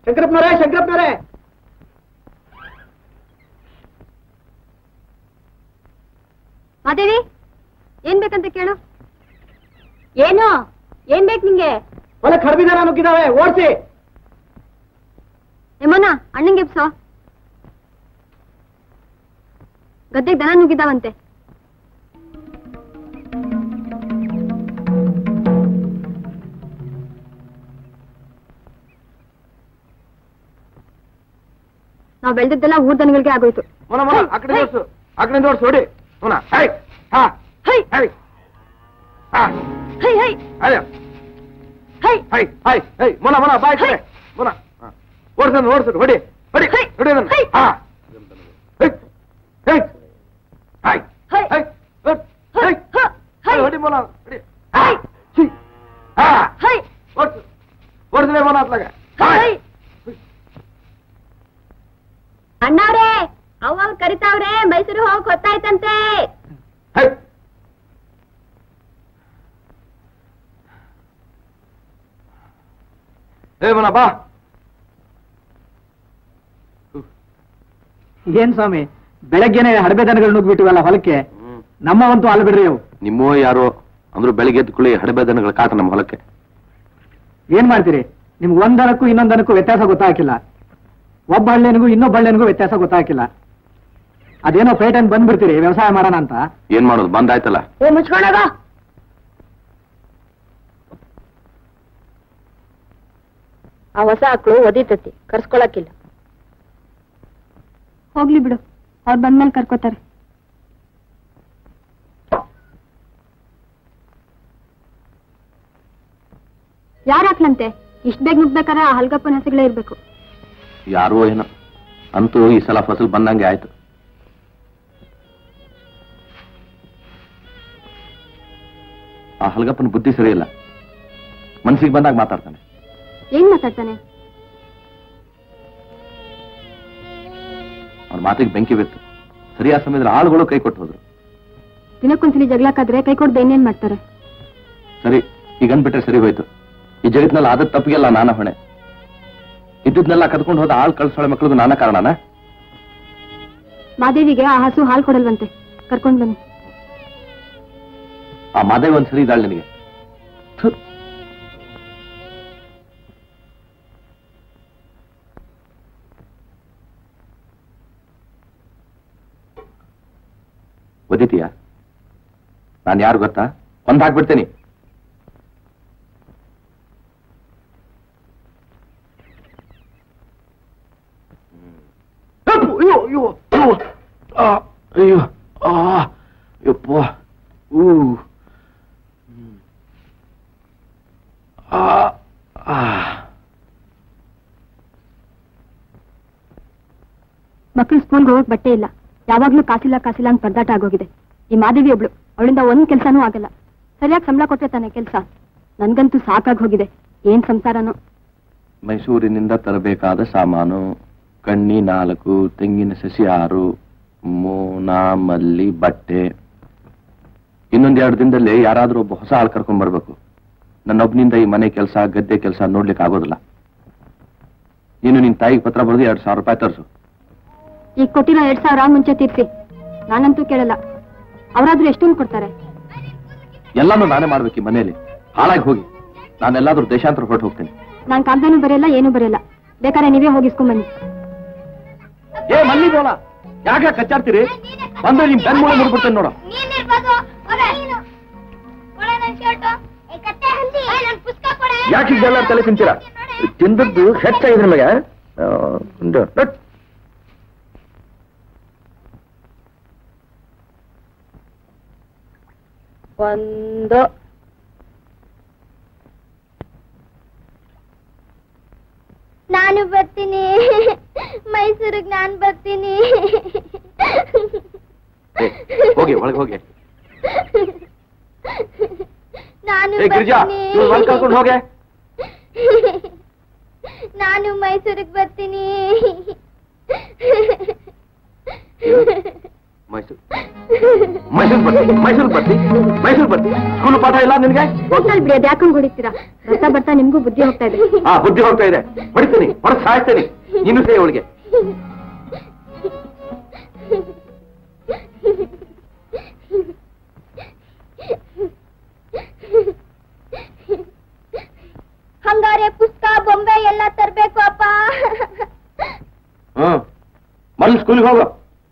ಶಂಕರಪ್ಪನವರೇ ಶಂಕರಪ್ಪನವರೇ ಮಾದೇವಿ ಏನ್ ಬೇಕಂತ ಕೇಳು ಏನು ಏನ್ ಬೇಕು ನಿಂಗೆ ಹೊಲಕ್ಕೆ ಹಡಬಿದಾರ ನುಗ್ಗಿದಾವೆ ಓಡಿಸಿ ಎಮ್ಮನ ಅಣ್ಣಂಗೆ ಎಬ್ಸೋ ಗದ್ದೆಗೆ ದನ ನುಗ್ಗಿದಾವಂತೆ ನಾವ್ ಬೆಳೆದಿದ್ದೆಲ್ಲ ಊರ್ ದನಗಳಿಗೆ ಆಗೋಯ್ತು ಮೊನ ಮೊನ ಆ ಕಡೆ ಓಡಿಸು ಆ ಕಡೆ ಓಡಿಸು ಹೊಡಿ ಮೊನ ಹೈ ಹಾ ಹೈ ಹೈ ಹಾ ಹೈ ಹೈ ಅಯ್ಯ ಹೈ ಹೈ ಹೈ ಹೈ ಮೊನ ಮೊನ ಬಾಯ್ ಕಡೆ ಮೊನ ಓಡಿಸೋದು ಓಡಿಸೋದು ಹೊಡಿ ಹೊಡಿ ಹೈ. ಹೊಡಿ ಅದನ್ನ ಹೈ. ಹಾ ಹೈ ಹೈ ಹೈ ಹೈ. ಹೈ ಹೊಡ್. ಹೈ ಹ, ಹೈ. ಹೊಡಿ ಮೊನ ಹೊಡಿ ಹೈ. ಛೀ. ಹಾ ಹೈ ಓಡಿಸು ಓಡಿಸಲೇ ಮೊನ ಅತ್ಲಾಗ ಹೈ ಅಣ್ಣವ್ರೇ ಅವ್ವ ಕರಿತಾವ್ರೆ ಮೈಸೂರು ಹೋಗಕ್ ಗೊತ್ತಾಯ್ತಂತೆ ಹೈ ಏ ಮೊನ ಬಾ ಏನ್ ಸ್ವಾಮಿ ಬೆಳಗ್ಗೆನೆ ಹಡಬೆ ದನಗಳು ನುಗ್ಬಿಟ್ಟಿವಲ್ಲ ಹೊಲಕ್ಕೆ ನಮ್ಮವಂತೂ ಅಲ್ಲ ಬಿಡ್ರಿ ಅವು ನಿಮ್ಮೋ ಯಾರೋ ಅಂದ್ರು ಬೆಳಿಗ್ಗೆ ಎದ್ದು ಕುಳಿ ಹಡಬೆ ದನಗಳ ಕಾಟ ನಮ್ಮ ಹೊಲಕ್ಕೆ ಏನ್ ಮಾಡ್ತೀರಿ ನಿಮ್ಗೆ ಒಂದ್ ದನಕ್ಕೂ ಇನ್ನೊಂದ್ ದನಕ್ಕೂ ವ್ಯತ್ಯಾಸ ಗೊತ್ತಾಗಿಲ್ಲ ಒಬ್ಬ ಹಳ್ಳಿನಿಗೂ ಇನ್ನೊಬ್ಬ ಹಳ್ಳಿನಿಗೂ ವ್ಯತ್ಯಾಸ ಗೊತ್ತಾಗಿಲ್ಲ ಅದೇನೋ ಪೇಟೆನ್ ಬಂದ್ಬಿಡ್ತೀರಿ ವ್ಯವಸಾಯ ಮಾಡೋಣ ಅಂತ ಏನ್ ಮಾಡೋದು ಬಂದಾಯ್ತಲ್ಲ ಏ ಮುಚ್ಕೊಂಡಾಗ ಆ ಹೊಸ ಆಕ್ಳು ಒದಿತತಿ ಕರ್ಸ್ಕೊಳಕಿಲ್ಲ ಹೋಗ್ಲಿ ಬಿಡು ಅವ್ರು ಬಂದ್ಮೇಲೆ ಕರ್ಕೋತಾರೆ ಯಾರ್ ಹಾಕ್ಲಂತೆ ಇಷ್ಟ ಬೇಗ ನುಗ್ಬೇಕಾರೆ ಆ ಹಲ್ಗಪ್ಪನ ಹೆಸಗಳೇ ಇರ್ಬೇಕು ಯಾರೋ ಏನೋ ಅಂತೂ ಈ ಸಲ ಫಸಲ್ ಬಂದಂಗೆ ಆಯ್ತು ಆ ಹಲ್ಗಪ್ಪನ ಬುದ್ಧಿ ಸರಿ ಇಲ್ಲ ಮನ್ಸಿಗೆ ಬಂದಾಗ ಮಾತಾಡ್ತಾನೆ ಏನ್ ಮಾತಾಡ್ತಾನೆ ಅವ್ನ ಮಾತಿಗೆ ಬೆಂಕಿ ಬಿತ್ತು ಸರಿಯಾದ ಸಮಯದಲ್ಲಿ ಆಳುಗಳು ಕೈ ಕೊಟ್ಟು ಹೋದ್ರು ದಿನಕ್ಕೊಂದ್ಸಲಿ ಜಗಳಕ್ಕಾದ್ರೆ ಕೈ ಕೊಡ್ದೆ ಇನ್ನೇನ್ ಮಾಡ್ತಾರೆ ಸರಿ ಈಗ ಅಂದ್ಬಿಟ್ರೆ ಸರಿ ಹೋಯ್ತು ಈ ಜಗತ್ನಲ್ಲಿ ಆದ ತಪ್ಪಿಗೆಲ್ಲ ನಾನ ಹೊಣೆ ಇದ್ದದ್ನೆಲ್ಲ ಕದ್ಕೊಂಡು ಹೋದ ಆಳ್ ಕಳ್ಸೋಳ ಮಕ್ಳಿಗೂ ನಾನ ಕಾರಣನ ಮಾದೇವಿಗೆ ಆ ಹಸು ಹಾಲು ಕೊಡಲ್ವಂತೆ ಕರ್ಕೊಂಡ್ ಬನ್ನಿ ಆ ಮಾದೇವ್ ಒಂದ್ ಸರಿ ಇದ್ದಾಳೆ ನಿನಗೆ ಥು. ಒದಿತೀಯ ನಾನು ಯಾರು ಗೊತ್ತಾ ಒಂದ್ ಹಾಕ್ಬಿಡ್ತೇನೆ ಅಯ್ಯೋ ಅಯ್ಯೋ ಅಯ್ಯೋ ಆ, ಅಯ್ಯೋ ಆ ಯಪ್ಪ ಊ ಹ್ಮ್. ಆ ಆ ಮಕ್ಳು ಸ್ಕೂಲ್ಗೆ ಹೋಗಕ್ ಬಟ್ಟೆ ಇಲ್ಲ ಯಾವಾಗ್ಲೂ ಕಾಸಿಲ್ಲ ಕಾಸಿಲ್ಲ ಅಂತ ಪರದಾಟ ಆಗೋಗಿದೆ ಈ ಮಾದೇವಿ ಒಬ್ಳು ಅವಳಿಂದ ಒಂದ್ ಕೆಲ್ಸನೂ ಆಗಲ್ಲ ಸರಿಯಾಗಿ ಸಂಬಳ ಕೊಟ್ಟೆ ತಾನೆ ಕೆಲ್ಸ ನನ್ಗಂತೂ ಸಾಕಾಗ್ ಹೋಗಿದೆ ಏನ್ ಸಂಸಾರನೋ ಮೈಸೂರಿನಿಂದ ತರಬೇಕಾದ ಸಾಮಾನು ಕಣ್ಣಿ ನಾಲ್ಕು ತೆಂಗಿನ ಸಸಿ ಆರು ಮೋನ ಮಲ್ಲಿ ಬಟ್ಟೆ ಇನ್ನೊಂದ್ ಎರಡು ದಿನದಲ್ಲಿ ಯಾರಾದ್ರೂ ಒಬ್ಬ ಹೊಸ ಆಳ್ ಕರ್ಕೊಂಡ್ ಬರ್ಬೇಕು ನನ್ನೊಬ್ನಿಂದ ಈ ಮನೆ ಕೆಲಸ ಗದ್ದೆ ಕೆಲಸ ನೋಡ್ಲಿಕ್ಕೆ ಆಗೋದಿಲ್ಲ ನೀನು ನಿನ್ ತಾಯಿಗೆ ಪತ್ರ ಬರೆದು ಎರಡ್ ಸಾವಿರ ರೂಪಾಯಿ ತರಿಸು ಈಗ ಕೊಟ್ಟಿರೋ ಎರಡ್ ಸಾವಿರ ಮುಂಚೆ ತೀರ್ಸಿ ನಾನಂತೂ ಕೇಳಲ್ಲ ಅವರಾದ್ರೂ ಎಷ್ಟೊಂದು ಕೊಡ್ತಾರೆ ಎಲ್ಲಾನು ನಾನೇ ಮಾಡ್ಬೇಕು ಈ ಮನೆಯಲ್ಲಿ ಹಾಳಾಗಿ ಹೋಗಿ ನಾನೆಲ್ಲಾದ್ರೂ ದೇಶಾಂತರ ಹೊರಟು ಹೋಗ್ತೇನೆ ನಾನ್ ಕಾಗ್ದಾನು ಬರೆಯಲ್ಲ ಏನೂ ಬರೆಯಲ್ಲ ಬೇಕಾದ್ರೆ ನೀವೇ ಹೋಗಿಸ್ಕೊಂಡ್ ಬನ್ನಿ ಏ ಮಲ್ಲಿ ಬೋಲ ಯಾಕೆ ಕಚ್ಚಾಡ್ತೀರಿ ಬಂದ್ರೆ ನಿಮ್ ಬೆನ್ ಮೂಳೆ ಮುಡ್ಬಿಡ್ತೇನೆ ನೋಡ ಯಾಕೆ ಇದೆಲ್ಲ ತಲೆ ತಿಂತೀರಾ ತಿಂದದ್ದು ಹೆಚ್ಚಾಗಿದೆ ನಿಮಗೆ ಆ, ಉಂಡು. ನಟ್. ಒಂದು ನಾನು ಬರ್ತೀನಿ ಮೈಸೂರಿಗೆ ನಾನು ಬರ್ತೀನಿ ಏ, ಹೋಗಿ ಒಳಗೆ ಹೋಗಿ ನಾನು ಏ ಗಿರಿಜಾ ಇವ್ರು ಹೊಲ್ ಕರ್ಕೊಂಡು ಹೋಗೆ ನಾನು ಮೈಸೂರಿಗೆ ಬರ್ತೀನಿ ಮೈಸೂರು ಮೈಸೂರು ಬರ್ತಿ ಮೈಸೂರು ಬರ್ತಿ ಮೈಸೂರು ಬರ್ತಿ ಸ್ಕೂಲ್ ಪಾಠ ಇಲ್ಲ ನಿನ್ಗೆ ಹೋಗ್ತಾಳ್ ಬಿಡಿ ಅದ್ ಯಾಕಂಗ್ ಹೊಡಿತೀರಾ ಬರ್ತಾ ಬರ್ತಾ ನಿಮ್ಗೂ ಬುದ್ಧಿ ಹೋಗ್ತಾ ಇದೆ ಆ ಬುದ್ಧಿ ಹೋಗ್ತಾ ಇದೆ ಹೊಡಿತೀನಿ ಹೊರಗೆ ಸಾಯ್ತೀನಿ ನೀನು ಸೇ ಅವಳಿಗೆ ಹಂಗಾರೆ ಪುಸ್ತಕ ಬೊಂಬೆ ಎಲ್ಲ ತರ್ಬೇಕು ಅಪ್ಪ ಹ್ಮ್ ಮೊದಲು ಸ್ಕೂಲ್ಗೆ ಹೋಗು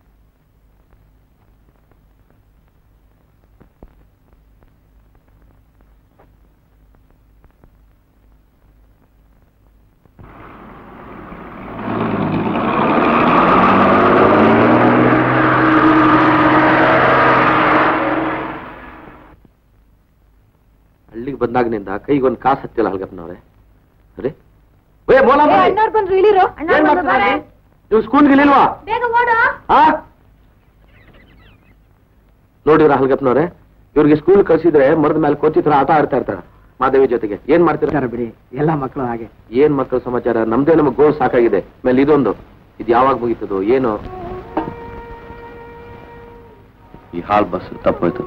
ಹಳ್ಳಿಗೆ ಬಂದಾಗಿನಿಂದ ಕೈಗೊಂದು ಕಾಸು ಹತ್ತಿಲ್ಲ ಹಲ್ಗಪ್ಪನವ್ರೆ ಅರೆ ಏ ಮೋಲಮ್ಮ ಅಣ್ಣವ್ರಿಗೊಂದು ಇಳಿರು ಏನ್ ಮಾಡ್ತಿದ್ದೀರಿ? ನೀವು ಸ್ಕೂಲ್ಗೆ ಇಲ್ಲಿಲ್ವಾ ಬೇಗ ಓಡು ಆ ನೋಡಿದ್ರ ಹಲ್ಗಪ್ಪನವ್ರೆ ಇವ್ರಿಗೆ ಸ್ಕೂಲ್ ಕಳ್ಸಿದ್ರೆ ಮರದ ಮೇಲೆ ಕೋಚಿತ್ರ ಆಟ ಆಡ್ತಾ ಇರ್ತಾರೆ ಮಾದೇವಿ ಜೊತೆಗೆ ಏನ್ ಮಾಡ್ತೀರಾ ಸರ್ ಬಿಡಿ ಎಲ್ಲ ಮಕ್ಕಳು ಹಾಗೆ ಏನ್ ಮಕ್ಕಳ ಸಮಾಚಾರ ನಮ್ದೇ ನಮಗೆ ಗೋಲ್ ಸಾಕಾಗಿದೆ ಮೇಲೆ ಇದೊಂದು ಇದು ಯಾವಾಗ ಮುಗೀತದು ಏನು ಈ ಹಾಲ್ ಬಸ್ ತಪ್ಪೋಯ್ತು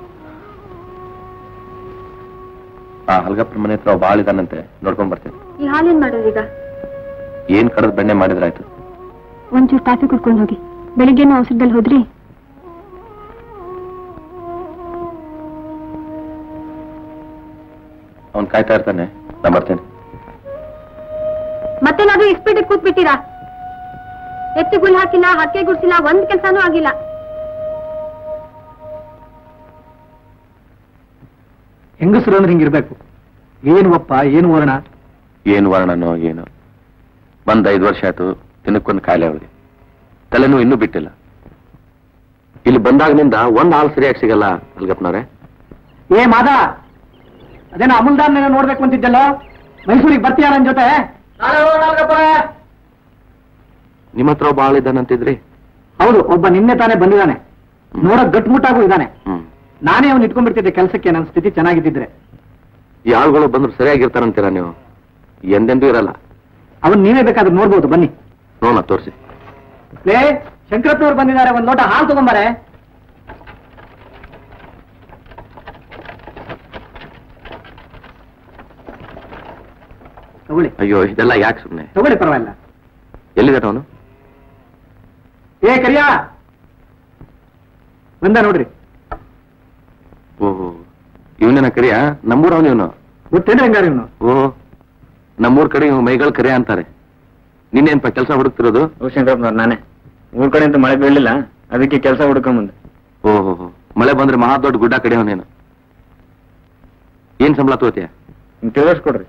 ಆ ಹಲ್ಗಪ್ಪನ ಮನೆ ಹತ್ರ ಬಾಳ ಇದಾನಂತೆ ನೋಡ್ಕೊಂಡ್ ಬರ್ತೇನೆ ಈ ಹಾಲೇನ್ ಮಾಡೋದೀಗ ಏನ್ ಕಡದ್ ಬೆಣ್ಣೆ ಮಾಡಿದ್ರಾಯ್ತು ಒಂಚೂರು ಕಾಫಿ ಕುಡ್ಕೊಂಡು ಹೋಗಿ ಬೆಳಿಗ್ಗೆನೂ ಔಷಧದಲ್ಲಿ ಹೋದ್ರಿ ಅವ್ನ್ ಕಾಯ್ತಾ ಇರ್ತಾನೆ ನಾ ಬರ್ತೇನೆ ಮತ್ತೇನಾದ್ರೂ ಇಸ್ಪೀಟಿಗೆ ಕೂತ್ಬಿಟ್ಟಿರಾ ಎತ್ತು ಗುಲ್ ಹಾಕಿಲ್ಲ ಹಕ್ಕೆ ಗುಡ್ಸಿಲ್ಲ ಒಂದ್ ಕೆಲ್ಸಾನೂ ಆಗಿಲ್ಲ ಹೆಂಗಸರು ಅಂದ್ರೆ ಹಿಂಗಿರ್ಬೇಕು ಏನು ಒಪ್ಪ ಏನು ವರ್ಣ ಏನ್ ವರ್ಣನೋ ಏನೋ ಬಂದ್ ಐದು ವರ್ಷ ಆಯ್ತು ದಿನಕ್ಕೊಂದು ಕಾಯಿಲೆ ಅವಳಿಗೆ ತಲೆನೂ ಇನ್ನೂ ಬಿಟ್ಟಿಲ್ಲ ಇಲ್ಲಿ ಬಂದಾಗಿನಿಂದ ಒಂದ್ ಹಾಲು ಸರಿಯಾಗಿ ಸಿಗಲ್ಲ ಅಲ್ಗಪ್ಪನವ್ರೆ ಏ ಮಾದ ಅದೇನೋ ಅಮುಲ್ದಾನ್ ನೋಡ್ಬೇಕು ಅಂತಿದ್ದಲ್ಲ ಮೈಸೂರಿಗೆ ಬರ್ತೀಯ ನನ್ನ ಜೊತೆ ನಿಮ್ಮ ಹತ್ರ ಒಬ್ಬ ಆಳು ಇದ್ದಾನಂತಿದ್ರಿ ಹೌದು ಒಬ್ಬ ನಿನ್ನೆ ತಾನೇ ಬಂದಿದ್ದಾನೆ ನೋಡಕ್ ಗಟ್ಮುಟ್ಟಾಗೂ ಇದ್ದಾನೆ ಹ್ಮ್ ನಾನೇ ಅವ್ನು ಇಟ್ಕೊಂಡ್ಬಿಡ್ತಿದ್ದೆ ಕೆಲಸಕ್ಕೆ ನನ್ನ ಸ್ಥಿತಿ ಚೆನ್ನಾಗಿದ್ದಿದ್ರೆ ಈ ಆಳುಗಳು ಬಂದ್ರು ಸರಿಯಾಗಿರ್ತಾರಂತೀರಾ ನೀವು ಎಂದೆಂದೂ ಇರಲ್ಲ ಅವನ್ ನೀವೇ ಬೇಕಾದ್ರೆ ನೋಡ್ಬೋದು ಬನ್ನಿ ನೋಡೋಣ ತೋರಿಸಿ ಲೇ ಶಂಕರಪ್ಪನವ್ರು ಬಂದಿದ್ದಾರೆ ಒಂದ್ ಲೋಟ ಹಾಲು ತಗೊಂಬಾರೆ ತಗೊಳ್ಳಿ ಅಯ್ಯೋ ಇದೆಲ್ಲ ಯಾಕೆ ಸುಮ್ಮನೆ ತಗೊಳ್ಳಿ ಪರವಾಗಿಲ್ಲ ಎಲ್ಲಿದ್ದಾನೆ ಅವನು ಏ ಕರಿಯಾ ಬಂದ ನೋಡ್ರಿ ಓಹೋ ಇವನೇನ ಕರಿಯ ನಮ್ಮೂರವನು ಇವನು ಗೊತ್ತೇನ್ರಿ ಹಂಗಾರ ಇವನು ಓ ನಮ್ಮೂರ್ ಕಡೆ ಇವ್ ಮೈಗಳು ಕರೆ ಅಂತಾರೆ ನಿನ್ನೇನ್ಪ ಕೆಲಸ ಹುಡುಕ್ತಿರೋದು ಶಂಕರಪ್ಪನವ್ರು ನಾನೇ ಊರ್ ಕಡೆ ಅಂತ ಮಳೆ ಬೀಳಲಿಲ್ಲ ಅದಕ್ಕೆ ಕೆಲಸ ಹುಡ್ಕೊಂಬಂದೆ ಓಹೋ ಮಳೆ ಬಂದ್ರೆ ಮಹಾ ದೊಡ್ಡ ಗುಡ್ಡ ಕಡೆಯವನೇನು ಏನ್ ಸಂಬಳ ತಗೋತೀಯ ನಿಮ್ಗೆ ತಿಳಿಸ್ಕೊಡ್ರಿ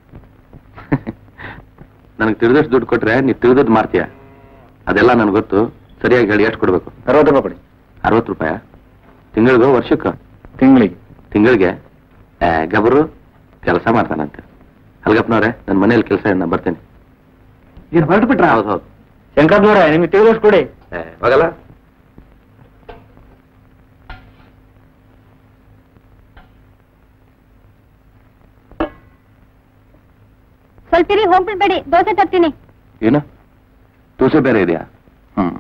ನನಗೆ ತಿಳಿದಷ್ಟು ದುಡ್ಡು ಕೊಟ್ರೆ ನೀ ತಿಳಿದದ್ದು ಮಾರ್ತೀಯ ಅದೆಲ್ಲ ನನಗೆ ಗೊತ್ತು ಸರಿಯಾಗಿ ಹೇಳಿ ಎಷ್ಟು ಕೊಡ್ಬೇಕು ಅರವತ್ತು ರೂಪಾಯಿ ಕೊಡಿ ಅರವತ್ತು ರೂಪಾಯ ತಿಂಗಳಿಗೋ ವರ್ಷಕ್ಕ ತಿಂಗಳಿಗೆ ತಿಂಗಳಿಗೆ ಏ, ಗಬರು ಕೆಲಸ ಮಾಡ್ತಾನಂತೆ ಹಲ್ಗಪ್ಪನವ್ರೆ ನನ್ನ ಮನೇಲಿ ಕೆಲಸ ನಾ ಬರ್ತೇನೆ ಏನ್ ಹೊರಟು ಬಿಟ್ರ ಹೌದು ಹೌದು ಶಂಕರಪ್ಪನವ್ರೆ ನಿಮ್ಗೆ ತಿಳಿಸ್ಕೊಡಿ ಏ, ಹೋಗಲ್ಲ ಸ್ವಲ್ಪ ಇರಿ ಹೋಗ್ಬಿಡ್ಬೇಡಿ ದೋಸೆ ತರ್ತೀನಿ ಏನು ದೋಸೆ ಬೇರೆ ಇದೆಯಾ ಹ್ಮ್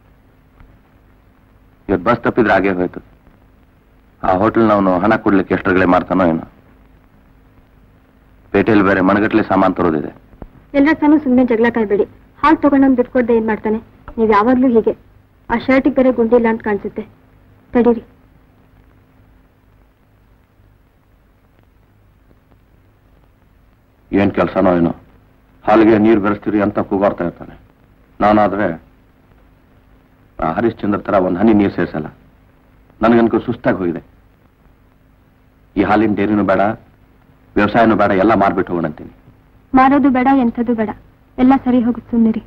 ಇವತ್ತು ಬಸ್ ತಪ್ಪಿದ್ರೆ ಹಾಗೆ ಹೋಯ್ತು ಆ ಹೋಟೆಲ್ ಅವನು ಹಣ ಕೊಡ್ಲಿಕ್ಕೆ ಎಷ್ಟರಗಳೇ ಮಾಡ್ತಾನೋ ಏನೋ ಪೇಟೆಯಲ್ಲಿ ಬೇರೆ ಮಣಗಟ್ಲೆ ಸಾಮಾನು ತರೋದಿದೆ ಎಲ್ಲರ ತಾನು ಸುಮ್ಮನೆ ಜಗಳ ಕಾಯ್ಬೇಡಿ ಹಾಲು ತಗೊಂಡೊಂದು ದುಡ್ಡು ಕೊಡ್ದೆ ಏನ್ ಮಾಡ್ತಾನೆ ನೀವ್ ಯಾವಾಗ್ಲೂ ಹೀಗೆ ಆ ಶರ್ಟಿಗೆ ಬೇರೆ ಗುಂಡಿಲ್ಲ ಅಂತ ಕಾಣಿಸುತ್ತೆ ತಡೀರಿ ಏನ್ ಕೆಲಸನೋ ಏನೋ ಹಾಲಿಗೆ ನೀರು ಬೆರೆಸ್ತೀರಿ ಅಂತ ಕೂಗಾಡ್ತಾ ಇರ್ತಾನೆ ನಾನಾದ್ರೆ ಆ ಹರಿಶ್ಚಂದ್ರ ತರ ಒಂದು ಹನಿ ನೀರು ಸೇರಿಸಲ್ಲ ನನಗನ್ಕೋ ಸುಸ್ತಾಗಿ ಹೋಗಿದೆ ಈ ಹಾಲಿನ ಡೇರಿನೂ ಬೇಡ ವ್ಯವಸಾಯನೂ ಬೇಡ ಎಲ್ಲ ಮಾರ್ಬಿಟ್ಟು ಹೋಗೋಣಂತೀನಿ ಮಾರೋದು ಬೇಡ ಎಂಥದ್ದು ಬೇಡ ಎಲ್ಲ ಸರಿ ಹೋಗುತ್ತೆ ಸುಮ್ಮನಿರಿ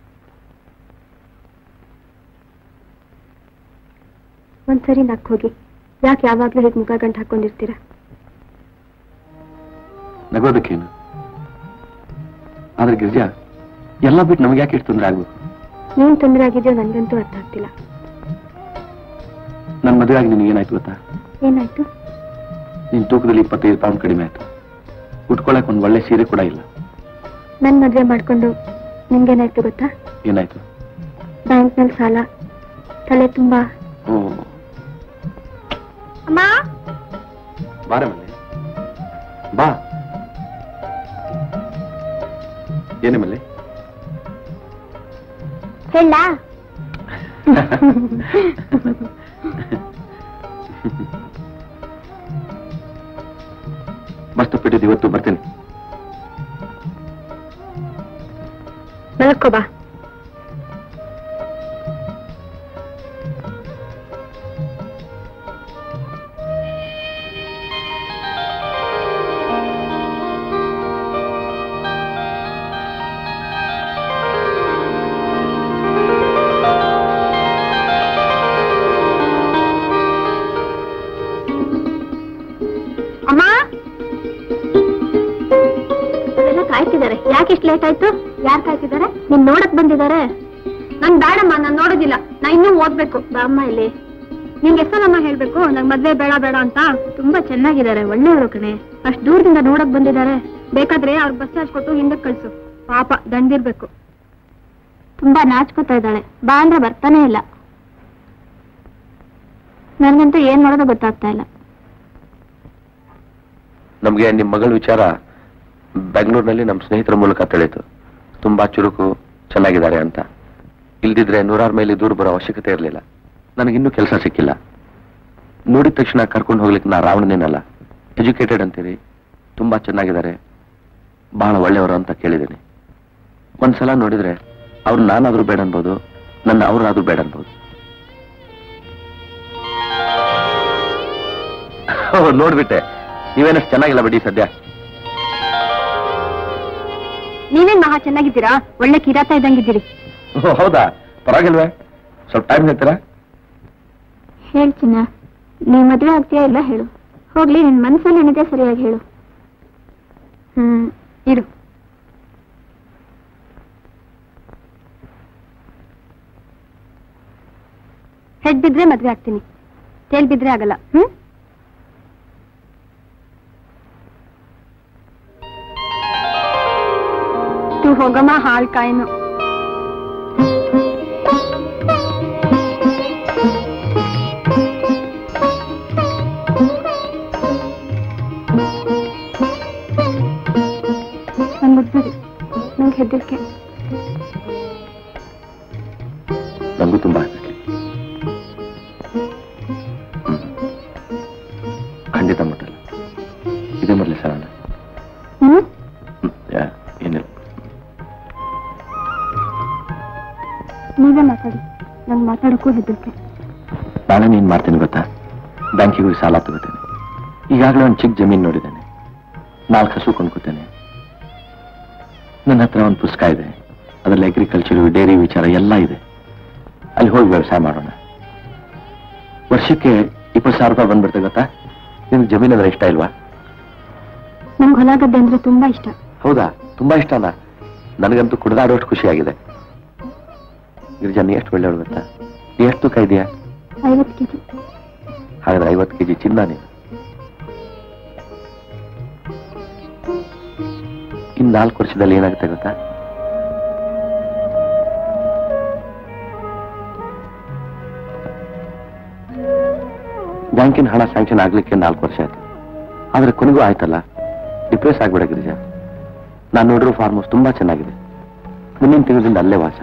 ಒಂದ್ಸರಿ ನಕ್ ಹೋಗಿ ಯಾಕೆ ಯಾವಾಗ್ಲೂ ಹೀಗೆ ಮುಖ ಗಂಟು ಹಾಕೊಂಡಿರ್ತೀರಾ ನಗೋದಕ್ಕೇನು ಆದ್ರೆ ಗಿರ್ಜಾ ಎಲ್ಲ ಬಿಟ್ಟು ನಮ್ಗೆ ಯಾಕೆ ಇಷ್ಟು ತೊಂದರೆ ಆಗ್ಬೇಕು ಏನ್ ತೊಂದರೆ ಆಗಿದೆಯೋ ನನ್ಗಂತೂ ಅರ್ಥ ಆಗ್ತಿಲ್ಲ ನನ್ನ ಮದುವೆ ಆಗಿ ನಿನಗೆ ಏನಾಯ್ತು ಗೊತ್ತಾ ಏನಾಯ್ತು ನಿನ್ ತೂಕದಲ್ಲಿ ಇಪ್ಪತ್ತೈದು ಪೌಂಡ್ ಕಡಿಮೆ ಆಯ್ತು ಉಟ್ಕೊಳಕ್ ಒಂದು ಒಳ್ಳೆ ಸೀರೆ ಕೂಡ ಇಲ್ಲ ನನ್ ಮದ್ವೆ ಮಾಡ್ಕೊಂಡು ನಿಮ್ಗೇನಾಯ್ತು ಗೊತ್ತಾ ಏನಾಯ್ತು ಬ್ಯಾಂಕ್ನಲ್ಲಿ ಸಾಲ ತಲೆ ತುಂಬಾ ಓ ಅಮ್ಮ ಬಾರೆ ಮಲ್ಲಿ ಬಾ ಏನೇ ಮಲ್ಲಿ ಹೇಳ ಮಸ್ತ್ ಪಿಟ್ಟಿದ್ದು ಇವತ್ತು ಬರ್ತೀನಿ ಮಲ್ಕೋ ಬಾ ಅಮ್ಮ ಅವರೆಲ್ಲ ಕಾಯ್ತಿದ್ದಾರೆ ಯಾಕೆ ಇಷ್ಟು ಲೇಟ್ ಆಯ್ತು ಯಾರು ಕಾಯ್ತಿದ್ದಾರೆ ನೀನ್ ನೋಡಕ್ ಬಂದಿದ್ದಾರೆ ನನ್ ಬೇಡಮ್ಮ ನಾನ್ ನೋಡೋದಿಲ್ಲ ನಾ ಇನ್ನೂ ಓದ್ಬೇಕು ಬಾಮ್ಮ ಇಲ್ಲಿ ನಿಂಗೆ ಎಷ್ಟೊಂದಮ್ಮ ಹೇಳ್ಬೇಕು ನಂಗ್ ಮದ್ವೆ ಬೇಡ ಬೇಡ ಅಂತ ತುಂಬಾ ಚೆನ್ನಾಗಿದ್ದಾರೆ ಒಳ್ಳೆಯವರು ಕಣೆ ಅಷ್ಟ್ ದೂರದಿಂದ ನೋಡಕ್ ಬಂದಿದ್ದಾರೆ ಬೇಕಾದ್ರೆ ಅವ್ರ ಬಸ್ ಚಾರ್ಜ್ ಕೊಟ್ಟು ಹಿಂದಕ್ ಕಳ್ಸು ಪಾಪ ದಂಡಿರ್ಬೇಕು ತುಂಬಾ ನಾಚ್ಕೋತಾ ಇದ್ದಾಳೆ ಬಾ ಅಂದ್ರೆ ಬರ್ತಾನೆ ಇಲ್ಲ ನನ್ಗಂತೂ ಏನ್ ಮಾಡೋದು ಗೊತ್ತಾಗ್ತಾ ಇಲ್ಲ ನಮ್ಗೆ ನಿಮ್ ಮಗಳ ವಿಚಾರ ಬೆಂಗಳೂರಿನಲ್ಲಿ ನಮ್ಮ ಸ್ನೇಹಿತರ ಮೂಲಕ ತಿಳಿಯಿತು ತುಂಬಾ ಚುರುಕು ಚೆನ್ನಾಗಿದ್ದಾರೆ ಅಂತ ಇಲ್ದಿದ್ರೆ ನೂರಾರು ಮೈಲಿ ದೂರ ಬರೋ ಅವಶ್ಯಕತೆ ಇರಲಿಲ್ಲ ನನಗಿನ್ನೂ ಕೆಲಸ ಸಿಕ್ಕಿಲ್ಲ ನೋಡಿದ ತಕ್ಷಣ ಕರ್ಕೊಂಡು ಹೋಗ್ಲಿಕ್ಕೆ ನಾ ರಾವಣನೇನಲ್ಲ ಎಜುಕೇಟೆಡ್ ಅಂತೀರಿ ತುಂಬಾ ಚೆನ್ನಾಗಿದ್ದಾರೆ ಬಹಳ ಒಳ್ಳೆಯವರು ಅಂತ ಕೇಳಿದ್ದೀನಿ ಒಂದ್ಸಲ ನೋಡಿದ್ರೆ ಅವ್ರು ನಾನಾದ್ರೂ ಬೇಡ ಅನ್ಬೋದು ನನ್ನ ಅವ್ರಾದ್ರೂ ಬೇಡ ಅನ್ಬೋದು ಓಹ್, ನೋಡ್ಬಿಟ್ಟೆ ನೀವೇನಷ್ಟು ಚೆನ್ನಾಗಿಲ್ಲ ಬಿಡಿ ಸದ್ಯ ನೀವೇನ್ ಮಹಾ ಚೆನ್ನಾಗಿದ್ದೀರಾ ಒಳ್ಳೆ ಕಿರಾತ ಇದ್ದಂಗಿದ್ದೀರಿ ಓ, ಹೌದಾ ಪರವಾಗಿಲ್ವೇ ಸ್ವಲ್ಪ ಟೈಮ್ ಹೇಳ್ತೀರಾ ಹೇಳ್ಚಿನ ನೀ ಮದ್ವೆ ಆಗ್ತೀಯಾ ಇಲ್ಲ ಹೇಳು ಹೋಗ್ಲಿ ನಿನ್ ಮನ್ಸಲ್ಲಿ ಏನಿದೆ ಸರಿಯಾಗಿ ಹೇಳು ಹ್ಮ್ ಇರು ಹೆಡ್ ಬಿದ್ರೆ ಮದ್ವೆ ಆಗ್ತೀನಿ ತೇಲ್ ಬಿದ್ರೆ ಆಗಲ್ಲ ಹ್ಮ್ ತು ಹೋಗಮ್ಮ ಹಾಲ್ ಕಾಯಿನು ನನ್ ಮುದ್ದಿರಿ ನಂಗೆ ಹೆದರಿಕೆ ನಮಗೂ ತುಂಬಾ ಹೆದರಿಕೆ. ಹ್ಮ್. ಖಂಡಿತ ಮುಟ್ಟಲ್ಲ ಇದೇ ಮೊದಲೇ ಸಲ ಹ್ಮ್ ಏನಿಲ್ಲ ನೀವೇ ಮಾತಾಡಿ ನಂಗೆ ಮಾತಾಡೋಕ್ಕೂ ಹೆದರಿಕೆ ನಾಳೆ ನೀನ್ ಮಾಡ್ತೀನಿ ಗೊತ್ತಾ ಬ್ಯಾಂಕಿಗೆ ಹೋಗಿ ಸಾಲ ತಗೋತೇನೆ ಈಗಾಗಲೇ ಒಂದು ಚಿಕ್ಕ ಜಮೀನು ನೋಡಿದ್ದೇನೆ ನಾಲ್ಕು ಹಸು ಕೊಂಡ್ಕೋತೇನೆ ನನ್ನ ಹತ್ರ ಒಂದು ಪುಸ್ತಕ ಇದೆ ಅದರಲ್ಲಿ ಅಗ್ರಿಕಲ್ಚರ್ ಡೈರಿ ವಿಚಾರ ಎಲ್ಲ ಇದೆ ಅಲ್ಲಿ ಹೋಗಿ ವ್ಯವಸಾಯ ಮಾಡೋಣ ವರ್ಷಕ್ಕೆ ಇಪ್ಪತ್ತು ಸಾವಿರ ರೂಪಾಯಿ ಬಂದ್ಬಿಡ್ತೆ ಗೊತ್ತಾ ನಿಮ್ಗೆ ಜಮೀನು ಅಂದ್ರೆ ಇಷ್ಟ ಇಲ್ವಾ ನಂಗೆ ಹೊಲ ಗದ್ದೆ ಅಂದ್ರೆ ತುಂಬಾ ಇಷ್ಟ ಹೌದಾ ತುಂಬಾ ಇಷ್ಟನಾ ನನಗಂತೂ ಕುಡಿದಾಡೋಷ್ಟು ಖುಷಿಯಾಗಿದೆ ಗಿರಿಜಾ ನೀ ಎಷ್ಟು ಒಳ್ಳೆಯವಳು ಗೊತ್ತಾ ನೀ ಎಷ್ಟು ತೂಕ ಇದೆಯಾ ಐವತ್ತು ಕೆಜಿ ಹಾಗಾದ್ರೆ ಐವತ್ತು ಕೆಜಿ ಚಿನ್ನ ನೀನು ಇನ್ ನಾಲ್ಕು ವರ್ಷದಲ್ಲಿ ಏನಾಗುತ್ತೆ ಗೊತ್ತಾ ಬ್ಯಾಂಕಿನ ಹಣ ಸ್ಯಾಂಕ್ಷನ್ ಆಗ್ಲಿಕ್ಕೆ ನಾಲ್ಕು ವರ್ಷ ಆಯ್ತು ಆದ್ರೆ ಕೊನೆಗೂ ಆಯ್ತಲ್ಲ ಡಿಪ್ರೆಸ್ ಆಗ್ಬೇಡ ಗಿರಿಜಾ ನಾನು ನೋಡಿರೋ ಫಾರ್ಮ್ ಹೌಸ್ ತುಂಬಾ ಚೆನ್ನಾಗಿದೆ ಮುಂದಿನ ತಿಂಗಳಿಂದ ಅಲ್ಲೇ ವಾಸ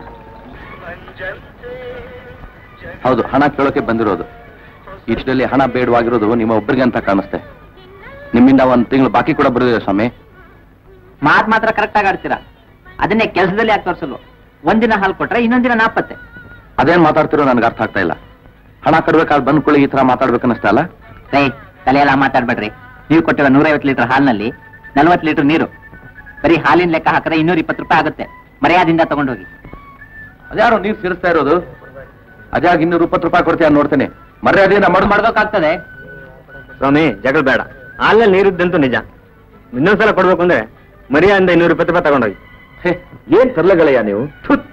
ಹೌದು ಹಣ ಕೇಳೋಕೆ ಬಂದಿರೋದು ಇಷ್ಟರಲ್ಲಿ ಹಣ ಬೇಡವಾಗಿರೋದು ನಿಮ್ಮ ಒಬ್ಬರಿಗೆ ಅಂತ ಕಾಣಿಸ್ತೆ ನಿಮ್ಮಿಂದ ಒಂದು ತಿಂಗಳು ಬಾಕಿ ಕೂಡ ಬರೋದಿದೆ ಸ್ವಾಮಿ ಮಾತ್ ಮಾತ್ರ ಕರೆಕ್ಟ್ ಆಗಿ ಆಡ್ತೀರಾ ಅದನ್ನೇ ಕೆಲಸದಲ್ಲಿ ಯಾಕೆ ತೋರಿಸಲ್ವ ಒಂದಿನ ಹಾಲು ಕೊಟ್ರೆ ಇನ್ನೊಂದಿನ ನಾಪತ್ತೆ ಅದೇನ್ ಮಾತಾಡ್ತಿರೋ ನನ್ಗೆ ಅರ್ಥ ಆಗ್ತಾ ಇಲ್ಲ ಹಣ ಕಟ್ಬೇಕಾದ್ರೆ ಬಂದ್ಕೊಳ್ಳಿ ಈ ತರ ಮಾತಾಡ್ಬೇಕನ್ನಷ್ಟ ಅಲ್ಲ ರೇ ತಲೆಯೆಲ್ಲ ಮಾತಾಡ್ಬೇಡ್ರಿ ನೀವು ಕೊಟ್ಟಿರೋ ನೂರೈವತ್ತು ಲೀಟರ್ ಹಾಲಿನಲ್ಲಿ ನಲ್ವತ್ತು ಲೀಟರ್ ನೀರು ಬರೀ ಹಾಲಿನ ಲೆಕ್ಕ ಹಾಕಿದ್ರೆ ಇನ್ನೂರ ಇಪ್ಪತ್ತು ರೂಪಾಯಿ ಆಗುತ್ತೆ ಮರ್ಯಾದಿಂದ ತಗೊಂಡೋಗಿ ಅದ್ಯಾರೋ ನೀರು ಸೇರಿಸ್ತಾ ಇರೋದು ಅದ್ಯಾಗ ಇನ್ನೂರು ಇಪ್ಪತ್ತು ರೂಪಾಯಿ ಕೊಡ್ತೀಯ ನೋಡ್ತೇನೆ ಮರ್ಯಾದೆಯಿಂದ ಮಾಡು ಮಾಡ್ಬೇಕಾಗ್ತದೆ ಸ್ವಾಮಿ ಜಗಳ ಬೇಡ ಹಾಲಿನಲ್ಲಿ ನೀರಿದ್ದಂತೂ ನಿಜ ಇನ್ನೊಂದ್ಸಲ ಕೊಡ್ಬೇಕು ಅಂದ್ರೆ ಮರಿಯಿಂದ ಇನ್ನೂರ ಇಪ್ಪತ್ತು ರೂಪಾಯಿ ತಗೊಂಡೋಗಿ ಹೇ, ಏನ್ ತರ್ಲಗಳಯ್ಯ ನೀವು ಥುತ್.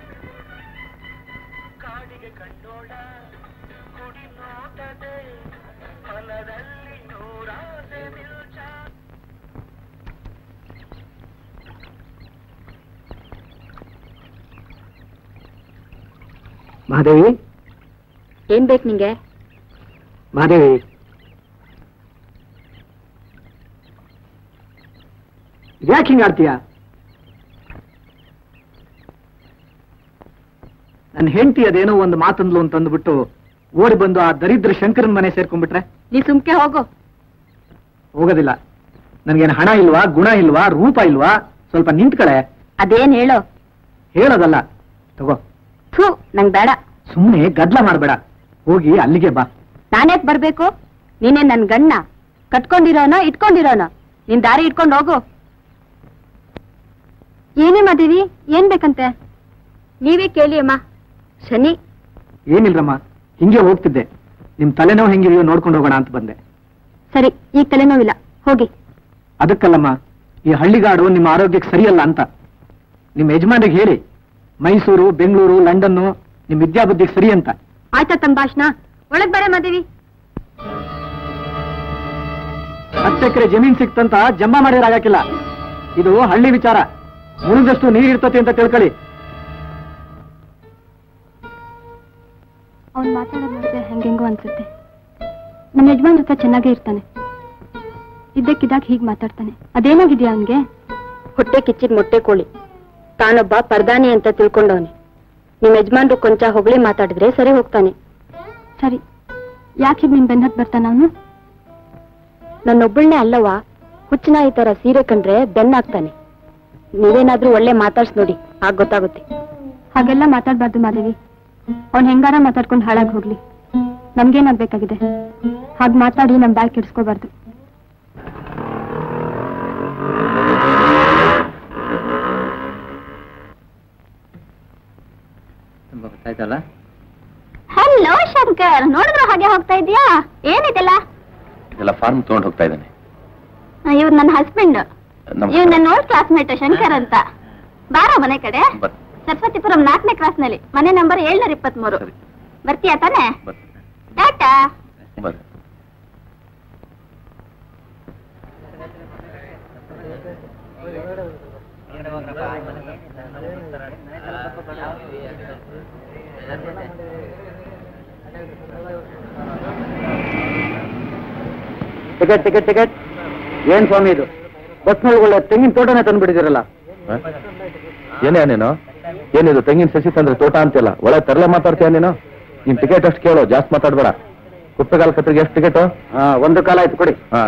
ಮಹಾದೇವಿ ಏನ್ ಬೇಕು ನಿಂಗೆ ಮಾದೇವಿ ಯಾಕೆ ಹಿಂಗೆ ಆಡ್ತೀಯ ನನ್ನ ಹೆಂಡತಿ ಅದೇನೋ ಒಂದು ಮಾತಂದ್ಲು ಅಂತಂದ್ಬಿಟ್ಟು ಓಡಿ ಬಂದು ಆ ದರಿದ್ರ ಶಂಕರನ್ ಮನೆ ಸೇರ್ಕೊಂಡ್ಬಿಟ್ರೆ ನೀ ಸುಮ್ಕೆ ಹೋಗು ಹೋಗೋದಿಲ್ಲ ನನ್ಗೇನು ಹಣ ಇಲ್ವಾ ಗುಣ ಇಲ್ವಾ ರೂಪ ಇಲ್ವಾ ಸ್ವಲ್ಪ ನಿಂತ್ ಕಡೆ ಅದೇನ್ ಹೇಳೋ ಹೇಳೋದಲ್ಲ ತಗೋ ಥೂ ನಂಗ್ ಬೇಡ ಸುಮ್ಮನೆ ಗದ್ಲ ಮಾಡ್ಬೇಡ ಹೋಗಿ ಅಲ್ಲಿಗೆ ಬಾ ನಾನ್ಯಾಕ್ ಬರ್ಬೇಕು ನೀನೇ ನನ್ ಗಣ್ಣ ಕಟ್ಕೊಂಡಿರೋನ ಇಟ್ಕೊಂಡಿರೋನ ನಿನ್ ದಾರಿ ಇಟ್ಕೊಂಡು ಹೋಗು ಏನೇ ಮಾದೇವಿ ಏನ್ ಬೇಕಂತೆ ನೀವೇ ಕೇಳಿ ಅಮ್ಮ ಶನಿ ಏನಿಲ್ರಮ್ಮ ಹಿಂಗೆ ಹೋಗ್ತಿದ್ದೆ ನಿಮ್ ತಲೆನೋವು ಹೆಂಗಿದೆಯೋ ನೋಡ್ಕೊಂಡು ಹೋಗೋಣ ಅಂತ ಬಂದೆ ಸರಿ ಈಗ ತಲೆನೋವಿಲ್ಲ ಹೋಗಿ ಅದಕ್ಕಲ್ಲಮ್ಮ ಈ ಹಳ್ಳಿಗಾಡು ನಿಮ್ಮ ಆರೋಗ್ಯಕ್ಕೆ ಸರಿಯಲ್ಲ ಅಂತ ನಿಮ್ಮ ಯಜಮಾನಿಗೆ ಹೇಳಿ ಮೈಸೂರು ಬೆಂಗಳೂರು ಲಂಡನ್ನು ನಿಮ್ ವಿದ್ಯಾಬುದ್ಧಿಗೆ ಸರಿ ಅಂತ ಆಯ್ತಾ ತಮ್ಮ ಭಾಷಣ ಒಳಗ್ ಬರ ಮಾದೇವಿ ಹತ್ತು ಎಕರೆ ಜಮೀನ್ ಸಿಕ್ತಂತ ಜಮಾ ಮಾಡಿರಾಗಕ್ಕಿಲ್ಲ ಇದು ಹಳ್ಳಿ ವಿಚಾರ ಮುಳುದಷ್ಟು ನೀರ್ ಇರ್ತತಿ ಅಂತ ತಿಳ್ಕೊಳ್ಳಿ ಅವ್ನ್ ಮಾತಾಡೋದ್ ನೋಡಿದ್ರೆ ಹೆಂಗೆಂಗೋ ಅನ್ಸುತ್ತೆ ನಮ್ಮ ಯಜಮಾನ್ ಜೊತೆ ಚೆನ್ನಾಗೇ ಇರ್ತಾನೆ ಇದ್ದಕ್ಕಿದ್ದಾಗ ಹೀಗ್ ಮಾತಾಡ್ತಾನೆ ಅದೇನಾಗಿದ್ಯಾ ಅವನ್ಗೆ ಹೊಟ್ಟೆ ಕಿಚ್ಚಿದ ಮೊಟ್ಟೆ ಕೋಳಿ ತಾನೊಬ್ಬ ಪರ್ದಾನಿ ಅಂತ ತಿಳ್ಕೊಂಡವನೆ ನಿಮ್ ಯಜಮಾನ್ರು ಕೊಂಚ ಹೊಗಳಿ ಮಾತಾಡಿದ್ರೆ ಸರಿ ಹೋಗ್ತಾನೆ ಸರಿ ಯಾಕೆ ನಿಮ್ ಬೆನ್ನತ್ ಬರ್ತಾನ ಅವನು ನನ್ನೊಬ್ಬಳನ್ನೇ ಅಲ್ಲವಾ ಹುಚ್ಚನ ಈ ತರ ಸೀರೆ ಕಂಡ್ರೆ ಬೆನ್ನಾಗ್ತಾನೆ ನೀವೇನಾದ್ರೂ ಒಳ್ಳೆ ಮಾತಾಡ್ಸ್ ನೋಡಿ ಆಗ ಗೊತ್ತಾಗುತ್ತೆ ಹಾಗೆಲ್ಲ ಮಾತಾಡ್ಬಾರ್ದು ಮಾದೇವಿ ಅವ್ನ್ ಹೆಂಗಾರ ಮಾತಾಡ್ಕೊಂಡು ಹಾಳಾಗಿ ಹೋಗ್ಲಿ ನಮ್ಗೇನಾಗ್ಬೇಕಾಗಿದೆ ಹಾಗ್ ಮಾತಾಡಿ ನಮ್ ಬ್ಯಾಗ್ ಕೆಡ್ಸ್ಕೋಬಾರ್ದು ತುಂಬಾ ಗೊತ್ತಾಯ್ತಲ್ಲ ಹಲೋ ಶಂಕರ್ ನೋಡಿದ್ರು ಹಾಗೆ ಹೋಗ್ತಾ ಇದೀಯಾ ಏನಿದೆಲ್ಲ ಇದೆಲ್ಲ ಫಾರ್ಮ್ ತಗೊಂಡು ಹೋಗ್ತಾ ಇದ್ದಾನೆ ಇವ್ರು ನನ್ನ ಹಸ್ಬೆಂಡ್ ನಮಸ್ಕಾರ. ಇವ್ ನನ್ನ ಓಲ್ಡ್ ಕ್ಲಾಸ್ಮೇಟ್ ಶಂಕರ್ ಅಂತ ಬಾರೋ ಮನೆ ಕಡೆ ಬರ್- ಸರಸ್ವತಿಪುರಂ ನಾಲ್ಕನೇ ಕ್ರಾಸ್ ನಲ್ಲಿ ಮನೆ ನಂಬರ್ ಏಳ್ನೂರ ಇಪ್ಪತ್ಮೂರು ಸರಿ. ಬರ್ತೀಯಾ ತಾನೆ ಬರ್- ಟಾಟಾ ಬರ್. ಟಿಕೆಟ್ ಟಿಕೆಟ್ ಟಿಕೆಟ್ ಏನ್ ಸ್ವಾಮಿ ಇದು ಬಸ್ನಲ್ಲಿ ಒಳ್ಳೆ ತೆಂಗಿನ ತೋಟನೇ ತಂದ್ಬಿಟ್ಟಿದ್ದೀರಲ್ಲ ಹ? ಏನೇ ನೀನು ಏನಿದು ತೆಂಗಿನ ಸಸಿ ತಂದ್ರೆ ತೋಟ ಅಂತಿಲ್ಲ ಒಳ್ಳೆ ತರಲೆ ಮಾತಾಡ್ತೀಯ ನೀನು ನಿನ್ ಟಿಕೆಟ್ ಅಷ್ಟು ಕೇಳು ಜಾಸ್ತಿ ಮಾತಾಡ್ಬೇಡ ಕುಪ್ಪೆಗಾಲ ಕತ್ರಿಗೆ ಎಷ್ಟು ಟಿಕೆಟ್ ಹಾ ಒಂದು ಕಾಲ ಆಯ್ತು ಕೊಡಿ ಹಾ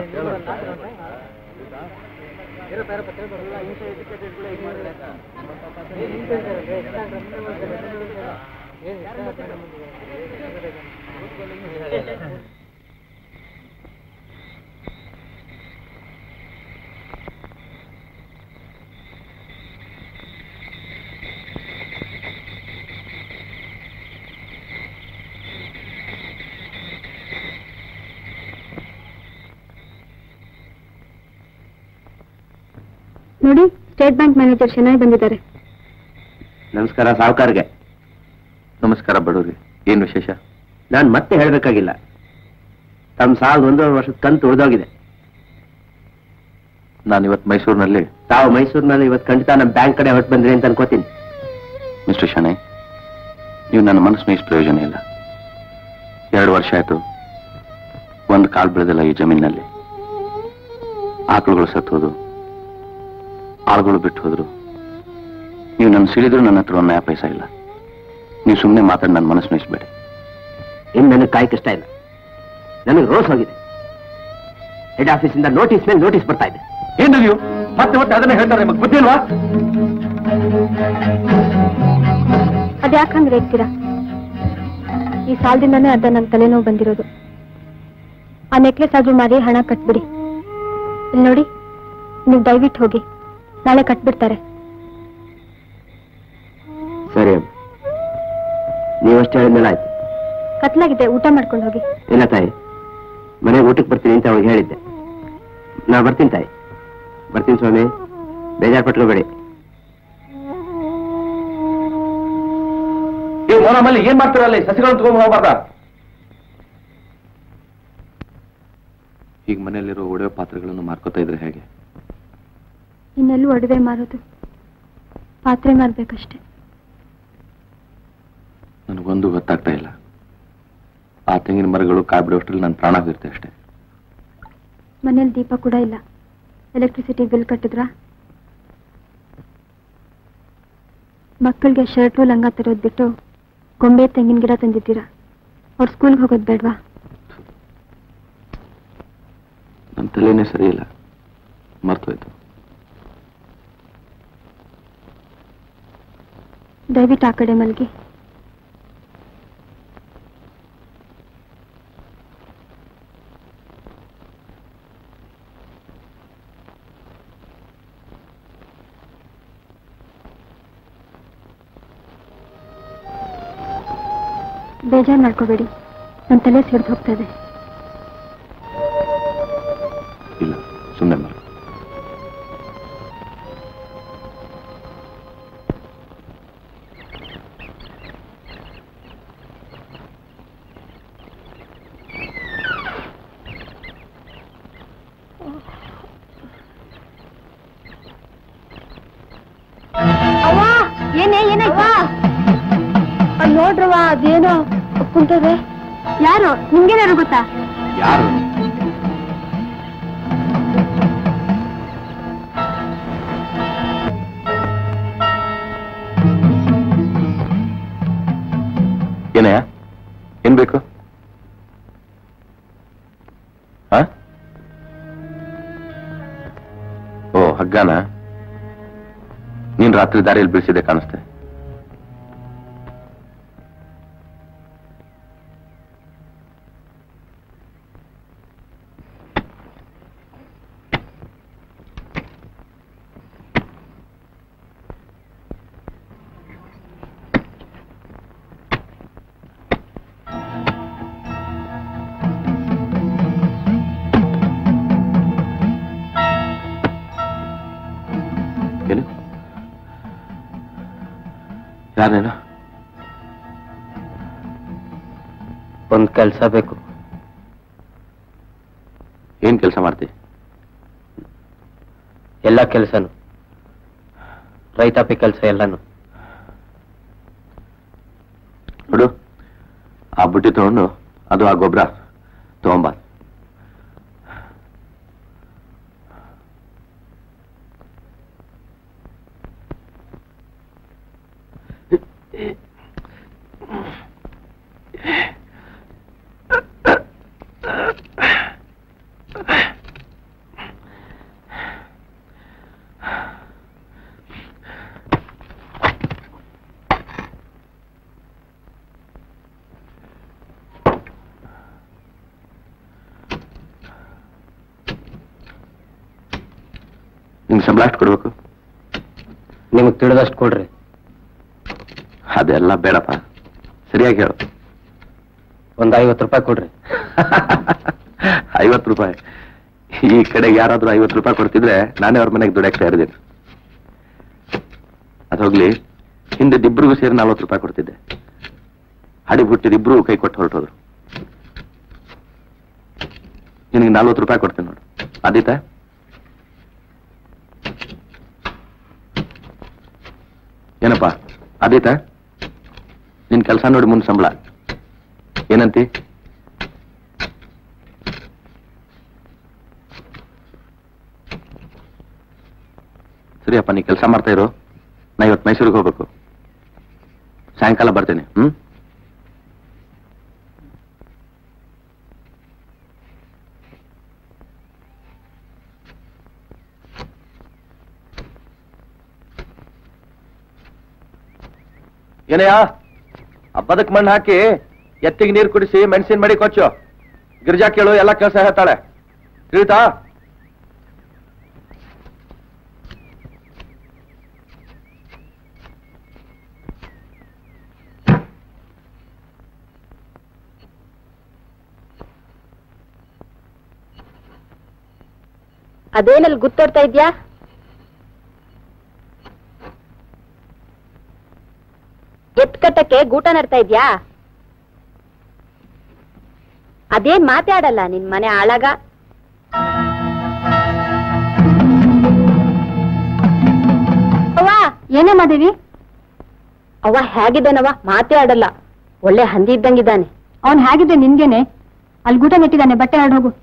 ನೋಡಿ ಸ್ಟೇಟ್ ಬ್ಯಾಂಕ್ ಮ್ಯಾನೇಜರ್ ಶೆನಾಯ್ ಬಂದಿದ್ದಾರೆ ನಮಸ್ಕಾರ ಸಾವುಕಾರ್ಗೆ ನಮಸ್ಕಾರ ಬಡವ್ರಿ ಏನ್ ವಿಶೇಷ ನಾನ್ ಮತ್ತೆ ಹೇಳ್ಬೇಕಾಗಿಲ್ಲ ತಮ್ಮ ಸಾಲದ ಒಂದೂವರೆ ವರ್ಷದ ಕಂತು ಉಳಿದೋಗಿದೆ ನಾನು ಇವತ್ತು ಮೈಸೂರಿನಲ್ಲಿ ತಾವು ಮೈಸೂರಿನಲ್ಲಿ ಇವತ್ತು ಖಂಡಿತ ನಮ್ಮ ಬ್ಯಾಂಕ್ ಕಡೆ ಹೊರಟು ಬಂದ್ರಿ ಅಂತ ಅನ್ಕೋತೀನಿ ಮಿಸ್ಟರ್ ಶನೈ ನೀವು ನನ್ನ ಮನಸ್ಸು ಮೇಯಿಸ್ ಪ್ರಯೋಜನ ಇಲ್ಲ ಎರಡು ವರ್ಷ ಆಯ್ತು ಒಂದು ಕಾಲ್ ಬೆಳೆದಿಲ್ಲ ಈ ಜಮೀನಿನಲ್ಲಿ ಆಕಳುಗಳು ಸತ್ತೋದು ಆಳುಗಳು ಬಿಟ್ಟು ಹೋದ್ರು ನೀವು ನನ್ನ ಸಿಳಿದ್ರು ನನ್ನ ಹತ್ರ ಒಂದು ನ್ಯಾಯ ಪೈಸಾ ಇಲ್ಲ ನೀವು ಸುಮ್ಮನೆ ಮಾತಾಡಿ ನನ್ನ ಮನಸ್ಸು ಮೇಯಿಸ್ಬೇಡಿ ಇನ್ನು ನನಗೆ ಕಾಯ್ ಕಷ್ಟ ಇಲ್ಲ ನನಗೆ ರೋಸ್ ಹೋಗಿದೆ ಹೆಡ್ ಆಫೀಸಿಂದ ನೋಟಿಸ್ ಮೇಲೆ ನೋಟಿಸ್ ಬರ್ತಾ ಇದೆ ಏನು ನೀವು ಮತ್ತೆ ಮತ್ತೆ ಅದನ್ನೇ ಹೇಳ್ತಾರೆ ನಿಮಗೆ ಬುದ್ಧಿ ಇಲ್ವಾ ಅದ್ಯಾಕಂದ್ರೆ ಇರ್ತೀರಾ ಈ ಸಾಲದಿಂದಾನೇ ಅರ್ಧ ನನ್ನ ತಲೆನೋವು ಬಂದಿರೋದು ಆ ನೆಕ್ಲೆಸ್ ಆದ್ರೂ ಮಾರಿ ಹಣ ಕಟ್ಬಿಡಿ ಇಲ್ಲಿ ನೋಡಿ ನೀವು ದಯವಿಟ್ಟು ಹೋಗಿ ನಾಳೆ ಕಟ್ಬಿಡ್ತಾರೆ ಸರಿ ನೀವಷ್ಟು ಹೇಳಿದ್ಮೇಲೆ ಆಯ್ತು ಕತ್ಲಾಗಿದೆ ಊಟ ಮಾಡ್ಕೊಂಡು ಹೋಗಿ ಇಲ್ಲ ತಾಯಿ ಮನೆಗೆ ಊಟಕ್ಕೆ ಬರ್ತೀನಿ ಅಂತ ಅವಳಿಗೆ ಹೇಳಿದ್ದೆ ನಾ ಬರ್ತೀನಿ ತಾಯಿ ಬರ್ತೀನಿ ಸ್ವಾಮಿ ಬೇಜಾರು ಪಟ್ಕೋಬೇಡಿ ನೀವು ಮೋನಮ್ಮಲ್ಲಿ ಏನ್ ಮಾಡ್ತೀರಲ್ಲ ಸಸಿಗಳನ್ನು ತಗೊಂಡು ಹೋಗ್ಬಾರ್ದ ಈಗ ಮನೆಯಲ್ಲಿರೋ ಒಡವೆ ಪಾತ್ರೆಗಳನ್ನು ಮಾರ್ಕೋತಾ ಇದ್ರೆ ಹೇಗೆ ಇನ್ನೆಲ್ಲೂ ಒಡವೆ ಮಾರೋದು ಪಾತ್ರೆ ಮಾರ್ಬೇಕಷ್ಟೆ ನನಗೊಂದು ಗೊತ್ತಾಗ್ತಾ ಇಲ್ಲ ಆ ತೆಂಗಿನ ಮರಗಳು ಕಾಯಿ ಬಿಡುವಷ್ಟರಲ್ಲಿ ನನ್ನ ಪ್ರಾಣ ಹೋಗಿರುತ್ತೆ ಅಷ್ಟೇ ಮನೇಲಿ ದೀಪ ಕೂಡ ಇಲ್ಲ ಎಲೆಕ್ಟ್ರಿಸಿಟಿ ಬಿಲ್ ಕಟ್ಟಿದ್ರಾ ಮಕ್ಕಳಿಗೆ ಶರ್ಟು ಲಂಗ ತರೋದ್ ಬಿಟ್ಟು ಗೊಂಬೆ ತೆಂಗಿನ ಗಿಡ ತಂದಿದ್ದೀರಾ ಅವ್ರು ಸ್ಕೂಲ್ಗೆ ಹೋಗೋದು ಬೇಡ್ವಾ ನನ್ನ ತಲೆನೇ ಸರಿ ಇಲ್ಲ ಮರ್ತೋಯ್ತು ದಯವಿಟ್ಟು ಆ ಕಡೆ ಮಲ್ಗಿ ಬೇಜಾರು ಮಾಡ್ಕೋಬೇಡಿ ನನ್ನ ತಲೆ ಸಿಡ್ದು ಹೋಗ್ತಾ ಇದೆ ಇಲ್ಲ ಸುಮ್ಮನೆ ಮರ ಏನೇ ಏನಾಯ್ತಾ ನೋಡ್ರವ ಅದೇನೋ ಕುಂತದೆ ಯಾರು ನಿಮ್ಗೇನಾರು ಗೊತ್ತಾ ಯಾರು ಏನಯ್ಯ ಏನ್ ಬೇಕು ಹ? ಓ ಹಗ್ಗನ ನೀನ್ ರಾತ್ರಿ ದಾರಿಯಲ್ಲಿ ಬೀಳಿಸಿದೆ ಕಾಣಿಸ್ತೆ ಏನು ಯಾರೇನು ಒಂದ್ ಕೆಲ್ಸ ಬೇಕು ಏನ್ ಕೆಲಸ ಮಾಡ್ತಿ ಎಲ್ಲ ಕೆಲ್ಸನು ರೈತಾಪಿ ಕೆಲಸ ಎಲ್ಲಾನು ನೋಡು ಆ ಬುಟ್ಟಿ ತಗೊಂಡು ಅದು ಆ ಗೊಬ್ಬರ ತಗೊಂಬ ನಿಮ್ಗೆ ಸಂಬಳ ಎಷ್ಟು ಕೊಡ್ಬೇಕು ನಿಮಗ್ ತಿಳಿದಷ್ಟು ಕೊಡ್ರಿ ಅದೆಲ್ಲ ಬೇಡಪ್ಪ ಸರಿಯಾಗಿ ಹೇಳು ಒಂದ್ ಐವತ್ತು ರೂಪಾಯಿ ಕೊಡ್ರಿ ಐವತ್ತು ರೂಪಾಯಿ ಈ ಕಡೆಗೆ ಯಾರಾದ್ರೂ ಐವತ್ತು ರೂಪಾಯಿ ಕೊಡ್ತಿದ್ರೆ ನಾನೇ ಅವ್ರ ಮನೆಗೆ ದುಡ್ಡಾಕ್ತಾ ಇರ್ತೀನಿ ಅದು ಹೋಗ್ಲಿ ಹಿಂದೆ ಇಬ್ರಿಗೂ ಸೇರಿ ನಲ್ವತ್ತು ರೂಪಾಯಿ ಕೊಡ್ತಿದ್ದೆ ಹಡಿ ಬಿಟ್ಟಿದ್ದು ಕೈ ಕೊಟ್ಟು ಹೊರಟೋದ್ರು ನಿನಗೆ ನಲ್ವತ್ತು ರೂಪಾಯಿ ಕೊಡ್ತೀನಿ ನೋಡು ಆದೀತಾ ಏನಪ್ಪ ಆದೀತಾ ನಿನ್ ಕೆಲಸ ನೋಡಿ ಮುಂದೆ ಸಂಬಳ ಏನಂತಿ ಸರಿಯಪ್ಪ ನೀ ಕೆಲಸ ಮಾಡ್ತಾ ಇರು ನಾ ಇವತ್ತು ಮೈಸೂರಿಗೆ ಹೋಗ್ಬೇಕು ಸಾಯಂಕಾಲ ಬರ್ತೇನೆ ಹ್ಮ್ ಏನಯ್ಯ ಹಬ್ಬದಕ್ ಮಣ್ಣು ಹಾಕಿ ಎತ್ತಿಗೆ ನೀರು ಕುಡಿಸಿ ಮೆಣಸಿನ ಮಡಿ ಕೊಚ್ಚು ಗಿರ್ಜಾ ಕೇಳು ಎಲ್ಲ ಕೆಲಸ ಹೇಳ್ತಾಳೆ ತಿಳಿತಾ ಅದೇನಲ್ಲಿ ಗುತ್ತೋಡ್ತಾ ಇದ್ಯಾ ಎತ್ ಕಟ್ಟಕ್ಕೆ ಗೂಟ ನಡ್ತಾ ಇದ್ಯಾ ಅದೇನ್ ಮಾತಾಡಲ್ಲ ನಿನ್ ಮನೆ ಆಳಗ ಅವ್ವ ಏನೇ ಮಾದೇವಿ ಅವ್ವ ಹೇಗಿದ್ದಾನವ ಮಾತೇ ಆಡಲ್ಲ ಒಳ್ಳೆ ಹಂದಿ ಇದ್ದಂಗಿದ್ದಾನೆ ಅವನ್ ಹೇಗಿದೆ ನಿನ್ಗೇನೆ ಅಲ್ಲಿ ಗೂಟ ನೆಟ್ಟಿದ್ದಾನೆ ಬಟ್ಟೆ ಆಡ್ ಹೋಗು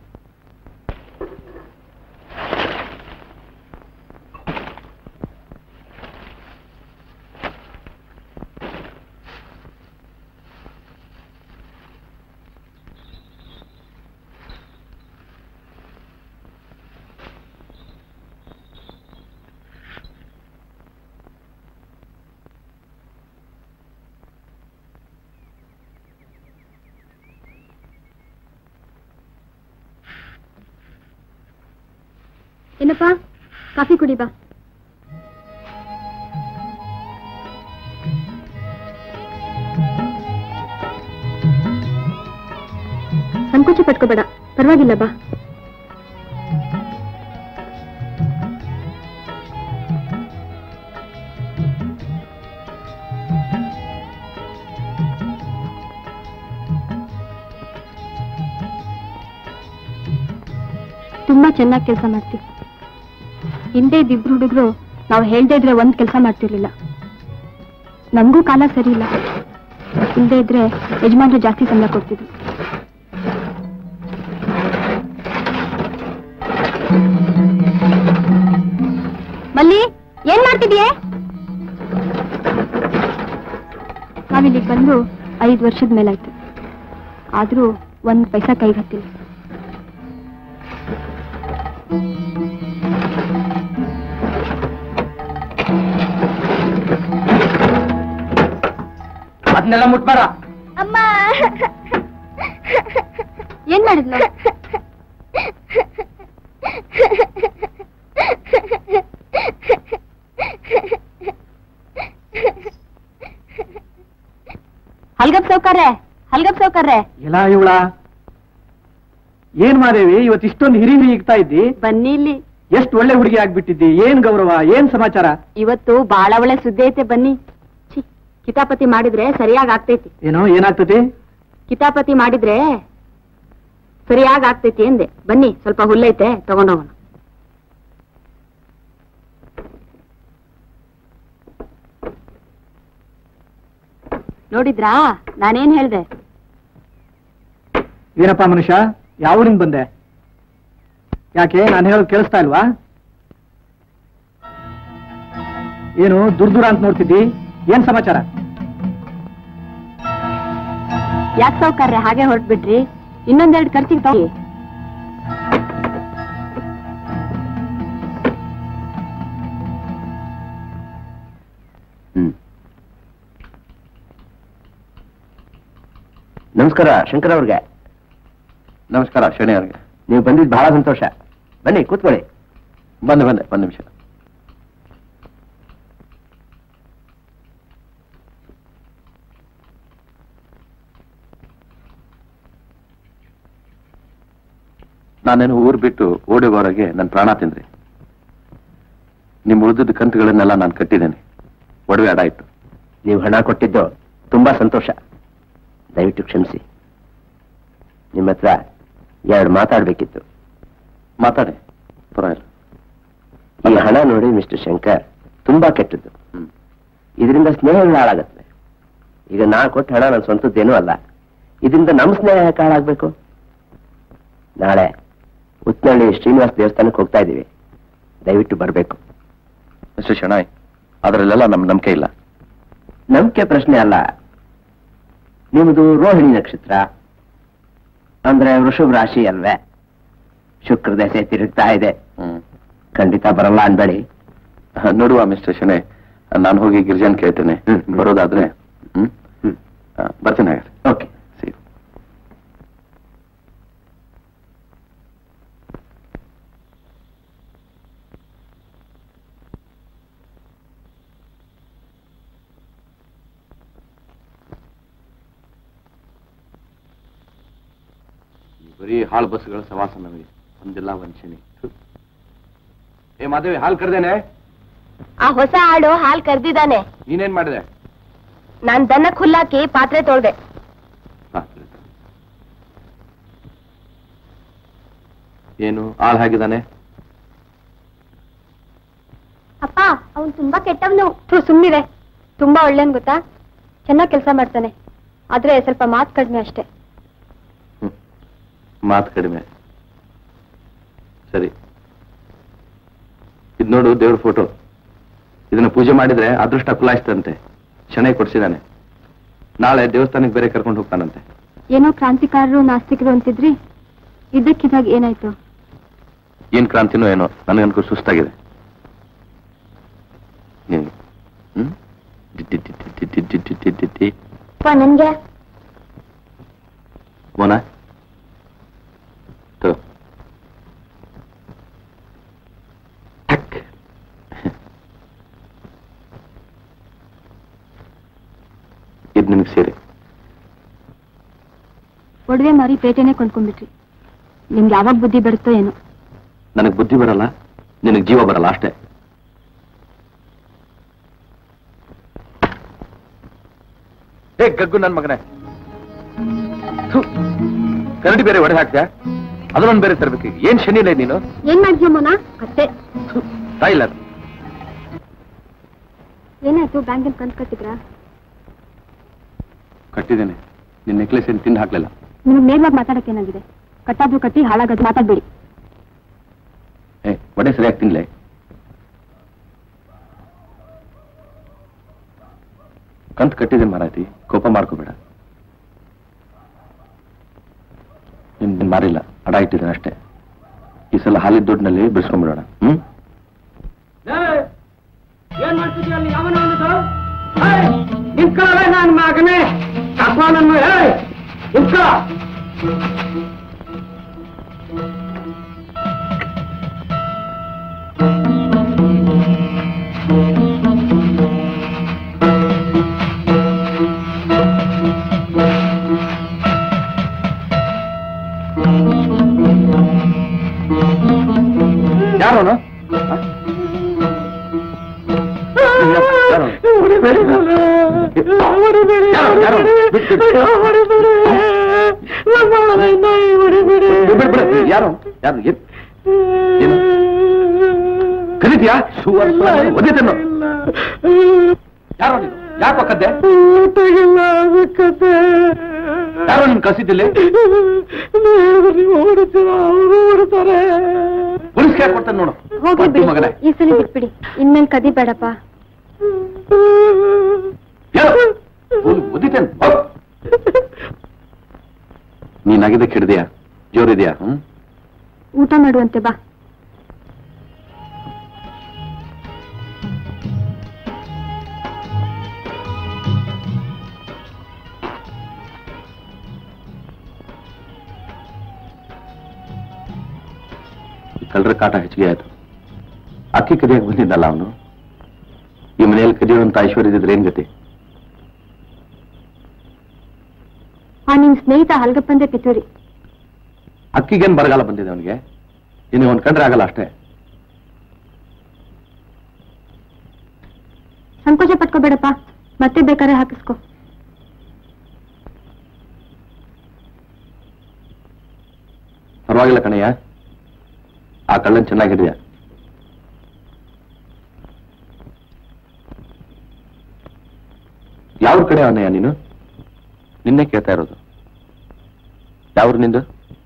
ಏನಪ್ಪಾ ಕಾಫಿ ಕುಡಿ ಬಾ ಸಂಕೋಚ ಪಟ್ಕೋಬೇಡ ಪರವಾಗಿಲ್ಲ ಬಾ ತುಂಬಾ ಚೆನ್ನಾಗಿ ಕೆಲಸ ಮಾಡ್ತೀವಿ ಹಿಂದೆ ಇದ್ದಿಬ್ರು ಹುಡುಗರು ನಾವು ಹೇಳ್ದೇ ಇದ್ರೆ ಒಂದ್ ಕೆಲಸ ಮಾಡ್ತಿರ್ಲಿಲ್ಲ ನಮಗೂ ಕಾಲ ಸರಿ ಇಲ್ಲ ಇಲ್ದೇ ಇದ್ರೆ ಯಜಮಾನ್ರು ಜಾಸ್ತಿ ಸಂಬಳ ಕೊಡ್ತಿದ್ರು ಮಲ್ಲಿ ಏನ್ ಮಾಡ್ತಿದ್ಯೆ ನಾವಿಲ್ಲಿಗೆ ಬಂದು ಐದು ವರ್ಷದ ಮೇಲಾಯ್ತು ಆದ್ರೂ ಒಂದ್ ಪೈಸಾ ಕೈಗೆ ಹತ್ತಿಲ್ಲ ಅದನ್ನೆಲ್ಲ ಮುಟ್ಬೇಡ ಅಮ್ಮ ಏನ್ ಮಾಡಿದ್ಲು ಹಲ್ಗಪ್ ಸೌಕರ್ಯ ಹಲ್ಗಪ್ ಸೌಕರ್ಯ ಇಲ್ಲ ಇವಳ ಏನ್ ಮಾದೇವಿ ಇವತ್ತು ಇಷ್ಟೊಂದು ಹಿರಿ ಹಿರಿ ಇಗ್ತಾ ಇದ್ದಿ ಬನ್ನಿ ಇಲ್ಲಿ ಎಷ್ಟು ಒಳ್ಳೆ ಹುಡುಗಿ ಆಗ್ಬಿಟ್ಟಿದ್ದಿ ಏನ್ ಗೌರವ ಏನ್ ಸಮಾಚಾರ ಇವತ್ತು ಬಾಳ ಒಳ್ಳೆ ಸುದ್ದಿ ಐತೆ ಬನ್ನಿ ಛೀ, ಕಿತಾಪತಿ ಮಾಡಿದ್ರೆ ಸರಿಯಾಗಿ ಆಗ್ತೈತಿ ಏನೋ ಏನಾಗ್ತತಿ ಕಿತಾಪತಿ ಮಾಡಿದ್ರೆ ಸರಿಯಾಗಿ ಆಗ್ತೈತಿ ಎಂದೆ ಬನ್ನಿ ಸ್ವಲ್ಪ ಹುಲ್ಲೈತೆ ತಗೊಂಡೋಗೋಣ ನೋಡಿದ್ರಾ ನಾನೇನ್ ಹೇಳ್ದೆ ಏನಪ್ಪಾ ಮನುಷ್ಯ ಯಾವ ಊರಿಂದ ಬಂದೆ ಯಾಕೆ ನಾನು ಹೇಳೋದು ಕೇಳಿಸ್ತಾ ಇಲ್ವಾ ಏನು ದುರ್ ದೂರ ಅಂತ ನೋಡ್ತಿದ್ದಿ ಏನ್ ಸಮಾಚಾರ ಯಾಕೆ ಸೌಕರ್ಯ ಹಾಗೆ ಹೊರಟ್ಬಿಟ್ರಿ ಇನ್ನೊಂದೆರಡು ಖರ್ಚಿಗೆ ತಗೋ ಹ್ಮ್ ನಮಸ್ಕಾರ ಶಂಕರ್ ಅವ್ರಿಗೆ ನಮಸ್ಕಾರ ಶನಿ ಅವ್ರಿಗೆ ನೀವು ಬಂದಿದ್ದು ಬಹಳ ಸಂತೋಷ ಬನ್ನಿ ಕೂತ್ಕೊಳ್ಳಿ ಬಂದೆ ಬಂದೆ ಒಂದು ನಿಮಿಷ ನಾನೇನು ಊರು ಬಿಟ್ಟು ಓಡಿ ಬರೋಗೆ ನನ್ನ ಪ್ರಾಣ ತಿಂದ್ರಿ ನಿಮ್ಮ ಉಳಿದಿದ್ದ ಕಂತುಗಳನ್ನೆಲ್ಲ ನಾನು ಕಟ್ಟಿದ್ದೇನೆ ಒಡವೆ ಅಡ ಇಟ್ಟು ನೀವು ಹಣ ಕೊಟ್ಟಿದ್ದು ತುಂಬಾ ಸಂತೋಷ ದಯವಿಟ್ಟು ಕ್ಷಮಿಸಿ ನಿಮ್ಮ ಹತ್ರ ಎರಡು ಮಾತಾಡ್ಬೇಕಿತ್ತು ಮಾತಾಡಿ ಪರವಾಗಿಲ್ಲ ಈ ಹಣ ನೋಡಿ ಮಿಸ್ಟರ್ ಶಂಕರ್ ತುಂಬಾ ಕೆಟ್ಟದ್ದು ಹ್ಮ್. ಇದರಿಂದ ಸ್ನೇಹಗಳು ಹಾಳಾಗತ್ತೆ ಈಗ ನಾ ಕೊಟ್ಟ ಹಣ ನನ್ನ ಸ್ವಂತದ್ದೇನೂ ಅಲ್ಲ ಇದರಿಂದ ನಮ್ಮ ಸ್ನೇಹ ಯಾಕೆ ಹಾಳಾಗ್ಬೇಕು ನಾಳೆ ಉತ್ನಳ್ಳಿ ಶ್ರೀನಿವಾಸ ದೇವಸ್ಥಾನಕ್ಕೆ ಹೋಗ್ತಾ ಇದ್ದೀವಿ ದಯವಿಟ್ಟು ಬರಬೇಕು ಮಿಸ್ಟರ್ ಶೆಣಾಯ್ ಅದರಲ್ಲೆಲ್ಲ ನಮ್ ನಂಬಿಕೆ ಇಲ್ಲ ನಂಬಿಕೆ ಪ್ರಶ್ನೆ ಅಲ್ಲ ನಿಮ್ಮದು ರೋಹಿಣಿ ನಕ್ಷತ್ರ ಅಂದ್ರೆ ವೃಷಭ ರಾಶಿ ಅಲ್ವೇ ಶುಕ್ರ ದಶೆ ತಿರುಗ್ತಾ ಇದೆ ಹ್ಮ್ ಖಂಡಿತ ಬರಲ್ಲ ಅನ್ಬೇಡಿ ನೋಡುವ ಮಿಸ್ಟರ್ ಶೆಣೆ ನಾನು ಹೋಗಿ ಗಿರಿಜನ್ ಕೇಳ್ತೇನೆ ಹ್ಮ್. ಬರೋದಾದ್ರೆ ಹ್ಮ್ ಹ್ಮ್. ಆ, ಬರ್ತೀನಿ ಹಾಗಾದ್ರೆ ಓಕೆ See you. ಈ ಬರೀ ಹಾಳು ಬಸ್ಗಳ ಸವಾಸ ನಮಗೆ ಒಂದಿಲ್ಲ ವಂಚನೆ ಏ ಮಾಧವಿ ಹಾಲು ಕರೆದೇನೆ ಆ ಹೊಸ ಆಳು ಹಾಲ್ ಕರ್ದಿದ್ದಾನೆ ನೀನೇನ್ ಮಾಡಿದೆ ನಾನ್ ದನ ಹುಲ್ಲಾಕಿ ಪಾತ್ರೆ ತೊಳ್ದೆ ಏನು ಆಳ್ ಹಾಕಿದಾನೆ ಅಪ್ಪ ಅವನ್ ತುಂಬಾ ಕೆಟ್ಟವನು ಸುಮ್ಮನಿದೆ ತುಂಬಾ ಒಳ್ಳೇನ್ ಗೊತ್ತಾ ಚೆನ್ನಾಗ್ ಕೆಲಸ ಮಾಡ್ತಾನೆ ಆದ್ರೆ ಸ್ವಲ್ಪ ಮಾತ್ ಕಡಿಮೆ ಅಷ್ಟೇ ಮಾತು ಕಡಿಮೆ ಸರಿ ಇದು ನೋಡು ದೇವ್ರ ಫೋಟೋ ಇದನ್ನ ಪೂಜೆ ಮಾಡಿದ್ರೆ ಅದೃಷ್ಟ ಕುಲಾಯಿಸ್ತಂತೆ ಶನೈ ಕೊಡ್ಸಿದಾನೆ ನಾಳೆ ದೇವಸ್ಥಾನಕ್ಕೆ ಬೇರೆ ಕರ್ಕೊಂಡು ಹೋಗ್ತಾನಂತೆ ಏನೋ ಕ್ರಾಂತಿಕಾರರು ನಾಸ್ತಿಕರು ಅಂತಿದ್ರಿ ಇದ್ದಕ್ಕಿದ್ದಾಗ ಏನಾಯ್ತು ಏನ್ ಕ್ರಾಂತಿನೋ ಏನೋ ನನಗನ್ಕೂ ಸುಸ್ತಾಗಿದೆ ಹ್ಮ್. ಹ್ಮ್? ಟಿ- ಟಿ- ಟಿ- ಟಿ- ಟಿ- ಟಿ- ಟಿ- ಟಿ- ಟಿ- ಟಿ. ನನ್ಗೆ ಮೋನ ತಗೋ. ಟಕ್. ಇದ್ ನಿನಗೆ ಸೇರಿ ಒಡವೆ ಮಾರಿ ಪೇಟೆನೆ ಕೊಂಡ್ಕೊಂಡ್ಬಿಟ್ರಿ ನಿಮ್ಗೆ ಯಾವಾಗ ಬುದ್ಧಿ ಬರುತ್ತೋ ಏನೋ ನನಗೆ ಬುದ್ಧಿ ಬರಲ್ಲ ನಿನಗೆ ಜೀವ ಬರಲ್ಲ ಅಷ್ಟೇ ಏ ಗಗ್ಗು ನನ್ ಮಗನೇ ಥು, ಕರಡಿ ಬೇರೆ ಒಡೆ ಹಾಕ್ತ್ಯಾ ಅದನ್ನೊಂದು ಬೇರೆ ತರಬೇಕು ಏನ್ ಶನಿ ಇಲ್ಲ ನೀನು ಏನ್ ಮಾಡ್ತೀಯ ಮೋನ ಕತ್ತೆ ಟೈಲರ್ ಏನಾಯ್ತು ಬ್ಯಾಂಕಲ್ಲಿ ಕಂತು ಕಟ್ಟಿದ್ರಾ ಕಟ್ಟಿದ್ದೇನೆ ನಿನ್ನ ನೆಕ್ಲೆಸ್ ಏನು ತಿಂದು ಹಾಕ್ಲಿಲ್ಲ ನಿಮ್ಗೆ ನೇರವಾಗಿ ಮಾತಾಡಕ್ಕೆ ಏನಾಗಿದೆ ಕಟ್ಟಾದ್ರು ಕಟ್ಟಿ ಹಾಳಾಗದು ಮಾತಾಡ್ಬೇಡಿ ಏ ಒಡೆ ಸರಿಯಾಗಿ ತಿನ್ಲೆ ಕಂತ್ ಕಟ್ಟಿದೆ ಮಾರಾಯ್ತಿ ಕೋಪ ಮಾಡ್ಕೋಬೇಡ ನಿನ್ ನಿನ್ ಮಾರಿಲ್ಲ ಅಡ ಇಟ್ಟಿದ್ದೇನೆ ಅಷ್ಟೇ ಈ ಸಲ ಹಾಲಿದ ದುಡ್ಡಿನಲ್ಲಿ ಬಿಡಿಸ್ಕೊಂಡ್ಬಿಡೋಣ ಹ್ಮ್ ಏನ್ ಮಾಡ್ತಿದ್ಯ ಅಲ್ಲಿ ಯಾವನ ನಿಂತ್ಕೊಳ್ಳ ನನ್ನ ಮಗನೇ ಕಪ್ಪ ನನ್ನ ನಿಂತ್ಕೊ ಯಾರೋನು ಯಾರು ಯಾರು ಏನ್- ಏನು ಕಲಿದ್ಯಾ ಒದಿತೇನು ಯಾರೋ ನೀನು ಯಾಕೆ ಕದ್ದೆ ಯಾರೋ ನಿನ್ ಕಸಿದ್ದಿಲ್ಲ ಪೊಲೀಸ್ಗೆ ಯಾಕೆ ಕೊಡ್ತಾನೆ ನೋಡು ಹೋಗಿ ಪಟ್ಟಿ ಬಿಡಿ ಮಗನೇ ಈ ಸಲ ಬಿಟ್ಬಿಡಿ ಇನ್ಮೇಲೆ ಕದಿ ಬೇಡಪ್ಪ ಯಾರು ಒದಿತೇನೆ ನೀನಾಗಿದೆ ಕೆಡ್ದೆಯಾ ಜೋರಿದ್ಯಾ ಹ್ಮ್ ಊಟ ಮಾಡುವಂತೆ ಬಾ ಕಳ್ಳರ ಕಾಟ ಹೆಚ್ಚಿಗೆ ಆಯ್ತು ಅಕ್ಕಿ ಕದಿಯಕ್ಕೆ ಬಂದಿದ್ದಲ್ಲ ಅವನು ಈ ಮನೆಯಲ್ಲಿ ಕದಿಯುವಂತ ಐಶ್ವರ್ಯ ಇದ್ರೆ ಏನ್ ಗತಿ ಆ ನಿಮ್ ಸ್ನೇಹಿತ ಹಲ್ಗಪ್ಪಂದೆ ಪಿತೂರಿ ಅಕ್ಕಿಗೇನ್ ಬರಗಾಲ ಬಂದಿದೆ ಅವನಿಗೆ ಇನ್ನು ಒಂದ್ ಕಂಡ್ರೆ ಆಗಲ್ಲ ಅಷ್ಟೇ ಸಂಕೋಚ ಪಟ್ಕೋಬೇಡಪ್ಪ ಮತ್ತೆ ಬೇಕಾದ್ರೆ ಹಾಕಿಸ್ಕೊ ಪರವಾಗಿಲ್ಲ ಕಣಯ್ಯ ಆ ಕಳ್ಳನ್ ಚೆನ್ನಾಗಿದೆಯಾ ಯಾವ ಕಡೆ ಅವನಯ್ಯ ನೀನು ನಿನ್ನೆ ಕೇಳ್ತಾ ಇರೋದು ಯಾವ್ರು ನಿಂದು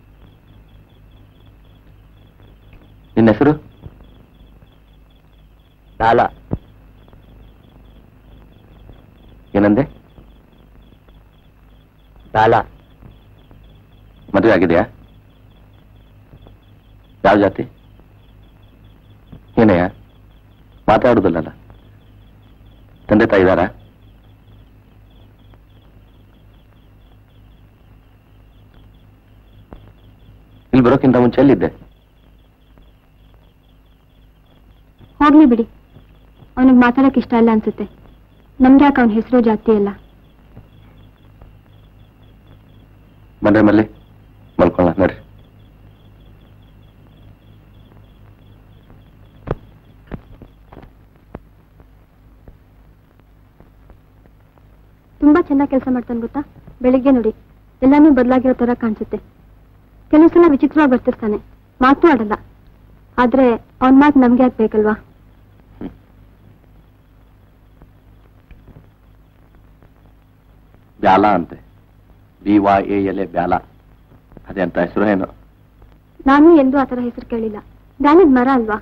ನಿನ್ನ ಹೆಸರು ಸಾಲ ಏನಂದೆ ಸಾಲ ಮದುವೆ ಆಗಿದೆಯಾ ಯಾವ ಜಾತಿ ಏನಯ್ಯ ಮಾತಾಡುದಿಲ್ಲಲ್ಲ ತಂದೆ ತಾಯಿ ಇದಾರಾ ಇಲ್ಲಿ ಬರೋಕ್ಕಿಂತ ಮುಂಚೆ ಎಲ್ಲಿದ್ದೆ ಹೋಗ್ಲಿ ಬಿಡಿ ಅವನಿಗೆ ಮಾತಾಡಕ್ ಇಷ್ಟ ಇಲ್ಲ ಅನ್ಸುತ್ತೆ ನಮ್ಗೆ ಯಾಕೆ ಅವನ ಹೆಸರು ಜಾತಿ ಎಲ್ಲ ಬಂದ್ರೆ ಮಲ್ಲಿ ಮಲ್ಕೊಳ್ಳ ನಡ್ರಿ ತುಂಬಾ ಚೆನ್ನಾಗಿ ಕೆಲಸ ಮಾಡ್ತಾನೆ ಗೊತ್ತಾ ಬೆಳಿಗ್ಗೆ ನೋಡಿ ಎಲ್ಲಾನು ಬದಲಾಗಿರೋ ತರ ಕಾಣಿಸುತ್ತೆ ಕೆಲವು ಸಲ ವಿಚಿತ್ರವಾಗಿ ಬರ್ತಿರ್ತಾನೆ ಮಾತು ಆಡಲ್ಲ ಆದ್ರೆ ಅವನ್ ಮಾತು ನಮ್ಗೆ ಯಾಕೆ ಬೇಕಲ್ವಾ ಬ್ಯಾಲ ಅಂತೆ ಬಿ ವಾ ಎ ಎಲೆ ಬ್ಯಾಲ ಅದೇ ಅಂತ ಹೆಸರು ಏನು ನಾನು ಎಂದೂ ಆ ಥರ ಹೆಸರು ಕೇಳಿಲ್ಲ ಗಾನದ ಮರ ಅಲ್ವಾ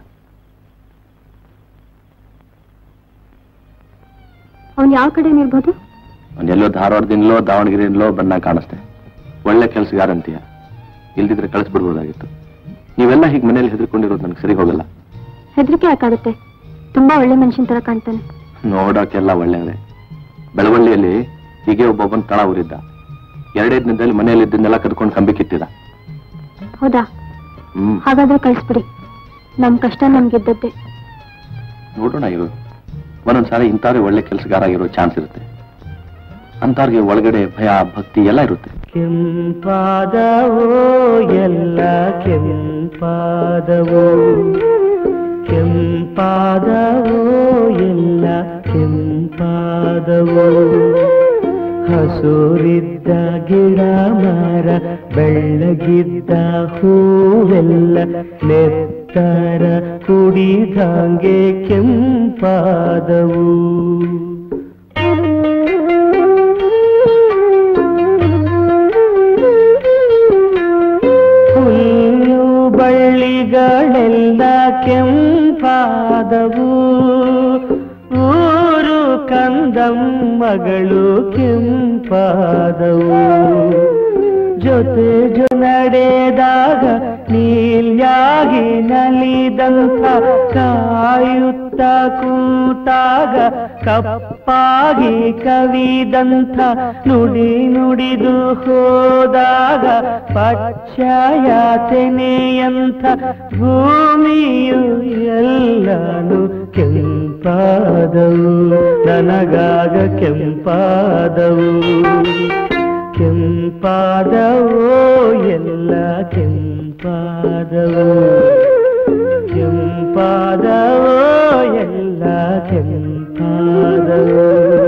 ಅವನ್ ಯಾವ ಕಡೆ ಇರ್ಬೋದು ಅವ್ನು ಎಲ್ಲೋ ಧಾರವಾಡದಿಂದಲೋ ದಾವಣಗೆರೆಯಿಂದಲೋ ಬಂದಾಗ ಕಾಣಿಸ್ತೆ ಒಳ್ಳೆ ಕೆಲಸಗಾರ ಅಂತೀಯ ಇಲ್ದಿದ್ರೆ ಕಳಿಸ್ಬಿಡ್ಬೋದಾಗಿತ್ತು ನೀವೆಲ್ಲ ಹೀಗೆ ಮನೇಲಿ ಹೆದರ್ಕೊಂಡಿರೋದು ನನಗೆ ಸರಿ ಹೋಗಲ್ಲ ಹೆದರಿಕೆ ಯಾಕಾಗುತ್ತೆ ತುಂಬಾ ಒಳ್ಳೆ ಮನುಷ್ಯನ ತರ ಕಾಣ್ತಾನೆ ನೋಡೋಕೆಲ್ಲ ಒಳ್ಳೆಯದೇ ಬೆಳವಳ್ಳಿಯಲ್ಲಿ ಹೀಗೆ ಒಬ್ಬೊಬ್ಬನ ತಳ ಊರಿದ್ದ ಎರಡೇ ದಿನದಲ್ಲಿ ಮನೆಯಲ್ಲಿ ಇದ್ದನ್ನೆಲ್ಲ ಕದ್ಕೊಂಡು ಕಂಬಿ ಕಿತ್ತಿದ ಹೌದಾ ಹ್ಮ್ ಹಾಗಾದ್ರೆ ಕಳಿಸ್ಬಿಡಿ ನಮ್ ಕಷ್ಟ ನಮ್ಗೆದ್ದದ್ದೇ ನೋಡೋಣ ಇರು ಒಂದೊಂದ್ಸಾರಿ ಇಂಥವ್ರೆ ಒಳ್ಳೆ ಕೆಲಸಗಾರ ಆಗಿರೋ ಚಾನ್ಸ್ ಇರುತ್ತೆ ಅಂಥವ್ರಿಗೆ ಒಳಗಡೆ ಭಯ ಭಕ್ತಿ ಎಲ್ಲ ಇರುತ್ತೆ ಕೆಂಪಾದವೋ ಎಲ್ಲ ಕೆಂಪಾದವೋ ಕೆಂಪಾದವೋ ಎಲ್ಲ ಕೆಂಪಾದವೋ ಹಸೂರಿದ್ದ ಗಿಡ ಮರ ಬೆಳ್ಳಗಿದ್ದ ಹೂವೆಲ್ಲ ನೆತ್ತರ ಕುಡಿದಂಗೆ ಕೆಂಪಾದವು ಹುಲ್ಲು ಬಳ್ಳಿಗಳೆಲ್ಲ ಕೆಂಪಾದವು ಊರು ಕಂದಮ್ಮಗಳು ಕೆಂಪಾದವು ಜೊತೆ ಜೊ ನಡೆದಾಗ ನೀಲ್ಯಾಗಿ ನಲಿದಂಥ ಕಾಯುತ್ತ ಕೂತಾಗ ಕಪ್ಪಾಗಿ ಕವಿದಂಥ ನುಡಿ ನುಡಿದು ಹೋದಾಗ ಪಚ್ಚಯಾತನೆಯಂಥ ಭೂಮಿಯು ಎಲ್ಲಾನು ಕೆಂಪಾದವು ನನಗಾಗ ಕೆಂಪಾದವು ಕೆಂಪಾದವೋ ಎಲ್ಲ ಕೆಂಪಾದವೋ ಕೆಂಪಾದವೋ ಎಲ್ಲ ಕೆಂಪಾದವೋ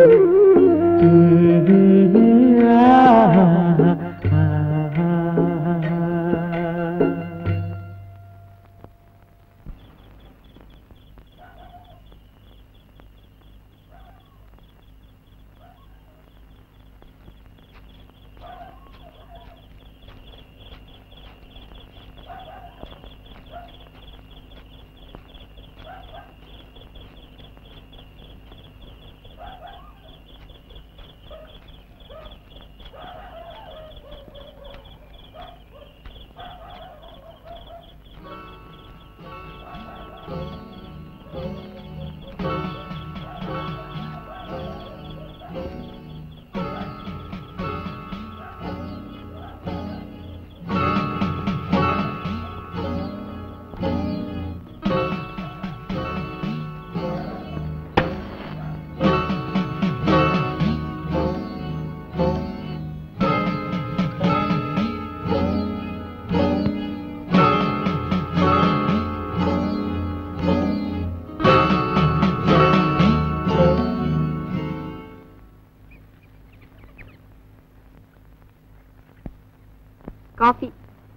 ಕಾಫಿ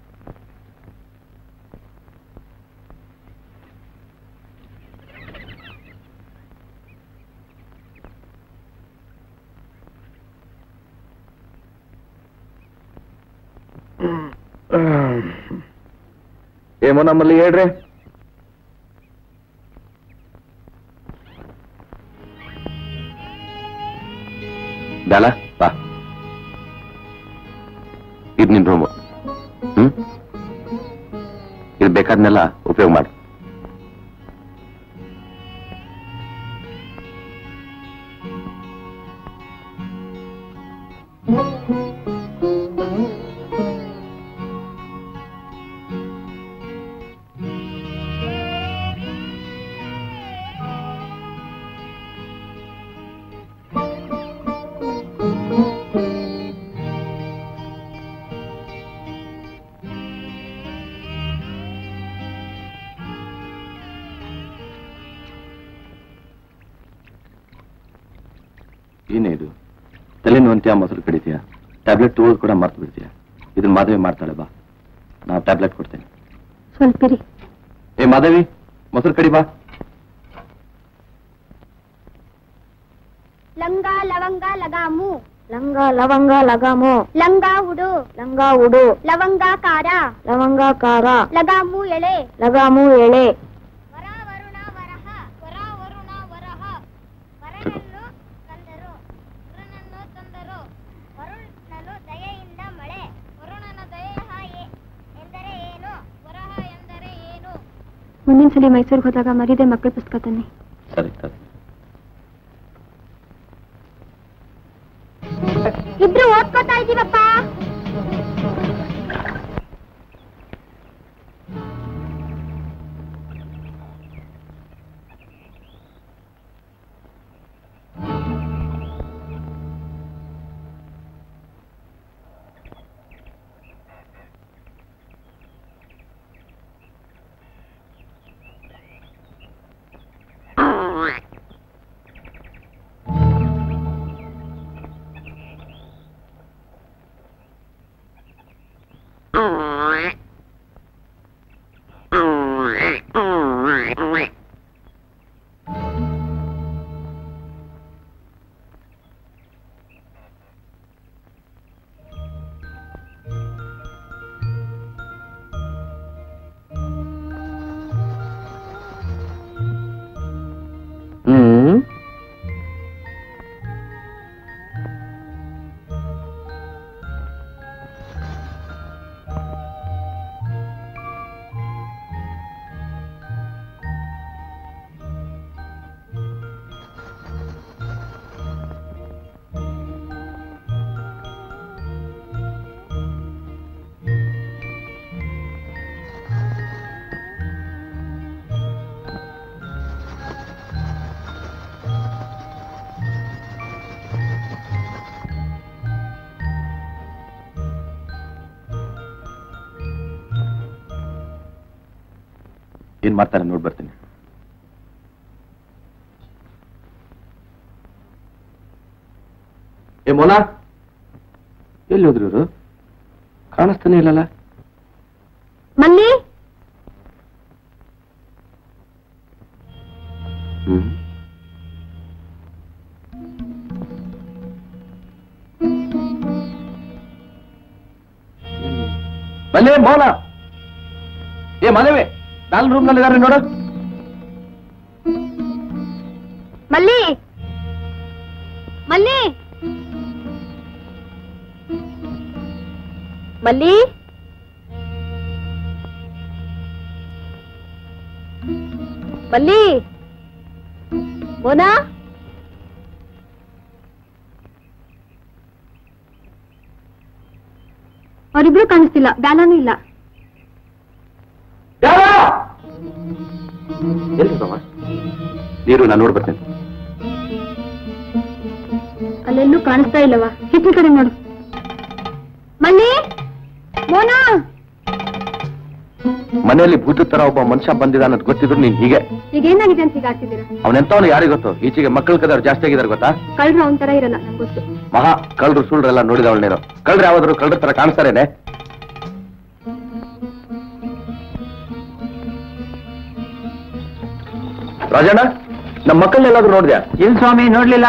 ಏಮೋ ನಮ್ಮಲ್ಲಿ ಹೇಳ್ರಿ ಬ್ಯಾಲ ಬಾ ಇದು ನಿನ್ ರೂಮು ಹ್ಮ್ ಇದು ಬೇಕಾದ್ನೆಲ್ಲ ಉಪಯೋಗ ಮಾಡು ಏನೇ ಇದು ತಲೆನೋವಂತ್ಯಾ ಮೊಸರು ಕಡಿತೀಯ ಟ್ಯಾಬ್ಲೆಟ್ ತಗೋದು ಕೂಡ ಮರ್ತು ಬಿಡ್ತೀಯ ಇದನ್ನ ಮಾಧವಿ ಮಾಡ್ತಾಳೆ ಬಾ ನಾ ಟ್ಯಾಬ್ಲೆಟ್ ಕೊಡ್ತೇನೆ ಸ್ವಲ್ಪ ಇರಿ ಏ ಮಾಧವಿ ಮೊಸರು ಕಡಿ ಬಾ ಲಂಗ ಲವಂಗ ಲಗಾಮು ಲಂಗ ಲವಂಗ ಲಗಾಮು ಲಂಗ ಉಡು ಲಂಗ ಉಡು ಲವಂಗ ಖಾರ ಲವಂಗ ಖಾರ ಲಗಾಮು ಎಳೆ ಲಗಾಮು ಎಳೆ ವರ ವರುಣ ವರಹ ವರ ವರುಣ ವರಹ ತಗೋ. ವರನನ್ನು ತಂದರು ವರುಣನ್ನು ತಂದರು ವರುಣನು ದಯೆಯಿಂದ ಮಳೆ ವರುಣನ ದಯೆ ಹಾಯೆ ಎಂದರೆ ಏನು ವರಹ ಎಂದರೆ ಏನು ಮುಂದಿನ ಸಲ ಮೈಸೂರಿಗೆ ಹೋದಾಗ ಮರಿದೆ ಮಕ್ಕಳ ಪುಸ್ತಕ ತನ್ನಿ ಸರಿ ಸರಿ ಇಬ್ರು ಓದ್ಕೋತಾ ಇದೀವಪ್ಪ ಹ್ಮ್ ಏನ್ ಮಾಡ್ತಾರೆ ನೋಡ್ ಬರ್ತೀನಿ ಏ ಮೋನ ಎಲ್ಲಿ ಹೋದ್ರು ಇವ್ರು ಕಾಣಿಸ್ತಾನೆ ಇಲ್ಲಲ್ಲ ಮಲ್ಲಿ ಹ್ಮ್ ಮನೆ ಮೋನ ಏ ಮನೆವೇ ನಾಲ್ಕು ರೂಮ್ ನಲ್ಲಿ ಇದಾರೆ ನೋಡು ಮಲ್ಲಿ ಮಲ್ಲಿ ಮಲ್ಲಿ ಮಲ್ಲಿ ಮೋನಾ ಅವರಿಬ್ರು ಕಾಣಿಸ್ತಿಲ್ಲ ಬ್ಯಾಲಾನೂ ಇಲ್ಲ ಎಲ್ಲಿ ಸುತ್ತಮ್ಮ? ನೀರು ನಾನು ನೋಡ್ ಬರ್ತೇನೆ ಅಲ್ಲೆಲ್ಲೂ ಕಾಣಿಸ್ತಾ ಇಲ್ಲವಾ ಹಿತ್ಲ ಕಡೆ ನೋಡು ಮಲ್ಲಿ ಮೋನಾ ಮನೆಯಲ್ಲಿ ಭೂತ ತರ ಒಬ್ಬ ಮನುಷ್ಯ ಬಂದಿದ್ದಾನೆ ಅಂತ ಗೊತ್ತಿದ್ರು ನೀನ್ ಹೀಗೆ ಈಗ ಏನಾಗಿದೆ ಅಂತ ಈಗ ಆಡ್ತಿದ್ದೀರಾ ಅವನೆಂತವನು ಯಾರಿಗ್ ಗೊತ್ತು ಈಚೆಗೆ ಮಕ್ಕಳ ಕದವ್ರು ಜಾಸ್ತಿ ಆಗಿದ್ದಾರೆ ಗೊತ್ತಾ ಕಳ್ರು ಅವನ್ ತರ ಇರಲ್ಲ ನಂಗೆ ಗೊತ್ತು ಮಹಾ ಕಳ್ರು ಸುಳ್ರೆಲ್ಲ ನೋಡಿದವಳು ನೀನು ಕಳ್ರು ಯಾವಾದ್ರು ಕಳ್ರ ತರ ಕಾಣಿಸ್ತಾರೇನೆ ರಾಜಣ್ಣ ನಮ್ಮ ಮಕ್ಕಳನ್ನೆಲ್ಲಾದ್ರೂ ನೋಡಿದ್ಯಾ ಎಲ್ ಸ್ವಾಮಿ ನೋಡ್ಲಿಲ್ಲ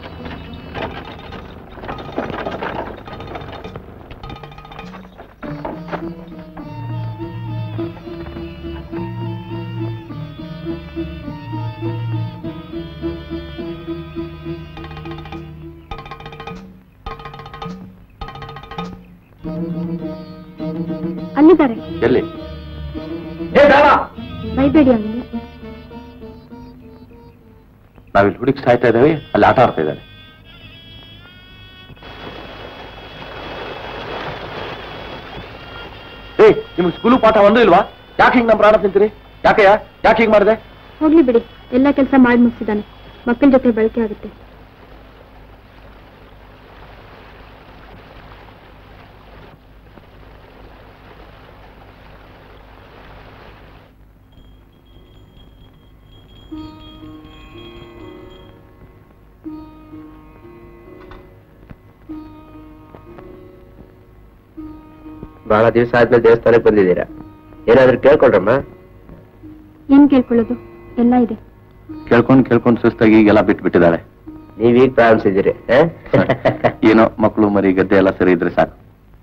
ಅಲ್ಲಿದ್ದಾರೆ ಎಲ್ಲಿ ಏ ಬೇಡ ಬೈಬೇಡಿ ಅವನಿಗೆ ನಾವಿಲ್ಲಿ ಹುಡುಕಿ ಸಾಯ್ತಾ ಇದ್ದೇವೆ ಅಲ್ಲಿ ಆಟ ಆಡ್ತಾ ಇದ್ದಾನೆ ಏ ನಿಮ್ಗೆ ಸ್ಕೂಲು ಪಾಠ ಒಂದು ಇಲ್ವಾ ಯಾಕೆ ಹಿಂಗ್ ನಮ್ಮ ಪ್ರಾಣ ತಿಂತೀರಿ ಯಾಕೆಯ ಯಾಕೆ ಹಿಂಗ್ ಮಾಡಿದೆ ಹೋಗ್ಲಿ ಬಿಡಿ ಎಲ್ಲ ಕೆಲಸ ಮಾಡಿ ಮುಗಿಸಿದಾನೆ ಮಕ್ಕಳ ಜೊತೆ ಬಳಕೆ ಆಗುತ್ತೆ ಬಹಳ ದಿವಸ ಆದ್ಮೇಲೆ ದೇವಸ್ಥಾನಕ್ಕೆ ಬಂದಿದ್ದೀರಾ ಏನಾದ್ರೂ ಕೇಳ್ಕೊಳ್ರಮ್ಮ ಏನ್ ಕೇಳ್ಕೊಳ್ಳೋದು ಎಲ್ಲ ಇದೆ ಕೇಳ್ಕೊಂಡು ಕೇಳ್ಕೊಂಡು ಸುಸ್ತಾಗಿ ಈಗೆಲ್ಲ ಬಿಟ್ಬಿಟ್ಟಿದ್ದಾಳೆ ನೀವೀಗ ಪ್ರಾರಂಭಿಸಿದ್ದೀರಿ ಆ? ಏನೋ ಮಕ್ಕಳು ಮರಿ ಗದ್ದೆ ಎಲ್ಲ ಸರಿ ಇದ್ರೆ ಸಾಕು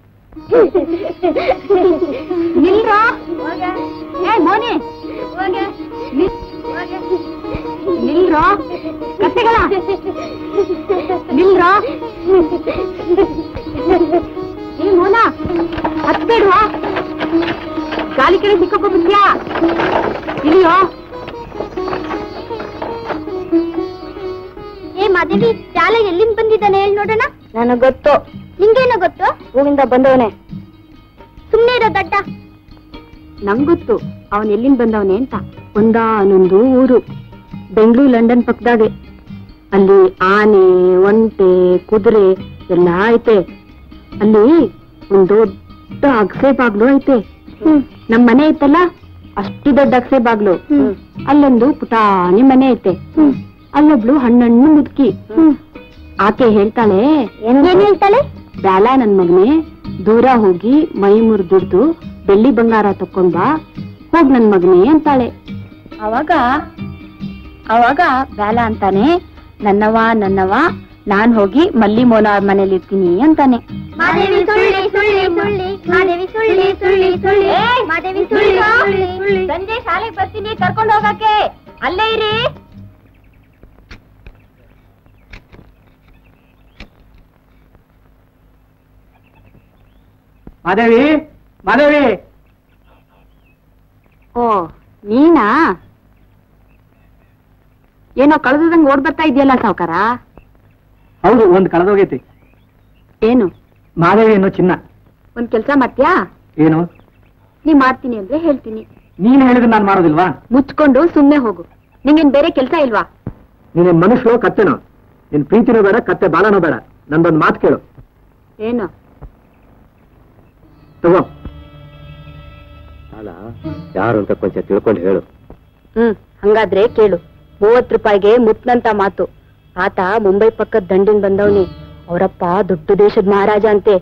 ನಿಲ್ರೋ ಏ ಮೋನಿ ನಿಲ್- ನಿಲ್ರೋ ಕತ್ತೆಗಳ ನಿಲ್ರೋ ಏ ಮೋನ ಹತ್ಬೇಡ್ವಾ ಗಾಲಿ ಕಡೆ ಸಿಕ್ಕೋಬಿಡ್ತೀಯಾ ಇಲ್ಲಿಯೋ ಏ ಮಾದೇವಿ ಶಾಲೆ ಎಲ್ಲಿಂದ ಬಂದಿದ್ದಾನೆ ಹೇಳಿ ನೋಡೋಣ ನನಗ್ ಗೊತ್ತು ನಿಂಗೇನೋ ಗೊತ್ತು ಹೂವಿಂದ ಬಂದವನೇ ಸುಮ್ನೆ ಇರೋ ದಡ್ಡ ನಂಗೊತ್ತು ಅವನ್ ಎಲ್ಲಿಂದ ಬಂದವನೇ ಅಂತ ಒಂದಾನೊಂದು ಊರು ಬೆಂಗಳೂರು ಲಂಡನ್ ಪಕ್ಕದಾಗೆ ಅಲ್ಲಿ ಆನೆ ಒಂಟೆ ಕುದುರೆ ಎಲ್ಲ ಐತೆ ಅಲ್ಲಿ ಒಂದ್ ದೊಡ್ಡ ಅಗಸೆ ಬಾಗ್ಲು ಐತೆ ನಮ್ ಮನೆ ಐತಲ್ಲ ಅಷ್ಟು ದೊಡ್ಡ ಅಗಸೆ ಬಾಗ್ಲು ಅಲ್ಲೊಂದು ಪುಟಾಣಿ ಮನೆ ಐತೆ ಅಲ್ಲೊಬ್ಳು ಹಣ್ಣಣ್ಣು ಮುದುಕಿ ಆಕೆ ಹೇಳ್ತಾಳೆ ಏನ್ ಹೇಳ್ತಾಳೆ ಬ್ಯಾಲ ನನ್ ಮಗನೇ ದೂರ ಹೋಗಿ ಮೈ ಮುರಿದುಡ್ದು ಬೆಳ್ಳಿ ಬಂಗಾರ ತಕೊಂಡ್ ಬಾ ಹೋಗ್ ನನ್ ಮಗನೇ ಅಂತಾಳೆ ಅವಾಗ ಅವಾಗ ಬ್ಯಾಲ ಅಂತಾನೆ ನನ್ನವ ನನ್ನವ ನಾನ್ ಹೋಗಿ ಮಲ್ಲಿ ಮೋನ ಅವ್ರ ಮನೇಲಿ ಇರ್ತೀನಿ ಅಂತಾನೆ ಮಾದೇವಿ ಸುಳ್ಳಿ ಸುಳ್ಳಿ ಸುಳ್ಳಿ ಮಾದೇವಿ ಸುಳ್ಳಿ ಸುಳ್ಳಿ ಸುಳ್ಳಿ ಮಾದೇವಿ ಸುಳ್ಳಿ ಸುಳ್ಳಿ ಸಂಜೆ ಶಾಲೆಗೆ ಬರ್ತೀನಿ ಕರ್ಕೊಂಡು ಹೋಗಕ್ಕೆ ಅಲ್ಲೇ ಇರಿ ಮಾದೇವಿ ಮಾದೇವಿ ಓ ನೀನಾ ಏನೋ ಕಳೆದಂಗ್ ಓಡ್ ಬರ್ತಾ ಇದೆಯಲ್ಲ ಸಾವ್ಕಾರ ಹೌದು ಒಂದ್ ಕಳೆದೋಗೈತಿ ಏನು ಮಾದೇವಿ ಅನ್ನೋ ಚಿನ್ನ ಒಂದ್ ಕೆಲ್ಸ ಮಾಡ್ತೀಯಾ ಏನು ನೀ ಮಾಡ್ತೀನಿ ಅಂದ್ರೆ ಹೇಳ್ತೀನಿ ನೀನ್ ಹೇಳಿದ್ರೆ ನಾನ್ ಮಾಡೋದಿಲ್ವಾ ಮುಚ್ಕೊಂಡು ಸುಮ್ನೆ ಹೋಗು ನಿಂಗೇನ್ ಬೇರೆ ಕೆಲ್ಸ ಇಲ್ವಾ ನೀನೇನ್ ಮನುಷ್ಯರು ಕತ್ತೆನೋ ನಿನ್ ಪ್ರೀತಿನೂ ಬೇಡ ಕತ್ತೆ ಬಾಲನೂ ಬೇಡ ನಂದೊಂದ್ ಮಾತು ಕೇಳು ಏನು ತಗೋ ಅಲ್ಲ ಯಾರು ಅಂತ ಕೊಂಚ ತಿಳ್ಕೊಂಡು ಹೇಳು ಹ್ಮ್ ಹಂಗಾದ್ರೆ ಕೇಳು ಮೂವತ್ ರೂಪಾಯಿಗೆ ಮುತ್ನಂತ ಮಾತು ಆತ ಮುಂಬೈ ಪಕ್ಕದ ದಂಡಿನ್ ಬಂದವನಿ ಅವರಪ್ಪ ದೊಡ್ಡ ದೇಶದ ಮಹಾರಾಜ ಅಂತೆ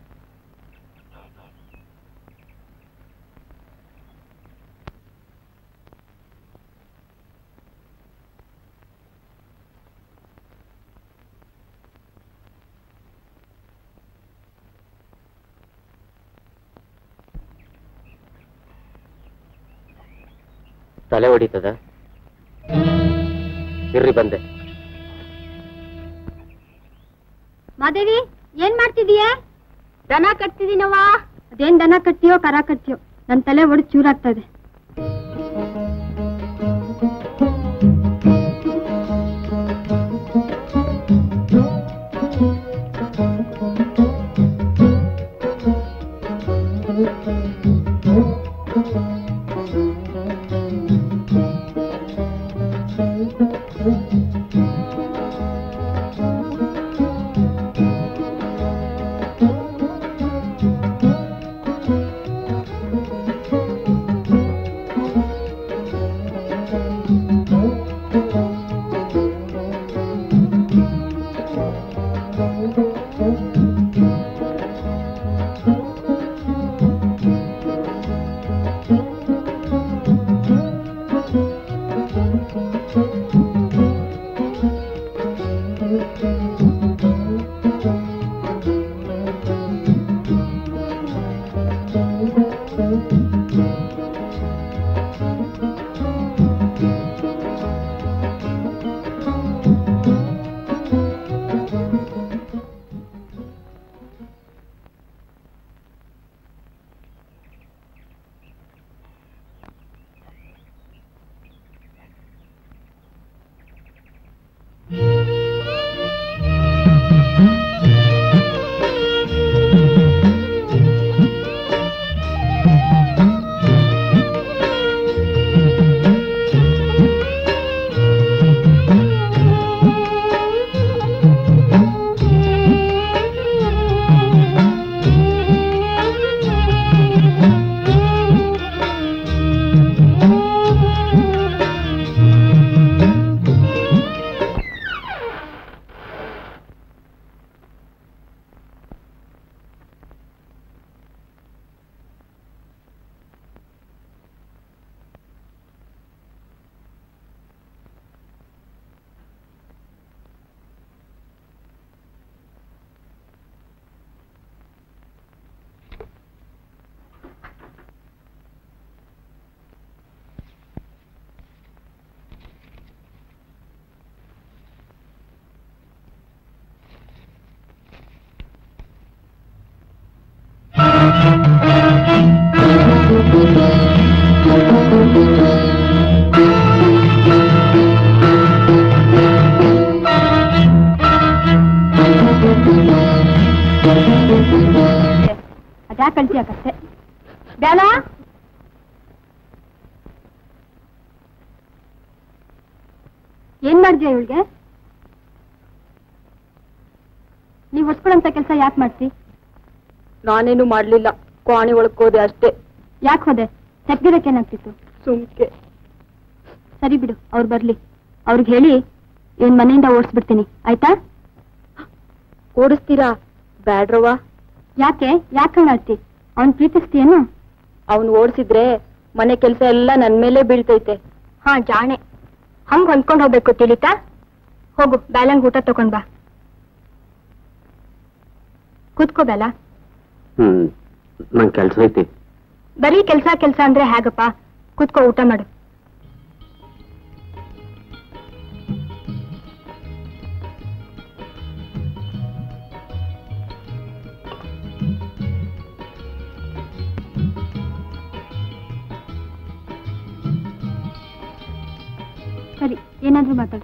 ತಲೆ ಹೊಡಿತದ ಇರ್ರಿ ಬಂದೆ ಮಾದೇವಿ ಏನ್ ಮಾಡ್ತಿದೀಯ ದನ ಕಟ್ತಿದೀನವ್ವ ಅದೇನ್ ದನ ಕಟ್ತೀಯೋ ಕರ ಕಟ್ತೀಯೋ ನನ್ ತಲೆ ಒಡ್ ಚೂರಾಗ್ತಾ ಇದೆ ಅದ್ಯಾಕೆ ಕಳ್ಸಿಯಾಕಷ್ಟೆ ಬ್ಯಾಲ ಏನ್ ಮಾಡಿದ್ಯಾ ಇವಳಿಗೆ ನೀವ್ ಹೊಸ್ಕೊಳಂತ ಕೆಲಸ ಯಾಕೆ ಮಾಡ್ತಿ ನಾನೇನು ಮಾಡ್ಲಿಲ್ಲ ಕೋಣೆ ಒಳಕ್ ಹೋದೆ ಅಷ್ಟೇ ಯಾಕೆ ಹೋದೆ ತೆಗ್ದಿರಕ್ಕೇನಾಗ್ತಿತ್ತು ಸುಮ್ಕೆ ಸರಿ ಬಿಡು ಅವ್ರು ಬರ್ಲಿ ಅವ್ರಿಗೆ ಹೇಳಿ ಇವನ್ ಮನೆಯಿಂದ ಓಡಿಸ್ಬಿಡ್ತೀನಿ ಆಯ್ತಾ ಓಡಿಸ್ತೀರಾ ಬ್ಯಾಡ್ರವ್ವ ಯಾಕೆ ಯಾಕೆ ಆಡ್ತಿ ಅವ್ನ್ ಪ್ರೀತಿಸ್ತೀಯೇನು ಅವ್ನ್ ಓಡಿಸಿದ್ರೆ ಮನೆ ಕೆಲ್ಸ ಎಲ್ಲ ನನ್ ಮೇಲೆ ಬೀಳ್ತೈತೆ ಹಾ ಜಾಣೆ ಹಂಗ್ ಹೊಂದ್ಕೊಂಡ್ ಹೋಗ್ಬೇಕು ತಿಳಿತಾ ಹೋಗು ಬ್ಯಾಲಂಗ್ ಊಟ ತಗೊಂಡ್ ಬಾ ಕೂತ್ಕೋ ಬೇಲ ಹ್ಮ್ ನಂಗೆ ಕೆಲ್ಸ ಐತಿ ಬರೀ ಕೆಲ್ಸ ಕೆಲ್ಸ ಅಂದ್ರೆ ಹೇಗಪ್ಪ ಕೂತ್ಕೋ ಊಟ ಮಾಡು ಸರಿ ಏನಾದ್ರೂ ಮಾತಾಡು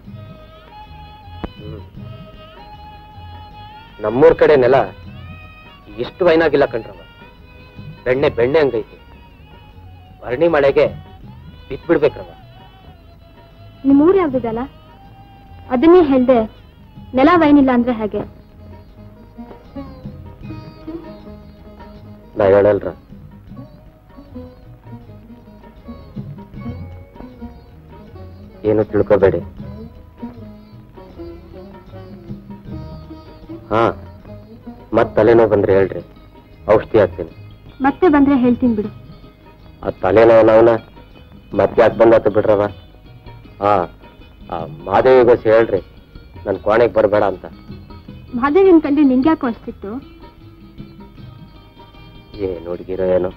ನಮ್ಮೂರ್ ಕಡೆ ನೆಲ ಇಷ್ಟು ವೈನಾಗಿಲ್ಲ ಕಣ್ರವ ಬೆಣ್ಣೆ ಬೆಣ್ಣೆ ಹಂಗೈತಿ ಭರಣಿ ಮಳೆಗೆ ಬಿತ್ಬಿಡ್ಬೇಕ್ರವ ನಿಮ್ಮೂರ್ ಯಾವ್ದಿದಲ್ಲ ಅದನ್ನೇ ಹೇಳ್ದೆ ನೆಲ ವೈನಿಲ್ಲ ಅಂದ್ರೆ ಹೇಗೆ ನಾ ಹೇಳಲ್ರ ಏನು ತಿಳ್ಕೊಬೇಡಿ ಹಾ ಮತ್ ತಲೆನೋವು ಬಂದ್ರೆ ಹೇಳ್ರಿ ಔಷಧಿ ಹಾಕ್ತೀನಿ ಮತ್ತೆ ಬಂದ್ರೆ ಹೇಳ್ತೀನಿ ಬಿಡು ಆ ತಲೆನೋವು ನಾವ್ನ ಮತ್ತೆ ಯಾಕೆ ಬಂದಾತು ಬಿಡ್ರವ ಹಾ ಆ ಮಾದೇವಿ ಬಸ್ ಹೇಳ್ರಿ ನನ್ ಕೋಣೆಗೆ ಬರಬೇಡ ಅಂತ ಮಹಾದೇವಿನ ಕಂಡು ನಿಂಗ್ಯಾಕೋ ಅಷ್ಟಿತ್ತು ಏನ್ ಹುಡುಗಿರೋ ಏನೋ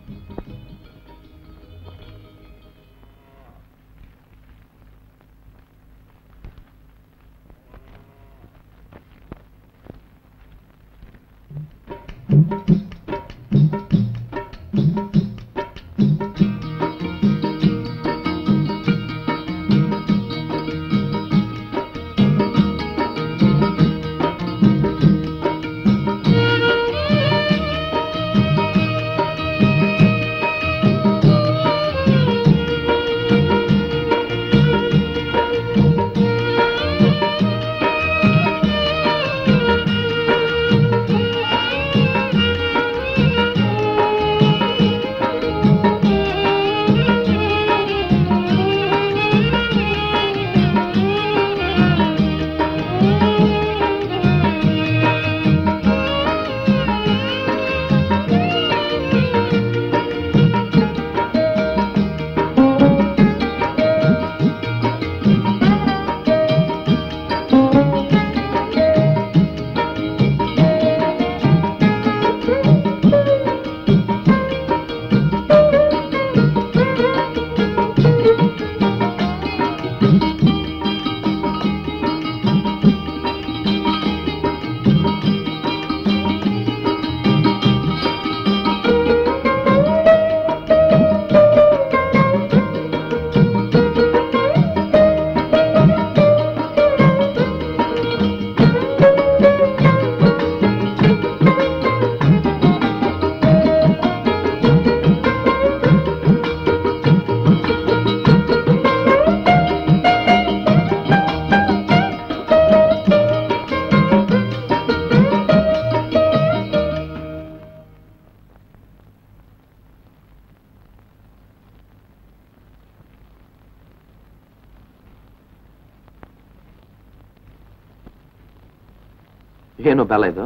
ಏನು ಬೆಲ ಇದು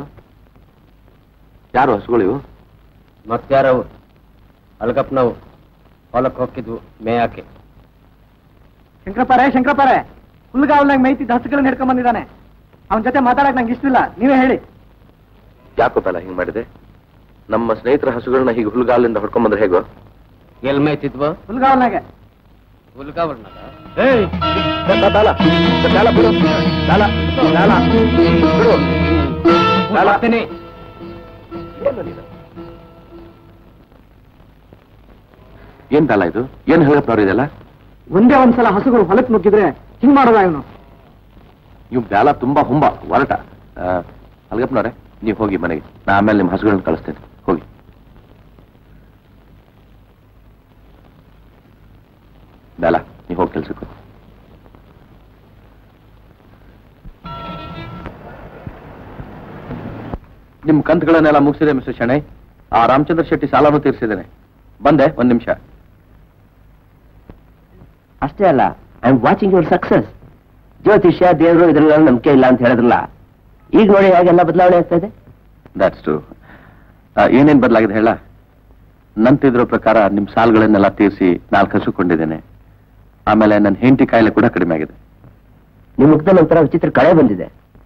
ಯಾರು ಹಸುಗಳು ಇವು ಮತ್ತಾರವು ಅಲ್ಗಪ್ಪನವು ಹೊಲಕ್ಕೆ ಹೋಗಿದ್ವು ಮೇಯಾಕೆ ಶಂಕರಪ್ಪರೇ ಶಂಕರಪ್ಪರೇ ಹುಲ್ಗಾವಲ್ನಾಗ ಮೇಯ್ತಿದ್ದ ಹಸುಗಳನ್ನ ಹಿಡ್ಕೊಂಡ್ ಬಂದಿದ್ದಾನೆ ಅವನ ಜೊತೆ ಮಾತಾಡಕ್ ನಂಗೆ ಇಷ್ಟವಿಲ್ಲ ನೀವೇ ಹೇಳಿ ಯಾಕೋ ಬೆಲ ಹಿಂಗ್ ಮಾಡಿದೆ ನಮ್ಮ ಸ್ನೇಹಿತರ ಹಸುಗಳನ್ನ ಹೀಗೆ ಹುಲ್ಗಾಲಿಂದ ಹೊಡ್ಕೊಂಬಂದ್ರೆ ಹೇಗೋ ಎಲ್ ಮೇಯ್ತಿದ್ವು ಹುಲ್ಗಾವಲ್ನಾಗೆ ಹುಲ್ಗಾವರ್ನಾಗ ಏಯ್ ದಾಲ ದಾಲ ಬಿಡು ದಾಲ ದಾಲ ಬಿಡು ದಾಲ ಏನು ನೀನು? ಏನ್ ತಾಲ ಇದು ಏನ್ ಹೇಳಪ್ಪ ಇದೆಲ್ಲ ಒಂದೇ ಒಂದ್ಸಲ ಹಸುಗಳು ಹೊಲಕ್ ನುಗ್ಗಿದ್ರೆ ಹಿಂಗ್ ಮಾಡೋದ ಇವನು ಇವ್ ಬ್ಯಾಲ ತುಂಬಾ ಹುಂಬ ಹೊರಟ ಅಲ್ಗಪ್ಪನವ್ರೆ ನೀವು ಹೋಗಿ ಮನೆಗೆ ನಾ ಆಮೇಲೆ ನಿಮ್ಮ ಹಸುಗಳನ್ನ ಕಳಿಸ್ತೇನೆ ಹೋಗಿ ಬೇಡ ನೀವು ಹೋಗಿ ಕೆಲ್ಸಕ್ಕೆ ನಿಮ್ ಕಂತುಗಳನ್ನೆಲ್ಲ ಮುಗಿಸಿದೆ ಮಿಸ್ಟರ್ ಶೆಣೈ ಆ ರಾಮಚಂದ್ರ ಶೆಟ್ಟಿ ಸಾಲನೂ ತೀರಿಸಿದ್ದೇನೆ ಬಂದೆ ಒಂದ್ ನಿಮಿಷ ಅಷ್ಟೇ ಅಲ್ಲ I am watching your success ಜ್ಯೋತಿಷ್ಯ ದೇವರು ಇದ್ರೆಲ್ಲ ನಂಬಿಕೆ ಇಲ್ಲ ಅಂತ ಹೇಳಿದ್ರಲ್ಲ ಈಗ ನೋಡಿ ಹೇಗೆಲ್ಲ ಬದಲಾವಣೆ ಆಗ್ತಾ ಇದೆ ದಟ್ಸ್ ಟು ಏನೇನ್ ಬದಲಾಗಿದೆ ಹೇಳ ನಂತಿದ್ರ ಪ್ರಕಾರ ನಿಮ್ ಸಾಲಗಳನ್ನೆಲ್ಲ ತೀರಿಸಿ ನಾಲ್ಕು ಹಸುಕೊಂಡಿದ್ದೇನೆ ಆಮೇಲೆ ನನ್ನ ಹೆಂಡತಿ ಕಾಯಿಲೆ ಕೂಡ ಕಡಿಮೆ ಆಗಿದೆ ನಿಮ್ಮ ಮುಖದಲ್ಲಿ ಒಂಥರ ವಿಚಿತ್ರ ಕಳೆ ಬಂದಿದೆ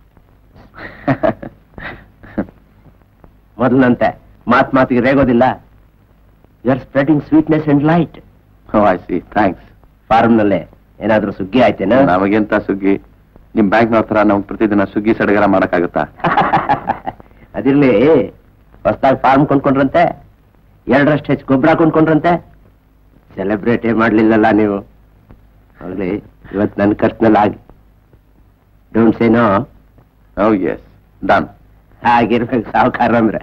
ಮೊದಲಂತೆ ಮಾತ್ ಮಾತಿಗೆ ರೇಗೋದಿಲ್ಲ you are spreading sweetness and light I see thanks ಫಾರ್ಮ್ನಲ್ಲೇ ಏನಾದ್ರೂ ಸುಗ್ಗಿ ಆಯ್ತೇನೋ ನಮಗೆಂತ ಸುಗ್ಗಿ ನಿಮ್ ಬ್ಯಾಂಕ್ನವ್ರ ತರ ನಮ್ಗೆ ಪ್ರತಿದಿನ ಸುಗ್ಗಿ ಸಡಗರ ಮಾಡಕ್ಕಾಗುತ್ತಾ ಅದಿರ್ಲಿ ಹೊಸದಾಗಿ ಫಾರ್ಮ್ ಕೊಂಡ್ಕೊಂಡ್ರಂತೆ ಎರಡರಷ್ಟು ಹೆಚ್ಚು ಗೊಬ್ಬರ ಕೊಂಡ್ಕೊಂಡ್ರಂತೆ ಸೆಲೆಬ್ರೇಟೇ ಮಾಡ್ಲಿಲ್ಲಲ್ಲ ನೀವು ಹೋಗ್ಲಿ ಇವತ್ತು ನನ್ನ ಖರ್ಚಿನಲ್ಲಿ ಆಗಿ don't say no oh yes done ಹಾಗಿರ್ಬೇಕು ಸಾವುಕಾರ ಅಂದ್ರೆ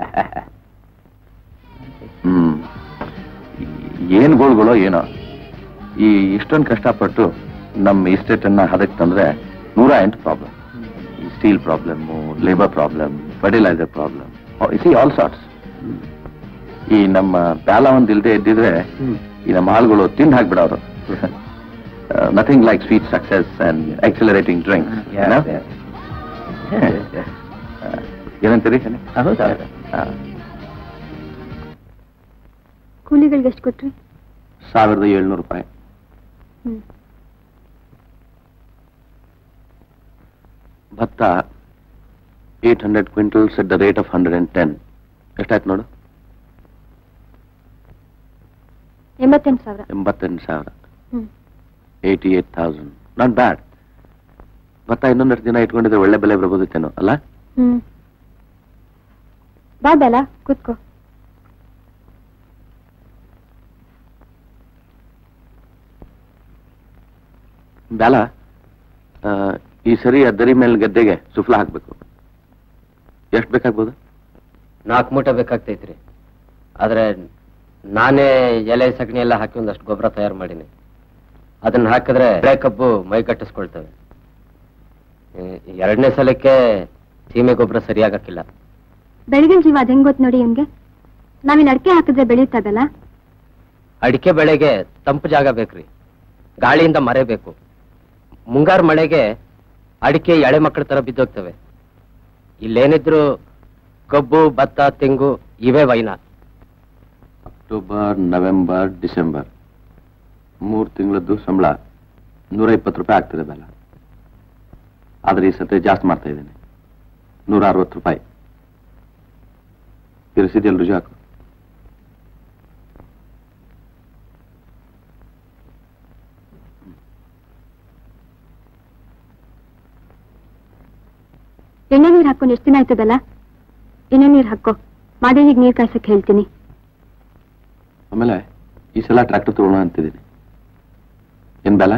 ಹ್ಮ್ ಏನ್ ಗೋಳ್ಗಳೋ ಏನೋ ಈ ಇಷ್ಟೊಂದು ಕಷ್ಟಪಟ್ಟು ನಮ್ಮ ಇಸ್ಟೇಟ್ ಅನ್ನ ಹದಕ್ಕೆ ತಂದ್ರೆ ನೂರ ಎಂಟು ಪ್ರಾಬ್ಲಮ್ ಈ steel problem labour problem fertiliser problem see all sorts ಈ ನಮ್ಮ ಬ್ಯಾಲ ಒಂದ್ ಇಲ್ದೆ ಇದ್ದಿದ್ರೆ ಈ ನಮ್ಮ ಆಳುಗಳು ತಿಂದು ಹಾಕ್ಬಿಡೋರು nothing like sweet success and accelerating drink ಏನಂತೀರಿ ಹೌದೌದು ಆ, ಕೂಲಿಗಳಿಗೆ ಎಷ್ಟು ಕೊಟ್ರಿ ಸಾವಿರದ ಏಳ್ನೂರು ರೂಪಾಯಿ ಹ್ಮ್ ಭತ್ತ eight hundred quintals at the rate of hundred and ten ಎಷ್ಟಾಯ್ತು ನೋಡು ಎಂಬತ್ತೆಂಟು ಸಾವಿರ ಎಂಬತ್ತೆಂಟು ಸಾವಿರ ಹ್ಮ್ eighty eight thousand not bad ಭತ್ತ ಇನ್ನೊಂದಷ್ಟು ದಿನ ಇಟ್ಕೊಂಡಿದ್ರೆ ಒಳ್ಳೆ ಬೆಲೆ ಬರ್ಬೋದಿತ್ತೇನೋ ಅಲ್ಲ ಹ್ಮ್ ಬಾ ಬೇಲ ಕೂತ್ಕೋ ಬ್ಯಾಲ ಆ, ಈ ಸರಿ ಆ ದರಿ ಮೇಲೆ ಗದ್ದೆಗೆ ಸುಫಲ ಹಾಕ್ಬೇಕು ಎಷ್ಟು ಬೇಕಾಗ್ಬೋದು ನಾಲ್ಕು ಮೂಟೆ ಬೇಕಾಗ್ತೈತ್ರಿ ಆದ್ರೆ ನಾನೇ ಎಲೆ ಸಗಣಿ ಎಲ್ಲ ಹಾಕಿ ಒಂದಷ್ಟು ಗೊಬ್ಬರ ತಯಾರು ಮಾಡೀನಿ ಅದನ್ನ ಹಾಕಿದ್ರೆ ಬೆಳೆ ಕಬ್ಬು ಮೈ ಕಟ್ಟಿಸ್ಕೊಳ್ತವೆ ಈ ಎರಡನೇ ಸಲಕ್ಕೆ ಸೀಮೆ ಗೊಬ್ಬರ ಸರಿಯಾಗಕ್ಕಿಲ್ಲ ಬೆಳಗಿನ ಜೀವ ಅದ್ ಹೆಂಗ್ ಗೊತ್ತು ನೋಡಿ ಇವ್ನ್ಗೆ ನಾವಿನ್ ಅಡಿಕೆ ಹಾಕಿದ್ರೆ ಬೆಳೆಯುತ್ತದಲ್ಲ ಅಡಿಕೆ ಬೆಳೆಗೆ ತಂಪು ಜಾಗ ಬೇಕ್ರಿ ಗಾಳಿಯಿಂದ ಮರೆಬೇಕು ಮುಂಗಾರು ಮಳೆಗೆ ಅಡಿಕೆ ಎಳೆ ಮಕ್ಕಳ ತರ ಬಿದ್ದೋಗ್ತವೆ ಇಲ್ಲೇನಿದ್ರು ಕಬ್ಬು ಭತ್ತ ತೆಂಗು ಇವೇ ವೈನ ಅಕ್ಟೋಬರ್ ನವೆಂಬರ್ ಡಿಸೆಂಬರ್ ಮೂರು ತಿಂಗಳದ್ದು ಸಂಬಳ ನೂರ ಇಪ್ಪತ್ತು ರೂಪಾಯಿ ಆಗ್ತದೆ ಬೆಲ ಆದ್ರೆ ಈ ಸತಿ ಜಾಸ್ತಿ ಮಾಡ್ತಾ ಇದ್ದೇನೆ ನೂರ ಅರವತ್ತು ರೂಪಾಯಿ ಈ ರಸೀದಿಯಲ್ಲಿ ರುಜು ಹಾಕು ಎಣ್ಣೆ ನೀರ್ ಹಾಕೊಂಡು ಎಷ್ಟು ದಿನ ಆಯ್ತದಲ್ಲ ಎಣ್ಣೆ ನೀರ್ ಹಾಕೋ ಮಾದೇವಿಗೆ ನೀರ್ ಕಾಯ್ಸಕ್ ಹೇಳ್ತೀನಿ ಆಮೇಲೆ ಈ ಸಲ ಟ್ರ್ಯಾಕ್ಟರ್ ತಗೊಳ್ಳೋಣ ಅಂತಿದ್ದೀನಿ ಏನ್ ಬೆಲ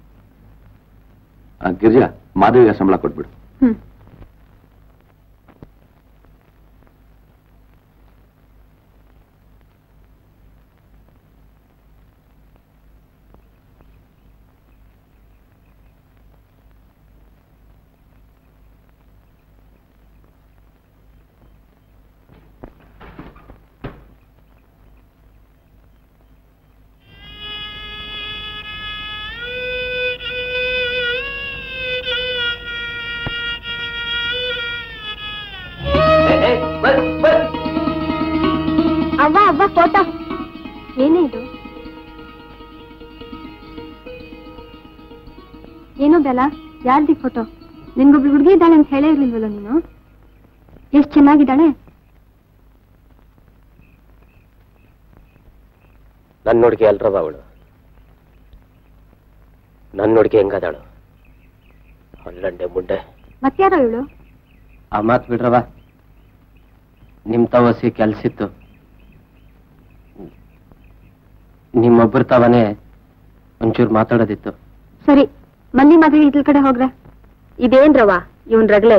ಆ, ಗಿರಿಜಾ ಮಾಧವಿಗೆ ಸಂಬಳ ಕೊಟ್ಬಿಡು ಹ್ಮ್ ಅವ್ವ ಅವ್ವ ಫೋಟೋ ಏನೇ ಇದು ಏನೋ ಬೆಲ ಯಾರ್ದಿ ಫೋಟೋ ನಿನ್ಗೊಬ್ಳು ಹುಡುಗಿ ಇದ್ದಾಳೆ ಅಂತ ಹೇಳೇ ಇರ್ಲಿಲ್ವಲ್ಲ ನೀನು ಎಷ್ಟ್ ಚೆನ್ನಾಗಿದ್ದಾಳೆ ನನ್ನ ನೋಡಿಕೆ ಎಲ್ರವ ಅವಳು ನನ್ನ ನೋಡಿಕೆ ಹೆಂಗದಾಳು ಹಲ್ಲಂಡೆ ಮುಂಡೆ ಮತ್ಯಾರೋ ಇವಳು ಆ ಮಾತು ಬಿಡ್ರವ ನಿಮ್ ತವಸಿ ಕೆಲ್ಸಿತ್ತು ನಿಮ್ಮೊಬ್ಬರ ತವನೇ ಒಂಚೂರು ಮಾತಾಡೋದಿತ್ತು ಸರಿ ಮಲ್ಲಿ ಮದುವೆ ಇದ್ಲ ಕಡೆ ಹೋಗ್ರೆ ಇದೇನ್ರವ ಇವನ್ ರಗ್ಲೆ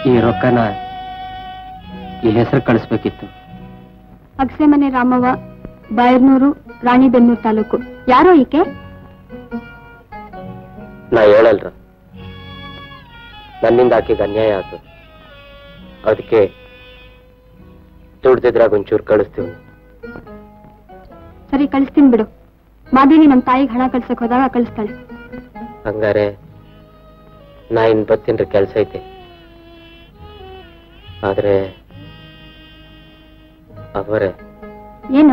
ಈ ರೊಕ್ಕನ ಈ ಹೆಸರು ಕಳಿಸ್ಬೇಕಿತ್ತು ಅಗಸೆಮನೆ ರಾಮವ್ವ ಬಾಯರ್ನೂರು ರಾಣಿಬೆನ್ನೂರು ತಾಲೂಕು ಯಾರೋ ಈಕೆ ನಾ ಹೇಳಲ್ರ ನನ್ನಿಂದ ಆಕೆಗೆ ಅನ್ಯಾಯ ಆಯ್ತು ಅದಕ್ಕೆ ದುಡ್ದಿದ್ರಾಗ ಒಂಚೂರು ಕಳಿಸ್ತೀವಿ ಸರಿ ಕಳಿಸ್ತೀನಿ ಬಿಡು ಮಾದೇವಿ ನಮ್ ತಾಯಿಗೆ ಹಣ ಕಳ್ಸಕ್ ಹೋದಾಗ ಕಳಿಸ್ತಾಳೆ ಹಂಗಾರೆ ನಾ ಇನ್ ಬರ್ತೀನ್ರಿ ಕೆಲ್ಸ ಐತೆ ಆದ್ರೆ ಅವರೇ ಏನು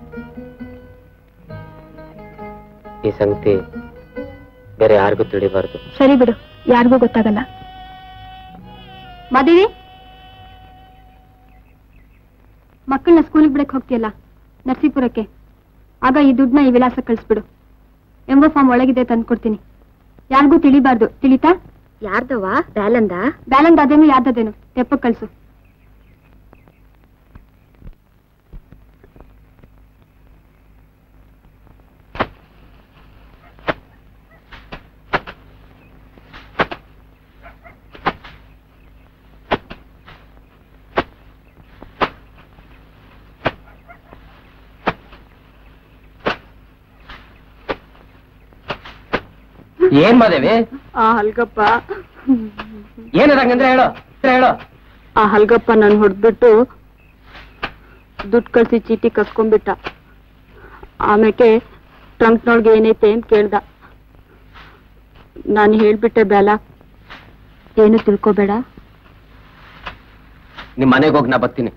ಈ ಸಂಗತಿ ಬೇರೆ ಯಾರಿಗೂ ತಿಳಿಬಾರ್ದು ಸರಿ ಬಿಡು ಯಾರಿಗೂ ಗೊತ್ತಾಗಲ್ಲ ಮಾದೇವಿ ಮಕ್ಕಳನ್ನ ಸ್ಕೂಲಿಗೆ ಬಿಡಕ್ ಹೋಗ್ತೀಯಲ್ಲ ನರಸೀಪುರಕ್ಕೆ ಆಗ ಈ ದುಡ್ಡನ್ನ ಈ ವಿಳಾಸ ಕಳಿಸ್ಬಿಡು ಎಂಬ ಫಾರ್ಮ್ ಒಳಗಿದೆ ತಂದ್ಕೊಡ್ತೀನಿ ಯಾರಿಗೂ ತಿಳಿಬಾರ್ದು ತಿಳಿತಾ ಯಾರ್ದವ ಬ್ಯಾಲಂದ ಬ್ಯಾಲೆನ್ಸ್ ಅದೇನು ಯಾರ್ದದೇನು ತೆಪ್ಪಕ್ ಕಳ್ಸು ಏನ್ ಮಾದೇವಿ ಆ ಹಲ್ಗಪ್ಪ ಏನದಂಗಂದ್ರೆ ಹೇಳು ಹೇಳು ಆ ಹಲ್ಗಪ್ಪ ನನ್ ಹೊಡ್ಬಿಟ್ಟು ದುಡ್ಡು ಕಳ್ಸಿ ಚೀಟಿ ಕಸ್ಕೊಂಡ್ಬಿಟ್ಟ ಆಮೇಲೆ ಟ್ರಂಕ್ನೊಳಗೆ ಏನೈತೆ ಅಂತ ಕೇಳ್ದ ನಾನು ಹೇಳ್ಬಿಟ್ಟೆ ಬೇಲ ಏನು ತಿಳ್ಕೊಬೇಡ ನಿಮ್ ಮನೆಗೆ ಹೋಗಿ ನಾ ಬರ್ತೀನಿ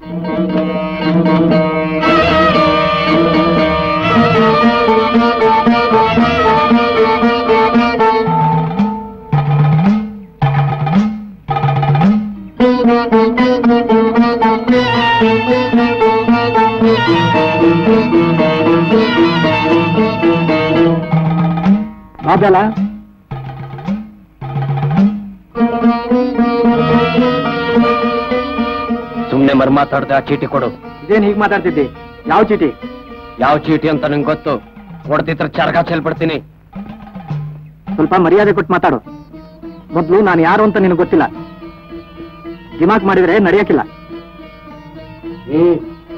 ಬಾಬೆಲ್ಲ ಸುಮ್ನೆ ಮರ್ ಮಾತಾಡ್ದೆ ಆ ಚೀಟಿ ಕೊಡು ಇದೇನ್ ಹೀಗ್ ಮಾತಾಡ್ತಿದ್ದಿ ಯಾವ ಚೀಟಿ ಯಾವ ಚೀಟಿ ಅಂತ ನಂಗೆ ಗೊತ್ತು ಕೊಡ್ತಿತ್ರ ಚರ್ಗ ಚೆಲ್ಬಿಡ್ತೀನಿ ಸ್ವಲ್ಪ ಮರ್ಯಾದೆ ಕೊಟ್ಟು ಮಾತಾಡು ಮೊದ್ಲು ನಾನು ಯಾರು ಅಂತ ನಿನಗೆ ಗೊತ್ತಿಲ್ಲ ದಿಮಾಕ್ ಮಾಡಿದ್ರೆ ನಡೆಯಕ್ಕಿಲ್ಲ ಹ್ಮ್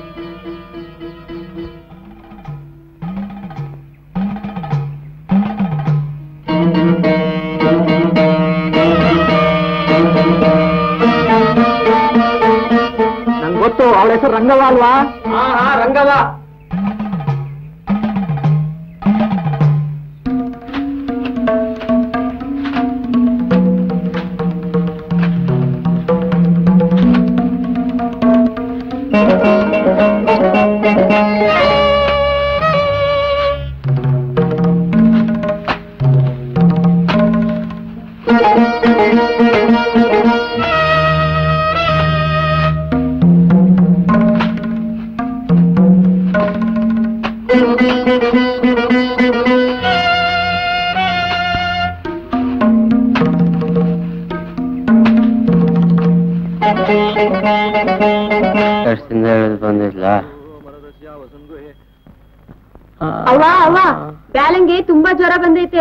ನಂಗೆ ಗೊತ್ತು ಅವಳ ಹೆಸರು ರಂಗವ ಅಲ್ವಾ ಹಾ ಹಾ ರಂಗವ ಎಷ್ಟಿಂದ ಹೇಳಿದ್ ಬಂದಿಲ್ಲ ಅವ್ವ ಅವ್ವ ಬ್ಯಾಲಂಗೆ ತುಂಬಾ ಜ್ವರ ಬಂದೈತೆ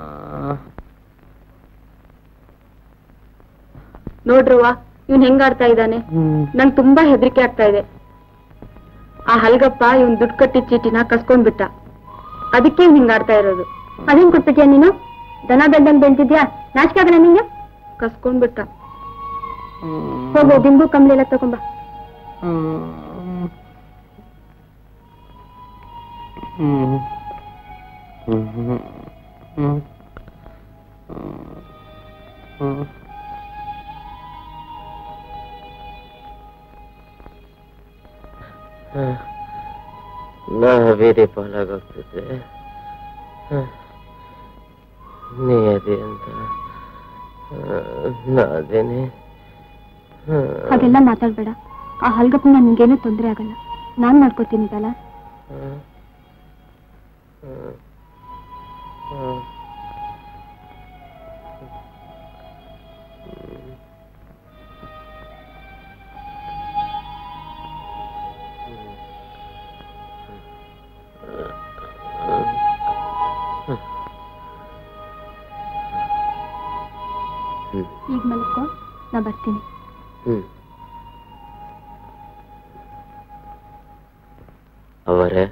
ನೋಡ್ರವ್ವ ಇವ್ನ್ ಹೆಂಗಾಡ್ತಾ ಇದ್ದಾನೆ ನಂಗ್ ತುಂಬಾ ಹೆದರಿಕೆ ಆಗ್ತಾ ಇದೆ ಆ ಹಲ್ಗಪ್ಪ ಇವ್ನ್ ದುಡ್ಡು ಕಟ್ಟಿದ ಚೀಟಿನ ಕಸ್ಕೊಂಡ್ಬಿಟ್ಟ ಅದಕ್ಕೆ ಇವ್ನ್ ಹಿಂಗಾಡ್ತಾ ಇರೋದು ಅದೇನ್ ಕೊಡ್ತಿದ್ಯಾ ನೀನು ದನ ಬೆಳ್ದಂಗ್ ಬೆಳ್ತಿದ್ಯಾ ನಾಚಿಕೆ ಆಗಲ್ಲ ನಿಂಗೆ ಕಸ್ಕೊಂಡ್ಬಿಟ್ಟ ಹೋಗು ದಿಂಬು ಕಂಬಳಿ ಎಲ್ಲ ತಗೊಂಬ ನಾ ಬೇರೆ ಪಾಲಾಗೋಗ್ತಿದ್ದೆ ನೀ ಅದೇ ಅಂತ ನಾ ಅದೇನೆ ಹಾಗೆಲ್ಲ ಮಾತಾಡ್ಬೇಡ ಆ ಹಲ್ಗಪ್ಪನ ನಿನ್ಗೇನು ತೊಂದ್ರೆ ಆಗಲ್ಲ ನಾನ್ ಮಾಡ್ಕೋತೀನಿ ಇದಲ್ಲ ಈಗ ಮಲ್ಕೋ ನಾ ಬರ್ತೀನಿ ಅವರೇ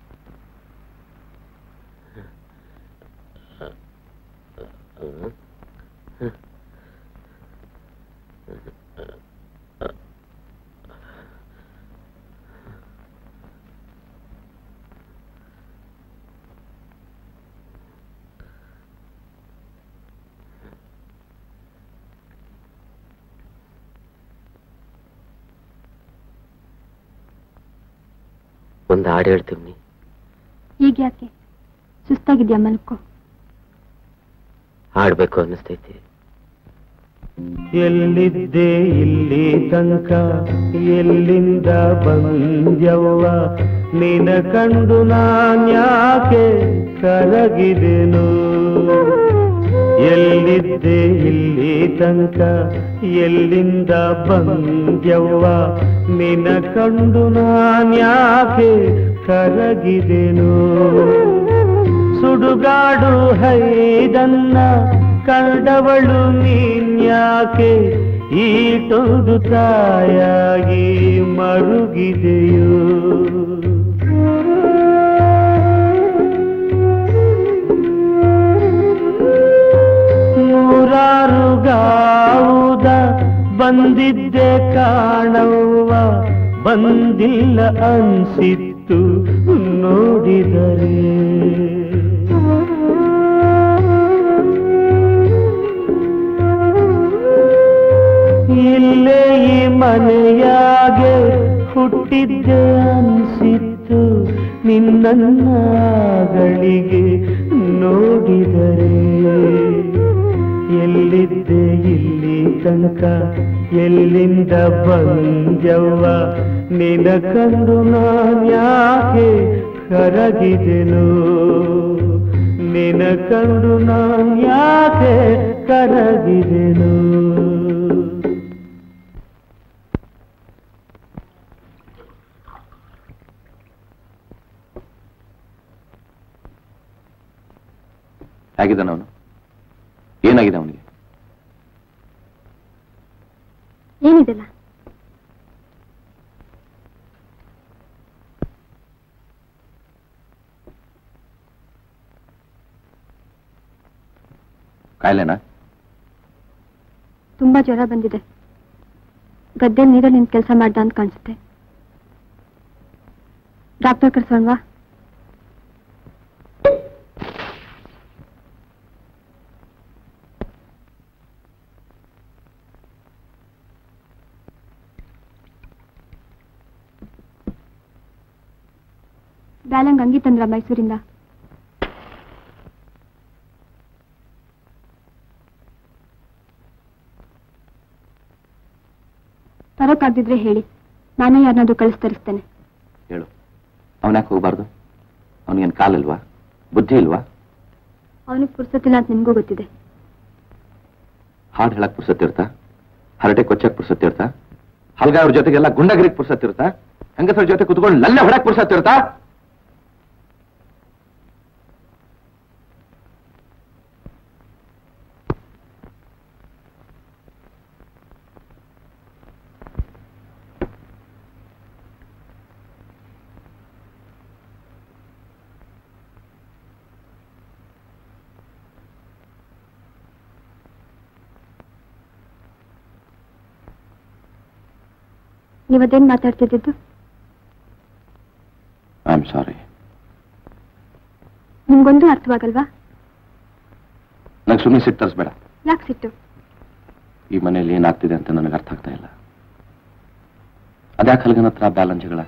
ಒಂದು ಹಾಡು ಹೇಳ್ತೀನಿ ಈಗ ಯಾಕೆ ಸುಸ್ತಾಗಿದ್ಯಾ ಮಲ್ಕೋ ಹಾಡ್ಬೇಕು ಅನ್ನಿಸ್ತೈತಿ ಎಲ್ಲಿದ್ದೆ ಇಲ್ಲಿ ತನಕ ಎಲ್ಲಿಂದ ಬಂದ್ಯವ್ವ ನಿನ ಕಂಡು ನಾನ್ಯಾಕೆ ಕರಗಿದೆನು ಎಲ್ಲಿದ್ದೆ ಇಲ್ಲಿ ತನಕ ಎಲ್ಲಿಂದ ಬಂದ್ಯವ್ವ ನಿನ ಕಂಡು ನಾನ್ಯಾಕೆ ಕರಗಿದೆನು ಸುಡುಗಾಡು ಹೈದನ್ನ ಕಂಡವಳು ನೀನ್ಯಾಕೆ ಈಟೊಂದು ತಾಯಾಗಿ ಮರುಗಿದೆಯೋ ನೂರಾರು ಗಾವುದ ಬಂದಿದ್ದೆ ಕಾಣವ್ವ ಬಂದಿಲ್ಲ ಅನ್ಸಿತ್ತು ನೋಡಿದರೆ ಇಲ್ಲೇ ಈ ಮನೆಯಾಗೆ ಹುಟ್ಟಿದ್ದೆ ಅನ್ಸಿತ್ತು ನಿನ್ನನ್ನಗಳಿಗೆ ನೋಡಿದರೆ ಎಲ್ಲಿದ್ದೆ ಇಲ್ಲಿ ತನಕ ಎಲ್ಲಿಂದ ಬಂಜವ್ವ ನಿನ ಕಂಡು ನಾನ್ಯಾಕೆ ಕರಗಿದೆನು ನಿನ ಕಂಡು ನಾನ್ಯಾಕೆ ಕರಗಿದೆನು ಹೇಗಿದ್ದಾನ ಅವನು ಏನಾಗಿದೆ ಅವನಿಗೆ ಏನಿದೆಲ್ಲ ಕಾಯಿಲೆನಾ ತುಂಬಾ ಜ್ವರ ಬಂದಿದೆ ಗದ್ದೆ ನೀರಲ್ಲಿ ನಿಂತು ಕೆಲಸ ಮಾಡ್ದ ಅಂತ ಕಾಣಿಸುತ್ತೆ ಡಾಕ್ಟರ್ ಕರ್ಸೋಣವಾ ಬ್ಯಾಲಂಗ್ ಅಂಗಿ ತಂದ್ರ ಮೈಸೂರಿಂದ ತರೋಕ್ಕಾಗ್ದಿದ್ರೆ ಹೇಳಿ ನಾನೇ ಯಾರನ್ನಾದ್ರೂ ಕಳಿಸ್ ತರಿಸ್ತೇನೆ ಹೇಳು ಅವನ್ಯಾಕೆ ಹೋಗ್ಬಾರ್ದು ಅವನಿಗೇನು ಕಾಲಿಲ್ವಾ ಬುದ್ಧಿ ಇಲ್ವಾ ಅವನಿಗೆ ಪುರ್ಸತ್ತಿಲ್ಲ ಅಂತ ನಿಮ್ಗೂ ಗೊತ್ತಿದೆ ಹಾಡು ಹೇಳಕ್ ಪುರ್ಸತ್ತಿರ್ತಾ ಹರಟೆ ಕೊಚ್ಚಕ್ ಪುರ್ಸತ್ತಿರ್ತಾ ಹಲ್ಗಾವ್ರ ಜೊತೆಗೆಲ್ಲ ಗುಂಡಗಿರಿಗ್ ಪುರ್ಸತ್ತಿರ್ತಾ ಹೆಂಗಸರ ಜೊತೆ ಕುತ್ಕೊಂಡು ಲಲ್ಲೆ ಹೊಡಕ್ ಪುರ್ಸತ್ತಿರ್ತಾ ನೀವದೇನ್ ಮಾತಾಡ್ತಿದ್ದು ಐ ಆಮ್ ಸಾರಿ ನಿಮ್ಗೊಂದು ಅರ್ಥವಾಗಲ್ವಾ ನಂಗೆ ಸುಮ್ಮನೆ ಸಿಟ್ಟು ತರಿಸ್ಬೇಡ ಯಾಕೆ ಸಿಟ್ಟು ಈ ಮನೇಲಿ ಏನಾಗ್ತಿದೆ ಅಂತ ನನಗೆ ಅರ್ಥ ಆಗ್ತಾ ಇಲ್ಲ ಅದ್ಯಾಕೆ ಹಲ್ಗನ ಹತ್ರ ಬ್ಯಾಲನ್ ಜಗಳ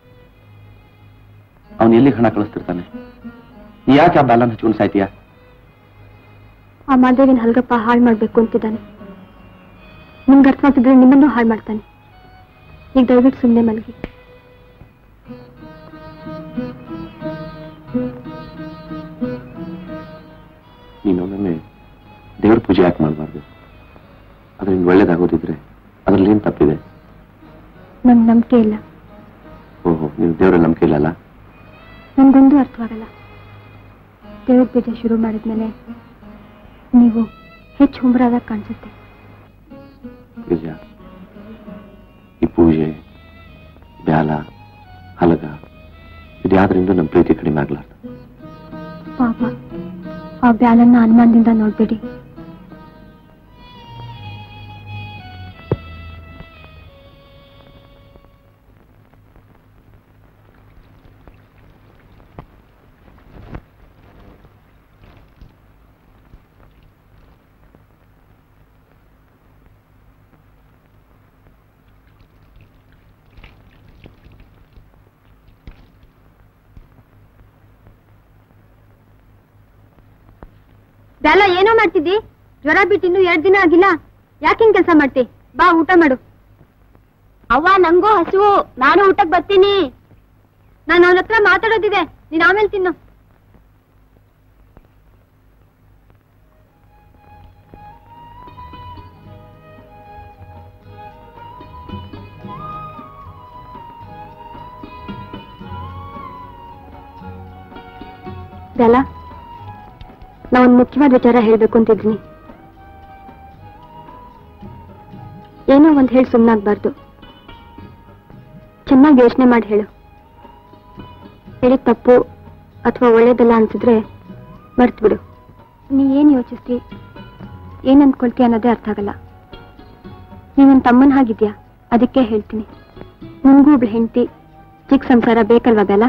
ಅವನು ಎಲ್ಲಿ ಹಣ ಕಳಿಸ್ತಿರ್ತಾನೆ ನೀ ಯಾಕೆ ಆ ಬ್ಯಾಲನ್ ಹಚ್ಕೊಂಡು ಸಾಯ್ತೀಯಾ ಆ ಮಾದೇವಿನ ಹಲ್ಗಪ್ಪ ಹಾಳು ಮಾಡ್ಬೇಕು ಅಂತಿದ್ದಾನೆ ನಿಮ್ಗೆ ಅರ್ಥವಾಗ್ತಿದ್ರೆ ನಿಮ್ಮನ್ನು ಹಾಳು ಮಾಡ್ತಾನೆ ಈಗ ದಯವಿಟ್ಟು ಸುಮ್ಮನೆ ಮಲಗಿ ನೀನೊಮ್ಮೆ ದೇವ್ರ ಪೂಜೆ ಯಾಕೆ ಮಾಡಬಾರ್ದು ಅದರಿಂದ ಒಳ್ಳೇದಾಗೋದಿದ್ರೆ ಅದ್ರಲ್ಲಿ ಏನ್ ತಪ್ಪಿದೆ ನಂಗೆ ನಂಬಿಕೆ ಇಲ್ಲ ಓಹೋ ನೀವು ದೇವರಲ್ಲಿ ನಂಬಿಕೆ ಇಲ್ಲಲ್ಲ ನನ್ಗೊಂದು ಅರ್ಥವಾಗಲ್ಲ ದೇವ್ರ ಪೂಜೆ ಶುರು ಮಾಡಿದ್ಮೇಲೆ ನೀವು ಹೆಚ್ಚು ಹುಂಬರಾದಾಗ ಕಾಣಿಸುತ್ತೆ ವಿಜಯ ಈ ಪೂಜೆ ಬ್ಯಾಲ ಹಲಗ ಇದ್ಯಾವುದರಿಂದ ನಮ್ಮ ಪ್ರೀತಿ ಕಡಿಮೆ ಆಗ್ಲಾರ್ದು ಪಾಪ ಆ ಬ್ಯಾಲನ್ನ ಅನುಮಾನದಿಂದ ನೋಡ್ಬೇಡಿ ಬ್ಯಾಲ ಏನೋ ಮಾಡ್ತಿದ್ದಿ ಜ್ವರ ಬಿಟ್ಟು ಇನ್ನೂ ಎರಡ್ ದಿನ ಆಗಿಲ್ಲ ಯಾಕಿಂಗ್ ಕೆಲಸ ಮಾಡ್ತಿ ಬಾ ಊಟ ಮಾಡು ಅವ್ವ ನಂಗೂ ಹಸಿವು ನಾನು ಊಟಕ್ ಬರ್ತೀನಿ ನಾನು ಅವನ ಹತ್ರ ಮಾತಾಡೋದಿದೆ ನೀನ್ ಆಮೇಲೆ ತಿನ್ನು ಬ್ಯಾಲ ನಾ ಒಂದು ಮುಖ್ಯವಾದ ವಿಚಾರ ಹೇಳ್ಬೇಕು ಅಂತಿದ್ದೀನಿ ಏನೋ ಒಂದ್ ಹೇಳಿ ಸುಮ್ಮನಾಗ್ಬಾರ್ದು ಚೆನ್ನಾಗಿ ಯೋಚನೆ ಮಾಡಿ ಹೇಳು ಹೇಳಿದ ತಪ್ಪು ಅಥವಾ ಒಳ್ಳೇದಲ್ಲ ಅನ್ಸಿದ್ರೆ ಮರ್ತ್ ಬಿಡು ನೀ ಏನ್ ಯೋಚಿಸ್ತಿ ಏನ್ ಅನ್ಕೊಳ್ತಿ ಅನ್ನೋದೇ ಅರ್ಥ ಆಗಲ್ಲ ನೀವೊಂದ್ ತಮ್ಮನ್ ಹಾಗಿದ್ಯಾ ಅದಕ್ಕೆ ಹೇಳ್ತೀನಿ ನಿನ್ಗೂ ಒಬ್ಳು ಹೆಂಡತಿ ಚಿಕ್ಕ ಸಂಸಾರ ಬೇಕಲ್ವಾ ಬೆಲ್ಲ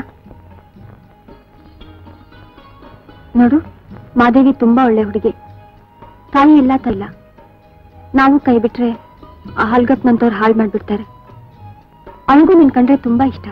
ನೋಡು ಮಾದೇವಿ ತುಂಬಾ ಒಳ್ಳೆ ಹುಡುಗಿ ತಾಯಿ ಇಲ್ಲ ತಲ್ಲ ನಾವು ಕೈ ಬಿಟ್ರೆ ಆ ಹಲ್ಗಪ್ನಂತವ್ರು ಹಾಳು ಮಾಡ್ಬಿಡ್ತಾರೆ ಅವಳಿಗೂ ನಿನ್ ಕಂಡ್ರೆ ತುಂಬಾ ಇಷ್ಟ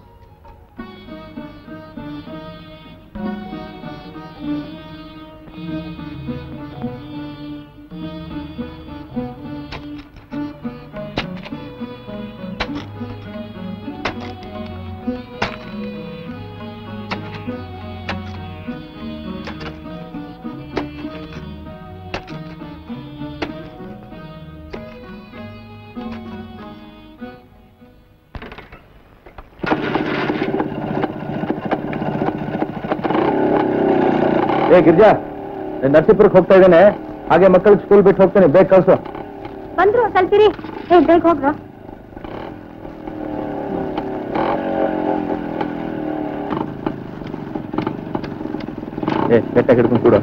ಏ ಗಿರ್ಜಾ ನಾನ್ ನರಸೀಪುರಕ್ಕೆ ಹೋಗ್ತಾ ಇದ್ದೇನೆ ಹಾಗೆ ಮಕ್ಕಳಿಗೆ ಸ್ಕೂಲ್ ಬಿಟ್ಟು ಹೋಗ್ತೇನೆ ಬೇಗ ಕಳ್ಸು ಬಂದ್ರು ಸ್ವಲ್ಪಿರಿ ಏ ಬೇಗ ಹೋಗ್ರ ಏ ಬೆಟ್ಟ ಹಿಡ್ಕೊಂಡು ಕೂಡ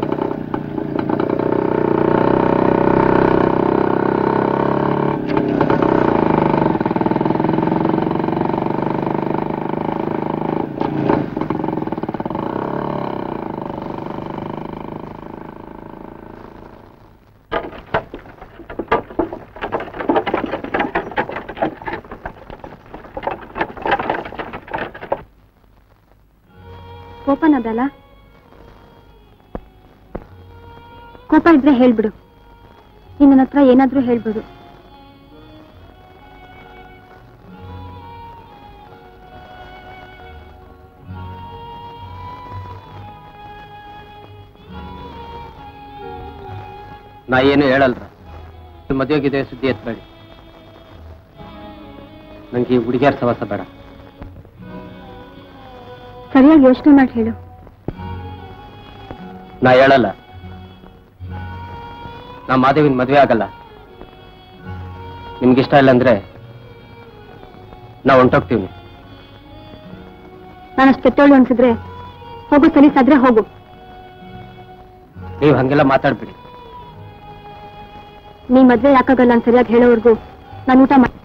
ಕೋಪನದಲ್ಲ ಕೋಪ ಇದ್ರೆ ಹೇಳ್ಬಿಡು ನೀನ್ ನನ್ನ ಹತ್ರ ಏನಾದ್ರೂ ಹೇಳ್ಬಿಡು ನಾ ಏನು ಹೇಳಲ್ರ ನಿಮ್ ಮದುವೆಗಿದೆ ಸುದ್ದಿ ಎತ್ಬೇಡಿ ನಂಗೆ ಈ ಹುಡುಗಿಯರ ಸವಾಸ ಬೇಡ ಸರಿಯಾಗಿ ಯೋಚನೆ ಮಾಡಿ ಹೇಳು ನಾ ಹೇಳಲ್ಲ ನಾ ಮಾದೇವಿನ ಮದುವೆ ಆಗಲ್ಲ ನಿಮ್ಗಿಷ್ಟ ಇಲ್ಲ ಅಂದ್ರೆ ನಾ ಹೊಂಟೋಗ್ತೀವಿ ನಾನು ಅಷ್ಟು ಕೆಟ್ಟೋಳು ಅನ್ಸಿದ್ರೆ ಹೋಗು ಸಲೀಸಾದ್ರೆ ಹೋಗು ನೀವು ಹಂಗೆಲ್ಲ ಮಾತಾಡ್ಬಿಡಿ ನೀ ಮದ್ವೆ ಯಾಕಾಗಲ್ಲ ಅಂತ ಸರಿಯಾಗಿ ಹೇಳೋವರೆಗೂ ನಾನು ಊಟ ಮಾಡಿ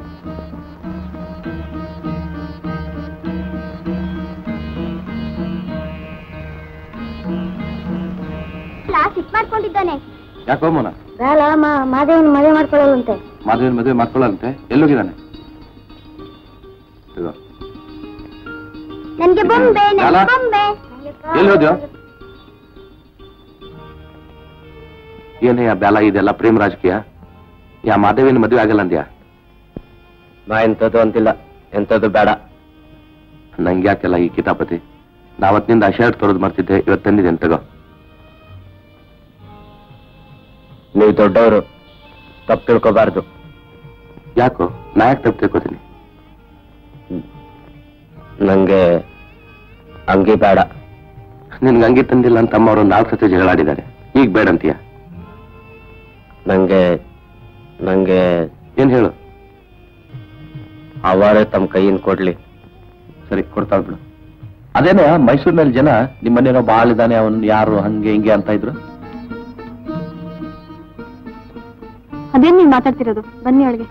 ಸಿಟ್ ಮಾಡ್ಕೊಂಡಿದ್ದಾನೆ ಯಾಕೋ ಮೋನ ಬೇಡ ಮಾದೇವನ್ ಮದುವೆ ಮಾಡ್ಕೊಳ್ಳೋದಂತೆ ಮಾಧವನ ಮದುವೆ ಮಾಡ್ಕೊಳ್ಳಂತೆ ಎಲ್ಲೋಗಿದ್ದಾನೆ ಇಗೋ. ನನ್ಗೆ ಬೊಂಬೆ ಲಾಲ? ನನ್ಗೆ ಬೊಂಬೆ ಎಲ್ಲಿ ಹೋದ್ಯೋ ಏನಯ್ಯ ಬ್ಯಾಲ ಇದೆಲ್ಲ ಪ್ರೇಮ ರಾಜಕೀಯ ಯಾ ಮಾಧವಿನ ಮದುವೆ ಆಗಲ್ಲ ಅಂದ್ಯಾ ನಾ ಎಂಥದ್ದು ಅಂತಿಲ್ಲ ಎಂಥದ್ದು ಬೇಡ ನಂಗೆ ಯಾಕೆಲ್ಲ ಈ ಕಿತಾಪತಿ ನಾವತ್ತಿನಿಂದ ಆ ಶರ್ಟ್ ತೊರೆದು ಮಾಡ್ತಿದ್ದೆ ಇವತ್ತು ತಂದಿದ್ದೇನೆ ತಗೋ ನೀವು ದೊಡ್ಡವರು ತಪ್ಪು ತಿಳ್ಕೊಬಾರ್ದು ಯಾಕೋ ನಾ ಯಾಕೆ ತಪ್ಪು ತಿಳ್ಕೊತೀನಿ ನಂಗೆ ಅಂಗಿ ಬೇಡ ನಿನ್ಗೆ ಅಂಗಿ ತಂದಿಲ್ಲ ಅಂತ ಅಮ್ಮವರು ನಾಲ್ಕು ಸತಿ ಜಗಳಾಡಿದ್ದಾರೆ ಈಗ ಬೇಡ ಅಂತೀಯ ನಂಗೆ ನಂಗೆ ಏನ್ ಹೇಳು ಅವರೇ ತಮ್ಮ ಕೈಯಿಂದ ಕೊಡ್ಲಿ ಸರಿ ಕೊಡ್ತಾ ಬಿಡು ಅದೇನೆ ಮೈಸೂರಿನಲ್ಲಿ ಜನ ನಿಮ್ಮ ಮನೇನೋ ಬಾಳ್ ಇದ್ದಾನೆ ಅವನ್ ಯಾರು ಹಂಗೆ ಹಿಂಗೆ ಅಂತ ಇದ್ರು ಅದೇನ್ ನೀವ್ ಮಾತಾಡ್ತಿರೋದು ಬನ್ನಿ ಒಳಗೆ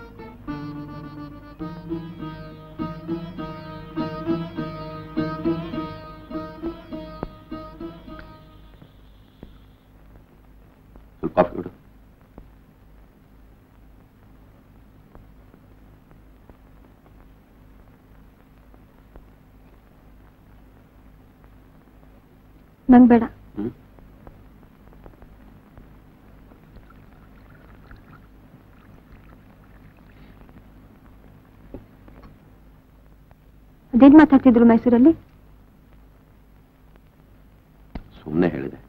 ಸ್ವಲ್ಪ ಕಾಫಿ ಕೊಡು ನಂಗ್ ಬೇಡ ಹ್ಮ್ ಅದೇನ್ ಮಾತಾಡ್ತಿದ್ರು ಮೈಸೂರಲ್ಲಿ ಸುಮ್ಮನೆ ಹೇಳಿದೆ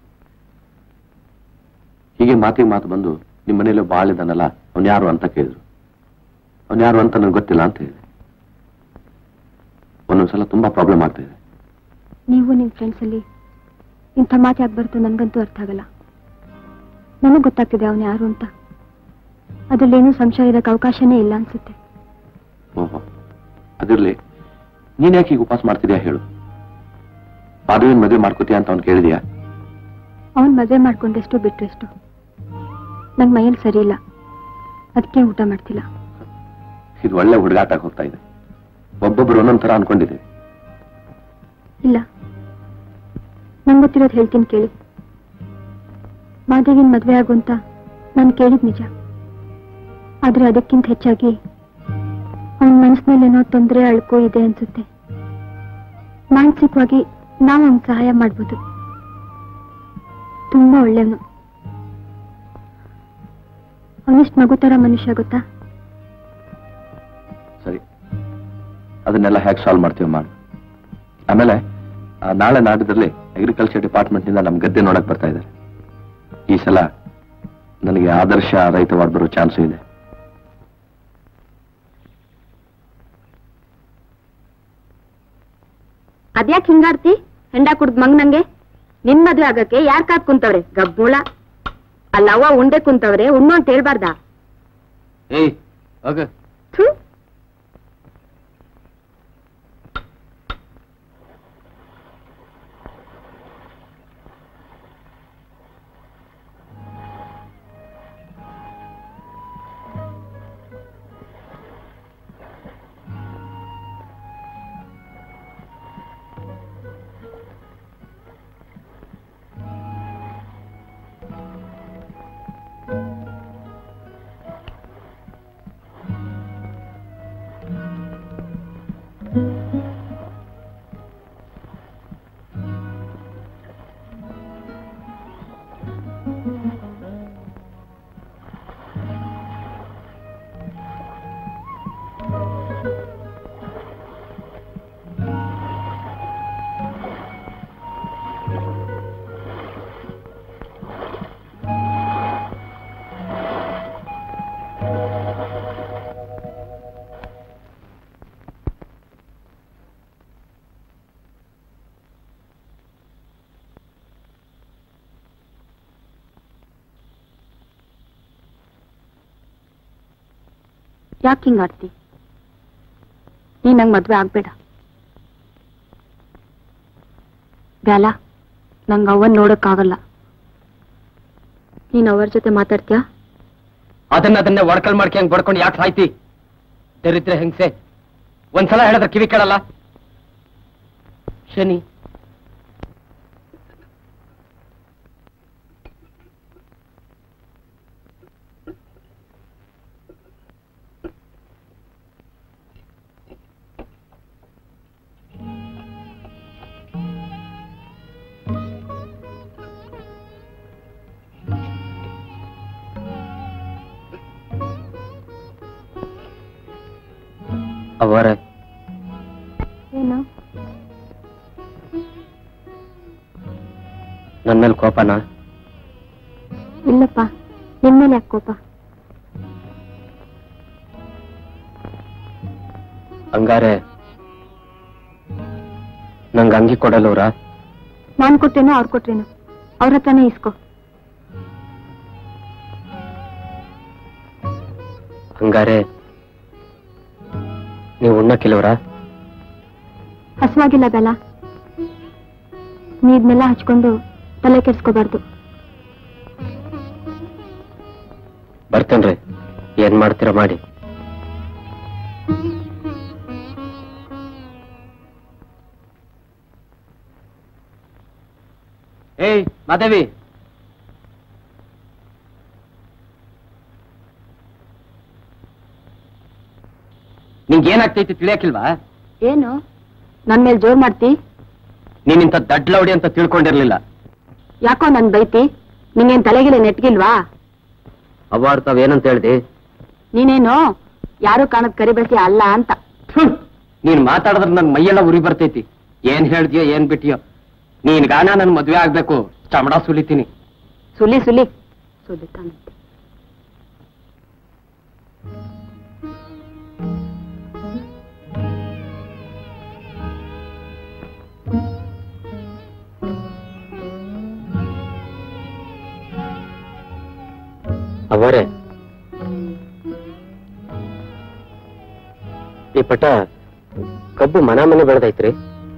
ಹೀಗೆ ಮಾತಿಗೆ ಮಾತು ಬಂದು ನಿಮ್ಮ ಮನೇಲಿ ಬಾಳ್ ಇದ್ದಾನಲ್ಲ ಅವನ್ ಯಾರು ಅಂತ ಕೇಳಿದ್ರು ಅವನ್ ಯಾರು ಅಂತ ನನಗೆ ಗೊತ್ತಿಲ್ಲ ಅಂತ ಹೇಳಿದೆ ಒಂದೊಂದ್ಸಲ ತುಂಬಾ ಪ್ರಾಬ್ಲಮ್ ಆಗ್ತಾ ಇದೆ ನೀವು ನಿಮ್ ಫ್ರೆಂಡ್ಸ್ ಅಲ್ಲಿ ಇಂಥ ಮಾತು ಯಾಕೆ ಬರ್ತೋ ನನ್ಗಂತೂ ಅರ್ಥ ಆಗಲ್ಲ ನನಗ್ ಗೊತ್ತಾಗ್ತಿದೆ ಅವನು ಯಾರು ಅಂತ ಅದ್ರಲ್ಲೇನೂ ಸಂಶಯ ಇರಕ್ಕೆ ಅವಕಾಶನೇ ಇಲ್ಲ ಅನ್ಸುತ್ತೆ ಓಹೋ ಅದಿರ್ಲಿ ನೀನ್ ಯಾಕೆ ಈಗ ಉಪವಾಸ ಮಾಡ್ತಿದ್ಯಾ ಹೇಳು ಮಾಧವಿನ ಮದುವೆ ಮಾಡ್ಕೋತೀಯ ಅಂತ ಅವ್ನು ಕೇಳಿದ್ಯಾ ಅವನ್ ಮದುವೆ ಮಾಡ್ಕೊಂಡೆಷ್ಟು ಬಿಟ್ರೆಷ್ಟು ನಂಗ್ ಮೈಯಲ್ಲಿ ಸರಿ ಇಲ್ಲ ಅದಕ್ಕೆ ಊಟ ಮಾಡ್ತಿಲ್ಲ ಇದು ಒಳ್ಳೆ ಹುಡುಗಾಟ ಹೋಗ್ತಾ ಇದೆ ಒಬ್ಬೊಬ್ರು ಒಂದೊಂದ್ ತರ ಅನ್ಕೊಂಡಿದೆ ಇಲ್ಲ ನಂಗ್ ಗೊತ್ತಿರೋದು ಹೇಳ್ತೀನಿ ಕೇಳಿ ಮಾದೇವಿನ ಮದ್ವೆ ಆಗು ಅಂತ ನಾನು ಕೇಳಿದ್ ನಿಜ ಆದ್ರೆ ಅದಕ್ಕಿಂತ ಹೆಚ್ಚಾಗಿ ಅವನ ಮನಸ್ಸಿನಲ್ಲೇನೋ ತೊಂದರೆ ಅಳ್ಕೋ ಇದೆ ಅನ್ಸುತ್ತೆ ಮಾನಸಿಕವಾಗಿ ನಾವು ಅವ್ನ್ ಸಹಾಯ ಮಾಡ್ಬೋದು ತುಂಬಾ ಒಳ್ಳೆಯವನು ಅವನಿಷ್ಟು ಮಗು ತರ ಮನುಷ್ಯ ಗೊತ್ತಾ ಸರಿ ಅದನ್ನೆಲ್ಲ ಹೇಗೆ ಸಾಲ್ವ್ ಮಾಡ್ತೀವಿ ಮಾಡಿ ಆಮೇಲೆ ಆ, ನಾಳೆ ನಾಡಿದ್ರಲ್ಲಿ ಅಗ್ರಿಕಲ್ಚರ್ ಡಿಪಾರ್ಟ್ಮೆಂಟ್ ನಿಂದ ನಮ್ ಗದ್ದೆ ನೋಡಕ್ ಬರ್ತಾ ಇದ್ದಾರೆ ಈ ಸಲ ನನಗೆ ಆದರ್ಶ ರೈತವಾದ ಬರೋ ಚಾನ್ಸು ಇದೆ ಅದ್ಯಾಕ್ ಹಿಂಗಾಡ್ತಿ ಹೆಂಡ ಕುಡ್ದ್ ಮಂಗ್ ನಂಗೆ ನಿನ್ ಮದ್ವೆ ಆಗಕ್ಕೆ ಯಾರ್ ಕಾದ್ ಕುಂತವ್ರೆ ಗಬ್ಬೂಳ ಅಲ್ಲವ್ವ ಉಂಡೆ ಕುಂತವ್ರೆ ಉಣ್ಣು ಅಂತ ಹೇಳ್ಬಾರ್ದಾ ಏಯ್ ಹೋಗ ಥು. ಯಾಕೆ ಹಿಂಗಾಡ್ತಿ ನೀ ನಂಗ್ ಮದ್ವೆ ಆಗ್ಬೇಡ ಬ್ಯಾಲ ನಂಗ್ ಅವನ್ ನೋಡಕ್ಕಾಗಲ್ಲ ನೀನ್ ಅವರ ಜೊತೆ ಮಾತಾಡ್ತೀಯಾ ಅದನ್ನ ಅದನ್ನೇ ಒಡ್ಕಲ್ ಮಾಡ್ಕೊಂಡ್ ಬಡ್ಕೊಂಡು ಯಾಕೆ ಸಾಯ್ತಿ ದರಿದ್ರೆ ಹೆಂಗ್ಸೆ ಒಂದ್ಸಲ ಹೇಳಿದ್ರೆ ಕಿವಿ ಕೇಳಲ್ಲ ಶನಿ ಅವರೇ ಏನು ನನ್ನ ಮೇಲೆ ಕೋಪನಾ ಇಲ್ಲಪ್ಪ ನಿಮ್ಮೇಲೆ ಯಾಕೆ ಕೋಪ ಹಂಗಾರೆ ನಂಗೆ ಅಂಗಿ ಕೊಡಲ್ಲವ್ರ ನಾನ್ ಕೊಟ್ಟೇನೋ ಅವ್ರು ಕೊಟ್ರೇನೋ ಅವ್ರ ಹತ್ರನೇ ಇಸ್ಕೋ ಹಂಗಾರೆ ನೀವು ಉಣ್ಣಕ್ಕಿಲ್ಲವ್ರ ಹಸುವಾಗಿಲ್ಲ ಬೇಲ ನೀ ಇದನ್ನೆಲ್ಲ ಹಚ್ಕೊಂಡು ತಲೆ ಕೆಡ್ಸ್ಕೋಬಾರ್ದು ಬರ್ತೇನ್ರಿ ಏನ್ ಮಾಡ್ತೀರಾ ಮಾಡಿ ಏಯ್ ಮಾದೇವಿ ನಿಂಗೆ ಏನಾಗ್ತೈತಿ ತಿಳಿಯಕ್ಕಿಲ್ವಾ ಏನು ನನ್ ಮೇಲೆ ಜೋರ್ ಮಾಡ್ತಿ ನೀನ್ ಇಂಥ ದಡ್ಲೌಡಿ ಅಂತ ತಿಳ್ಕೊಂಡಿರ್ಲಿಲ್ಲ ಯಾಕೋ ನನ್ ಬೈತಿ ನಿಂಗೇನ್ ತಲೆಗಿಲೆ ನೆಟ್ಗಿಲ್ವಾ ಅವಾರ್ಡ್ ತಾವೇನಂತ ಹೇಳ್ದಿ ನೀನೇನು ಯಾರು ಕಾಣದ್ ಕರಿಬೇಸಿ ಅಲ್ಲ ಅಂತ ಥು, ನೀನ್ ಮಾತಾಡಿದ್ರೆ ನನ್ ಮೈಯೆಲ್ಲ ಉರಿ ಬರ್ತೈತಿ ಏನ್ ಹೇಳ್ದ್ಯೋ ಏನ್ ಬಿಟ್ಟಿಯೋ ನೀನ್ ಗಾನ ನನ್ ಮದ್ವೆ ಆಗ್ಬೇಕು ಚಮಡ ಸುಲಿತೀನಿ ಸುಲಿ ಸುಲಿ ಸುಲಿ ಕಾಣುತ್ತೆ ಅವರೇ ಈ ಪಟ ಕಬ್ಬು ಮನ ಮನೆ ಬೆಳೆದೈತ್ರಿ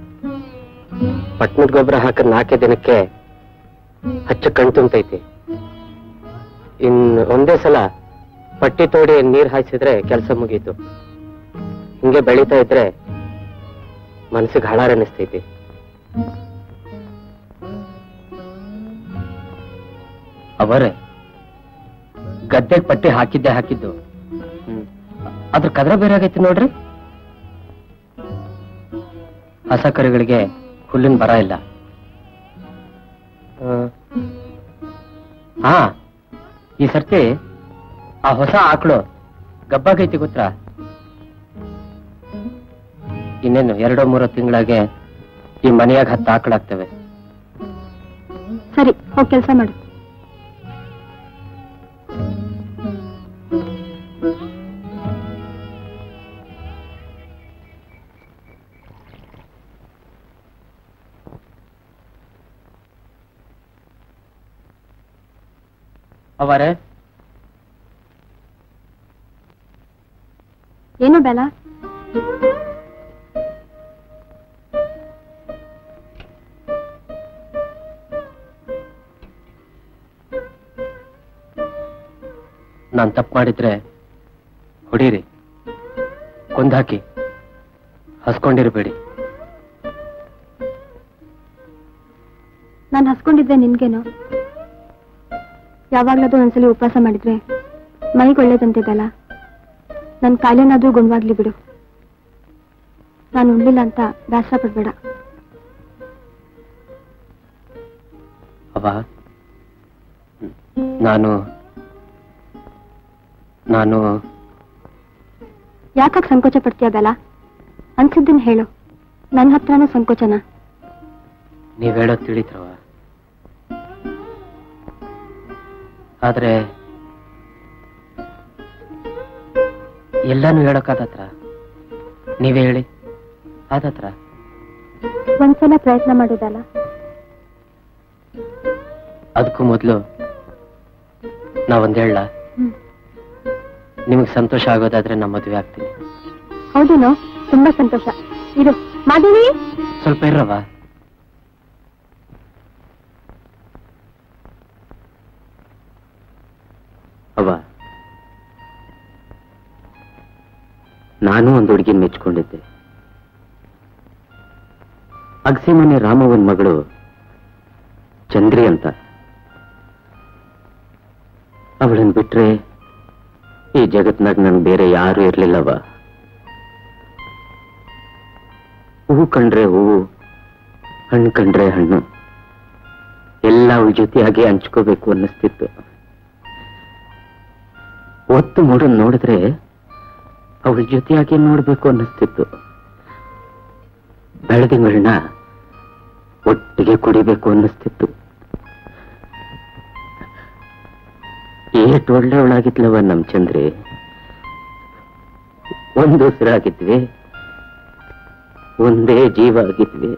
ಪಟ್ನದ ಗೊಬ್ಬರ ಹಾಕಿದ ನಾಲ್ಕೇ ದಿನಕ್ಕೆ ಹಚ್ಚ ಕಣ್ ತುಂಬತೈತಿ ಇನ್ ಒಂದೇ ಸಲ ಪಟ್ಟಿ ತೋಡಿ ನೀರ್ ಹಾಯಿಸಿದ್ರೆ ಕೆಲಸ ಮುಗೀತು ಹಿಂಗೆ ಬೆಳೀತಾ ಇದ್ರೆ ಮನಸ್ಸಿಗೆ ಹಳಾರ ಅನಿಸ್ತೈತಿ ಅವರೇ ಗದ್ದೆಗೆ ಪಟ್ಟಿ ಹಾಕಿದ್ದೆ ಹಾಕಿದ್ದು ಹ್ಮ್. ಅದ್ರ ಕದ್ರ ಬೇರೆ ಆಗೈತಿ ನೋಡ್ರಿ ಹಸ ಕರುಗಳಿಗೆ ಹುಲ್ಲಿನ ಬರ ಇಲ್ಲ ಆ, ಹಾ ಈ ಸರ್ತಿ ಆ ಹೊಸ ಆಕಳು ಗಬ್ಬಾಗೈತಿ ಗೊತ್ತಾ ಇನ್ನೇನು ಎರಡೋ ಮೂರೋ ತಿಂಗಳಾಗೆ ಈ ಮನೆಯಾಗ ಹತ್ತು ಆಕಳಾಗ್ತವೆ ಸರಿ ಹೋಗ್ ಕೆಲ್ಸ ಮಾಡು ಅವರೇ ಏನು ಬೇಲ ನಾನ್ ತಪ್ಪು ಮಾಡಿದ್ರೆ ಹೊಡೀರಿ ಕೊಂದಾಕಿ ಹಸ್ಕೊಂಡಿರ್ಬೇಡಿ ನಾನು ಹಸ್ಕೊಂಡಿದ್ರೆ ನಿನ್ಗೇನು ಯಾವಾಗ್ಲಾದ್ರೂ ಒಂದ್ಸಲಿ ಉಪವಾಸ ಮಾಡಿದ್ರೆ ಮೈಗೆ ಒಳ್ಳೇದಂತಿದ್ದಲ್ಲ ನನ್ ಕಾಯಿಲೆನಾದ್ರೂ ಗುಣವಾಗ್ಲಿ ಬಿಡು ನಾನು ಉಣ್ಲಿಲ್ಲ ಅಂತ ಬೇಸರ ಪಡ್ಬೇಡ ಅವ ನಾನು ನಾನು ಯಾಕಾಗ್ ಸಂಕೋಚ ಪಡ್ತೀಯ ಬೇಲ ಅನ್ಸಿದ್ದನ್ ಹೇಳು ನನ್ನ ಹತ್ರನೂ ಸಂಕೋಚನ ನೀವ್ ಹೇಳೋದ್ ತಿಳಿತ್ರವ ಆದ್ರೆ ಎಲ್ಲಾನು ಹೇಳೋಕ್ಕಾದತ್ರ ನೀವೇ ಹೇಳಿ ಆದತ್ರ ಒಂದ್ಸಲ ಪ್ರಯತ್ನ ಮಾಡೋದಲ್ಲ ಅದಕ್ಕೂ ಮೊದಲು ನಾವೊಂದ್ ಹೇಳ ಹ್ಮ್. ನಿಮಗ್ ಸಂತೋಷ ಆಗೋದಾದ್ರೆ ನಾ ಮದುವೆ ಆಗ್ತೀನಿ ಹೌದೇನೋ ತುಂಬಾ ಸಂತೋಷ ಇರು ಮಾಧವಿ ಸ್ವಲ್ಪ ಇರವ ಅವ ನಾನು ಒಂದು ಹುಡುಗಿನ ಮೆಚ್ಕೊಂಡಿದ್ದೆ ಅಗಸಿಮನೆ ರಾಮವನ್ ಮಗಳು ಚಂದ್ರಿ ಅಂತ ಅವಳನ್ ಬಿಟ್ರೆ ಈ ಜಗತ್ನಾಗ ನನ್ ಬೇರೆ ಯಾರು ಇರ್ಲಿಲ್ಲವ ಹೂವು ಕಂಡ್ರೆ ಹೂವು ಹಣ್ಣು ಕಂಡ್ರೆ ಹಣ್ಣು ಎಲ್ಲ ಅವಳ ಜೊತೆಯಾಗಿ ಹಂಚ್ಕೋಬೇಕು ಅನ್ನಿಸ್ತಿತ್ತು ಒತ್ತು ಮೂಡನ್ ನೋಡಿದ್ರೆ ಅವಳ ಜೊತೆಯಾಗಿ ನೋಡ್ಬೇಕು ಅನ್ನಿಸ್ತಿತ್ತು ಬೆಳೆದಿಂಗಳನ್ನ ಒಟ್ಟಿಗೆ ಕುಡಿಬೇಕು ಅನ್ನಿಸ್ತಿತ್ತು ಏಟ್ ಒಳ್ಳೆಯವಳಾಗಿದ್ಲವ ನಮ್ ಚಂದ್ರಿ ಒಂದು ಉಸಿರಾಗಿದ್ವಿ ಒಂದೇ ಜೀವ ಆಗಿದ್ವಿ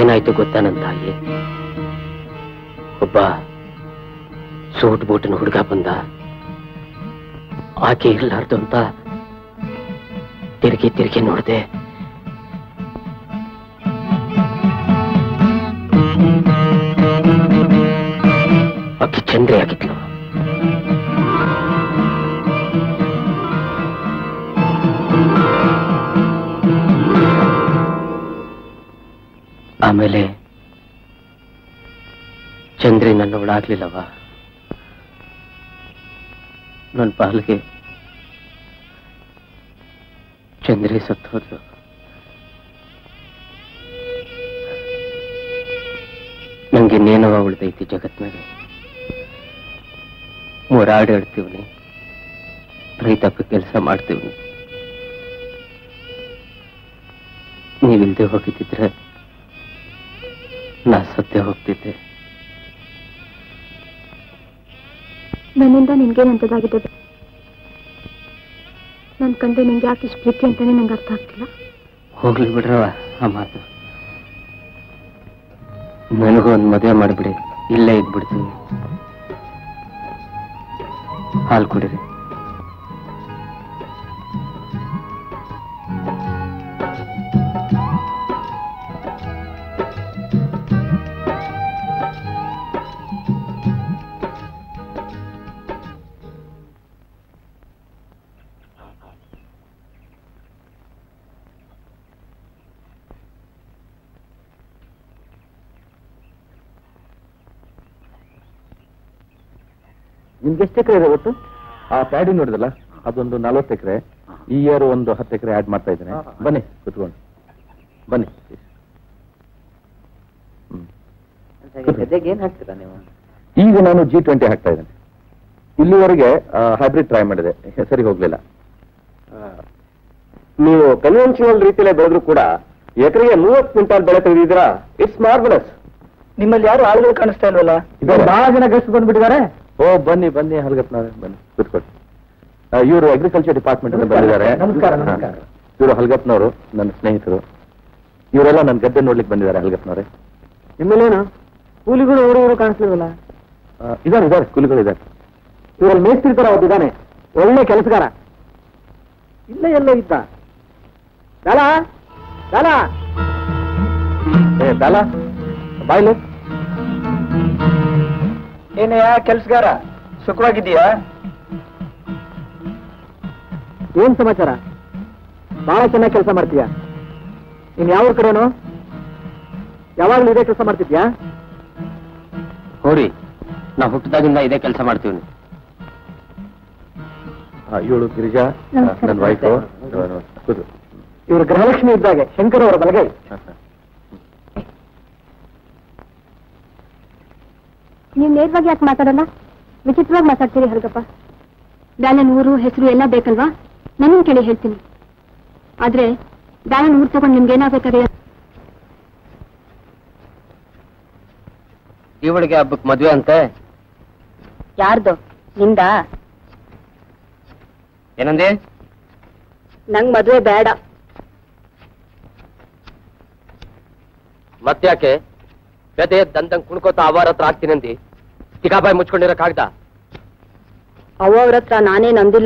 ಏನಾಯ್ತು ಗೊತ್ತಾ ನನ್ನ ತಾಯಿ ಒಬ್ಬ ಸೂಟ್ ಬೂಟಿನ ಹುಡುಗ ಬಂದ ಆಕೆ ಇರ್ಲಾರ್ದು ಅಂತ ತಿರುಗಿ ತಿರುಗಿ ನೋಡಿದೆ ಆಕೆ ಚಂದ್ರಿ ಆಗಿದ್ಲು ಆಮೇಲೆ ಚಂದ್ರಿ ನನ್ನವಳಾಗ್ಲಿಲ್ಲವ ನನ್ನ ಪಾಲ್ಗೆ ಚಂದ್ರಿ ಸತ್ತೋದ್ಲು ನಂಗಿನ್ನೇನವ ಉಳ್ದೈತಿ ಜಗತ್ನಾಗೆ ಮೂರಾಡಿ ಆಡ್ತೀವ್ನಿ ರೈತಾಪಿ ಕೆಲಸ ಮಾಡ್ತೀವ್ನಿ ನೀವಿಲ್ದೆ ಹೋಗಿದ್ದಿದ್ರೆ ನಾ ಸತ್ಯ ಹೋಗ್ತಿದ್ದೆ ನನ್ನಿಂದ ನಿನ್ಗೇನಂತದಾಗಿದೆ ನನ್ ಕಂಡ್ರೆ ನಿಂಗೆ ಯಾಕೆ ಇಷ್ಟು ಪ್ರೀತಿ ಅಂತಾನೆ ನಂಗೆ ಅರ್ಥ ಆಗ್ತಿಲ್ಲ ಹೋಗ್ಲಿ ಬಿಡ್ರವ ಆ ಮಾತು ನನಗೂ ಒಂದು ಮದುವೆ ಮಾಡಿಬಿಡಿ ಇಲ್ಲೇ ಇದ್ಬಿಡ್ತೀನಿ ಹಾಲು ಕುಡಿರಿ ನಿಮ್ಗೆ ಎಷ್ಟು ಎಕರೆ ಇದೆ ಒಟ್ಟು ಆ ಪ್ಯಾಡಿ ನೋಡಿದಲ್ಲ ಅದೊಂದು ನಲವತ್ತು ಎಕರೆ ಈ ಇಯರ್ ಒಂದು ಹತ್ತು ಎಕರೆ ಆಡ್ ಮಾಡ್ತಾ ಇದ್ದೇನೆ ಬನ್ನಿ ಕುತ್ಕೊಂಡು ಬನ್ನಿ ಗದ್ದೆಗೆ ಏನ್ ಹಾಕ್ತೀರಾ ನೀವು ಈಗ ನಾನು ಜಿ ಟ್ವೆಂಟಿ ಹಾಕ್ತಾ ಇದ್ದೇನೆ ಇಲ್ಲಿವರೆಗೆ ಹೈಬ್ರಿಡ್ ಟ್ರೈ ಮಾಡಿದೆ ಸರಿ ಹೋಗ್ಲಿಲ್ಲ ನೀವು ಕನ್ವೆನ್ಷನಲ್ ರೀತಿಯಲ್ಲೇ ಬೆಳೆದ್ರು ಕೂಡ ಎಕರೆಗೆ ಮೂವತ್ತು ಕ್ವಿಂಟಾಲ್ ಬೆಳೆ ತೆಗೆದಿದ್ದೀರಾ ಇಟ್ಸ್ ಮಾರ್ಬಲಸ್ ನಿಮ್ಮಲ್ಲಿ ಯಾರು ಆಳುಗಳು ಕಾಣಿಸ್ತಾ ಇಲ್ವಲ್ಲ ಇದ್ದಾರೆ. ಬಹಳ ಜನ ಗೆಸ್ಟ್ ಬಂದ್ಬಿಟ್ಟಿದ್ದಾರೆ ಓ ಬನ್ನಿ ಬನ್ನಿ ಹಲ್ಗಪ್ಪನವ್ರೆ ಬನ್ನಿ ಕೂತ್ಕೊಳ್ಳಿ ಇವರು ಅಗ್ರಿಕಲ್ಚರ್ ಡಿಪಾರ್ಟ್ಮೆಂಟ್ ಇಂದ ಬಂದಿದ್ದಾರೆ ನಮಸ್ಕಾರ, ನಮಸ್ಕಾರ. ಇವರು ಹಲ್ಗಪ್ಪನವರು ನನ್ನ ಸ್ನೇಹಿತರು ಇವರೆಲ್ಲ ನನ್ನ ಗದ್ದೆ ನೋಡ್ಲಿಕ್ಕೆ ಬಂದಿದ್ದಾರೆ ಹಲ್ಗಪ್ಪನವ್ರೆ ನಿಮ್ಮಲ್ಲೇನು ಕೂಲಿಗಳು ಅವರು ಇವರು ಕಾಣಿಸ್ಲಿಲ್ವಲ್ಲ ಆ, ಇದ್ದಾರೆ ಇದ್ದಾರೆ ಕೂಲಿಗಳು ಇದ್ದಾರೆ ಇವರಲ್ಲಿ ಮೇಸ್ತ್ರಿ ತರ ಒಬ್ಬಿದ್ದಾನೆ ಒಳ್ಳೆ ಕೆಲಸಗಾರ ಇಲ್ಲ ಎಲ್ಲೋ ಇದ್ದ ದಾಲ ದಾಲ ಏ ಬಾಲ ಬಾಯ್ಲೆ ಏನಯ್ಯ ಕೆಲಸಗಾರ ಸುಖವಾಗಿದ್ದೀಯಾ ಏನ್ ಸಮಾಚಾರ ಬಹಳ ಚೆನ್ನಾಗಿ ಕೆಲಸ ಮಾಡ್ತೀಯ ನೀನ್ ಯಾವ ಕಡೆನೋ ಯಾವಾಗ್ಲೂ ಇದೇ ಕೆಲಸ ಮಾಡ್ತಿದ್ಯಾ ಹೋರಿ ನಾ ಹುಟ್ಟಿದಾಗಿಂದ ಇದೇ ಕೆಲಸ ಮಾಡ್ತೀವಿ ಇವಳು ಗಿರಿಜಾ ನಮಸ್ಕಾರ. ನನ್ನ ವೈಫು ಕೂತು ಇವರು ಗೃಹಲಕ್ಷ್ಮಿ ಇದ್ದಾಗೆ ಶಂಕರ್ ಅವರ ಬಲಗೈ ನೀವು ನೇರವಾಗಿ ಯಾಕೆ ಮಾತಾಡಲ್ಲ ವಿಚಿತ್ರವಾಗಿ ಮಾತಾಡ್ತೀರಿ ಹಲ್ಗಪ್ಪ ಬ್ಯಾಲನ್ ಊರು ಹೆಸರು ಎಲ್ಲ ಬೇಕಲ್ವಾ ನನ್ನನ್ನು ಕೇಳಿ ಹೇಳ್ತೀನಿ ಆದ್ರೆ ಬ್ಯಾಲನ್ ಊರು ತಗೊಂಡು ನಿಮ್ಗೆ ಏನಾಗಬೇಕಾದ್ರೆ ಇವಳಿಗೆ ಹಬ್ಬಕ್ಕೆ ಮದ್ವೆ ಅಂತೆ ಯಾರ್ದು ನಿಂದ ಏನಂದೆ ನಂಗ್ ಮದ್ವೆ ಬೇಡ ಮತ್ತ್ಯಾಕೆ ಗದೆ ದಂದಂಗ್ ಕುಣ್ಕೋತ ಅವಾರ ಹತ್ರ ಆಗ್ತೀನಂದಿ ತಿಗಾಬಾಯಿ ಮುಚ್ಕೊಂಡಿರಕ್ಕಾಗ್ದ ಅವ್ರ ಹತ್ರ ನಾನೇ ನಂದಿಲ್ಲ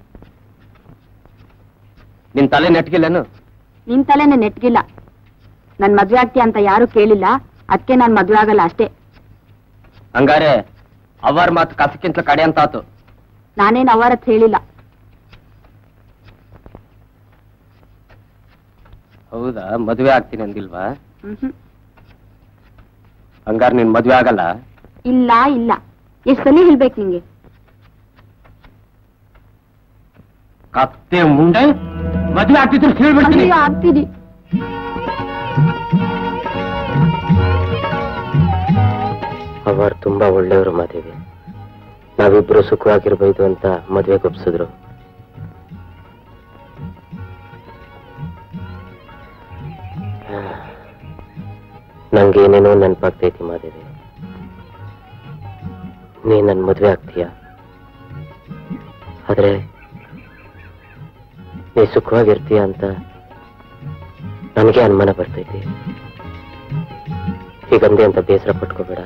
ನಿನ್ ತಲೆ ನೆಟ್ಗಿಲ್ಲೇನು ನಿನ್ ತಲೆನ ನೆಟ್ಗಿಲ್ಲ ನನ್ ಮದ್ವೆ ಆಗ್ತೀಯ ಅಂತ ಯಾರು ಕೇಳಿಲ್ಲ ಅದಕ್ಕೆ ನಾನ್ ಮದ್ವೆ ಆಗಲ್ಲ ಅಷ್ಟೇ ಹಂಗಾರೆ ಅವಾರ ಮಾತು ಕಸಕ್ಕಿಂತ ಕಡೆ ಅಂತಾತು ನಾನೇನ್ ಅವರ ಹತ್ರ ಹೇಳಿಲ್ಲ ಹೌದಾ ಮದ್ವೆ ಆಗ್ತೀನಿ ಅಂದಿಲ್ವಾ ಮ್ಹ್ಮ್. ಹಂಗಾರೆ ನಿನ್ ಮದ್ವೆ ಆಗಲ್ಲ ಇಲ್ಲ ಇಲ್ಲ ಎಷ್ಟ್ ಸಲ ಹೇಳ್ಬೇಕು ನಿಂಗೆ ಕತ್ತೆ ಮುಂಡೆ ಮದ್ವೆ ಆಗ್ತಿದ್ರು ಹೇಳ್ಬಿಡ್ತೀನಿ ಅಯ್ಯೋ, ಆಗ್ತೀರಿ ಅವರು ತುಂಬಾ ಒಳ್ಳೆಯವರು ಮಾದೇವಿ ನಾವಿಬ್ರು ಸುಖವಾಗಿರ್ಬೋದು ಅಂತ ಮದ್ವೆ ಒಪ್ಸಿದ್ರು ನಂಗೇನೇನೋ ನೆನಪಾಗ್ತೈತಿ ಮಾದೇವಿ ನೀ ನನ್ ಮದ್ವೆ ಆಗ್ತೀಯ ಆದ್ರೆ ನೀ ಸುಖವಾಗಿರ್ತೀಯ ಅಂತ ನನಗೆ ಅನುಮಾನ ಬರ್ತೈತಿ ಹೀಗಂದೆ ಅಂತ ಬೇಸರ ಪಟ್ಕೋಬೇಡ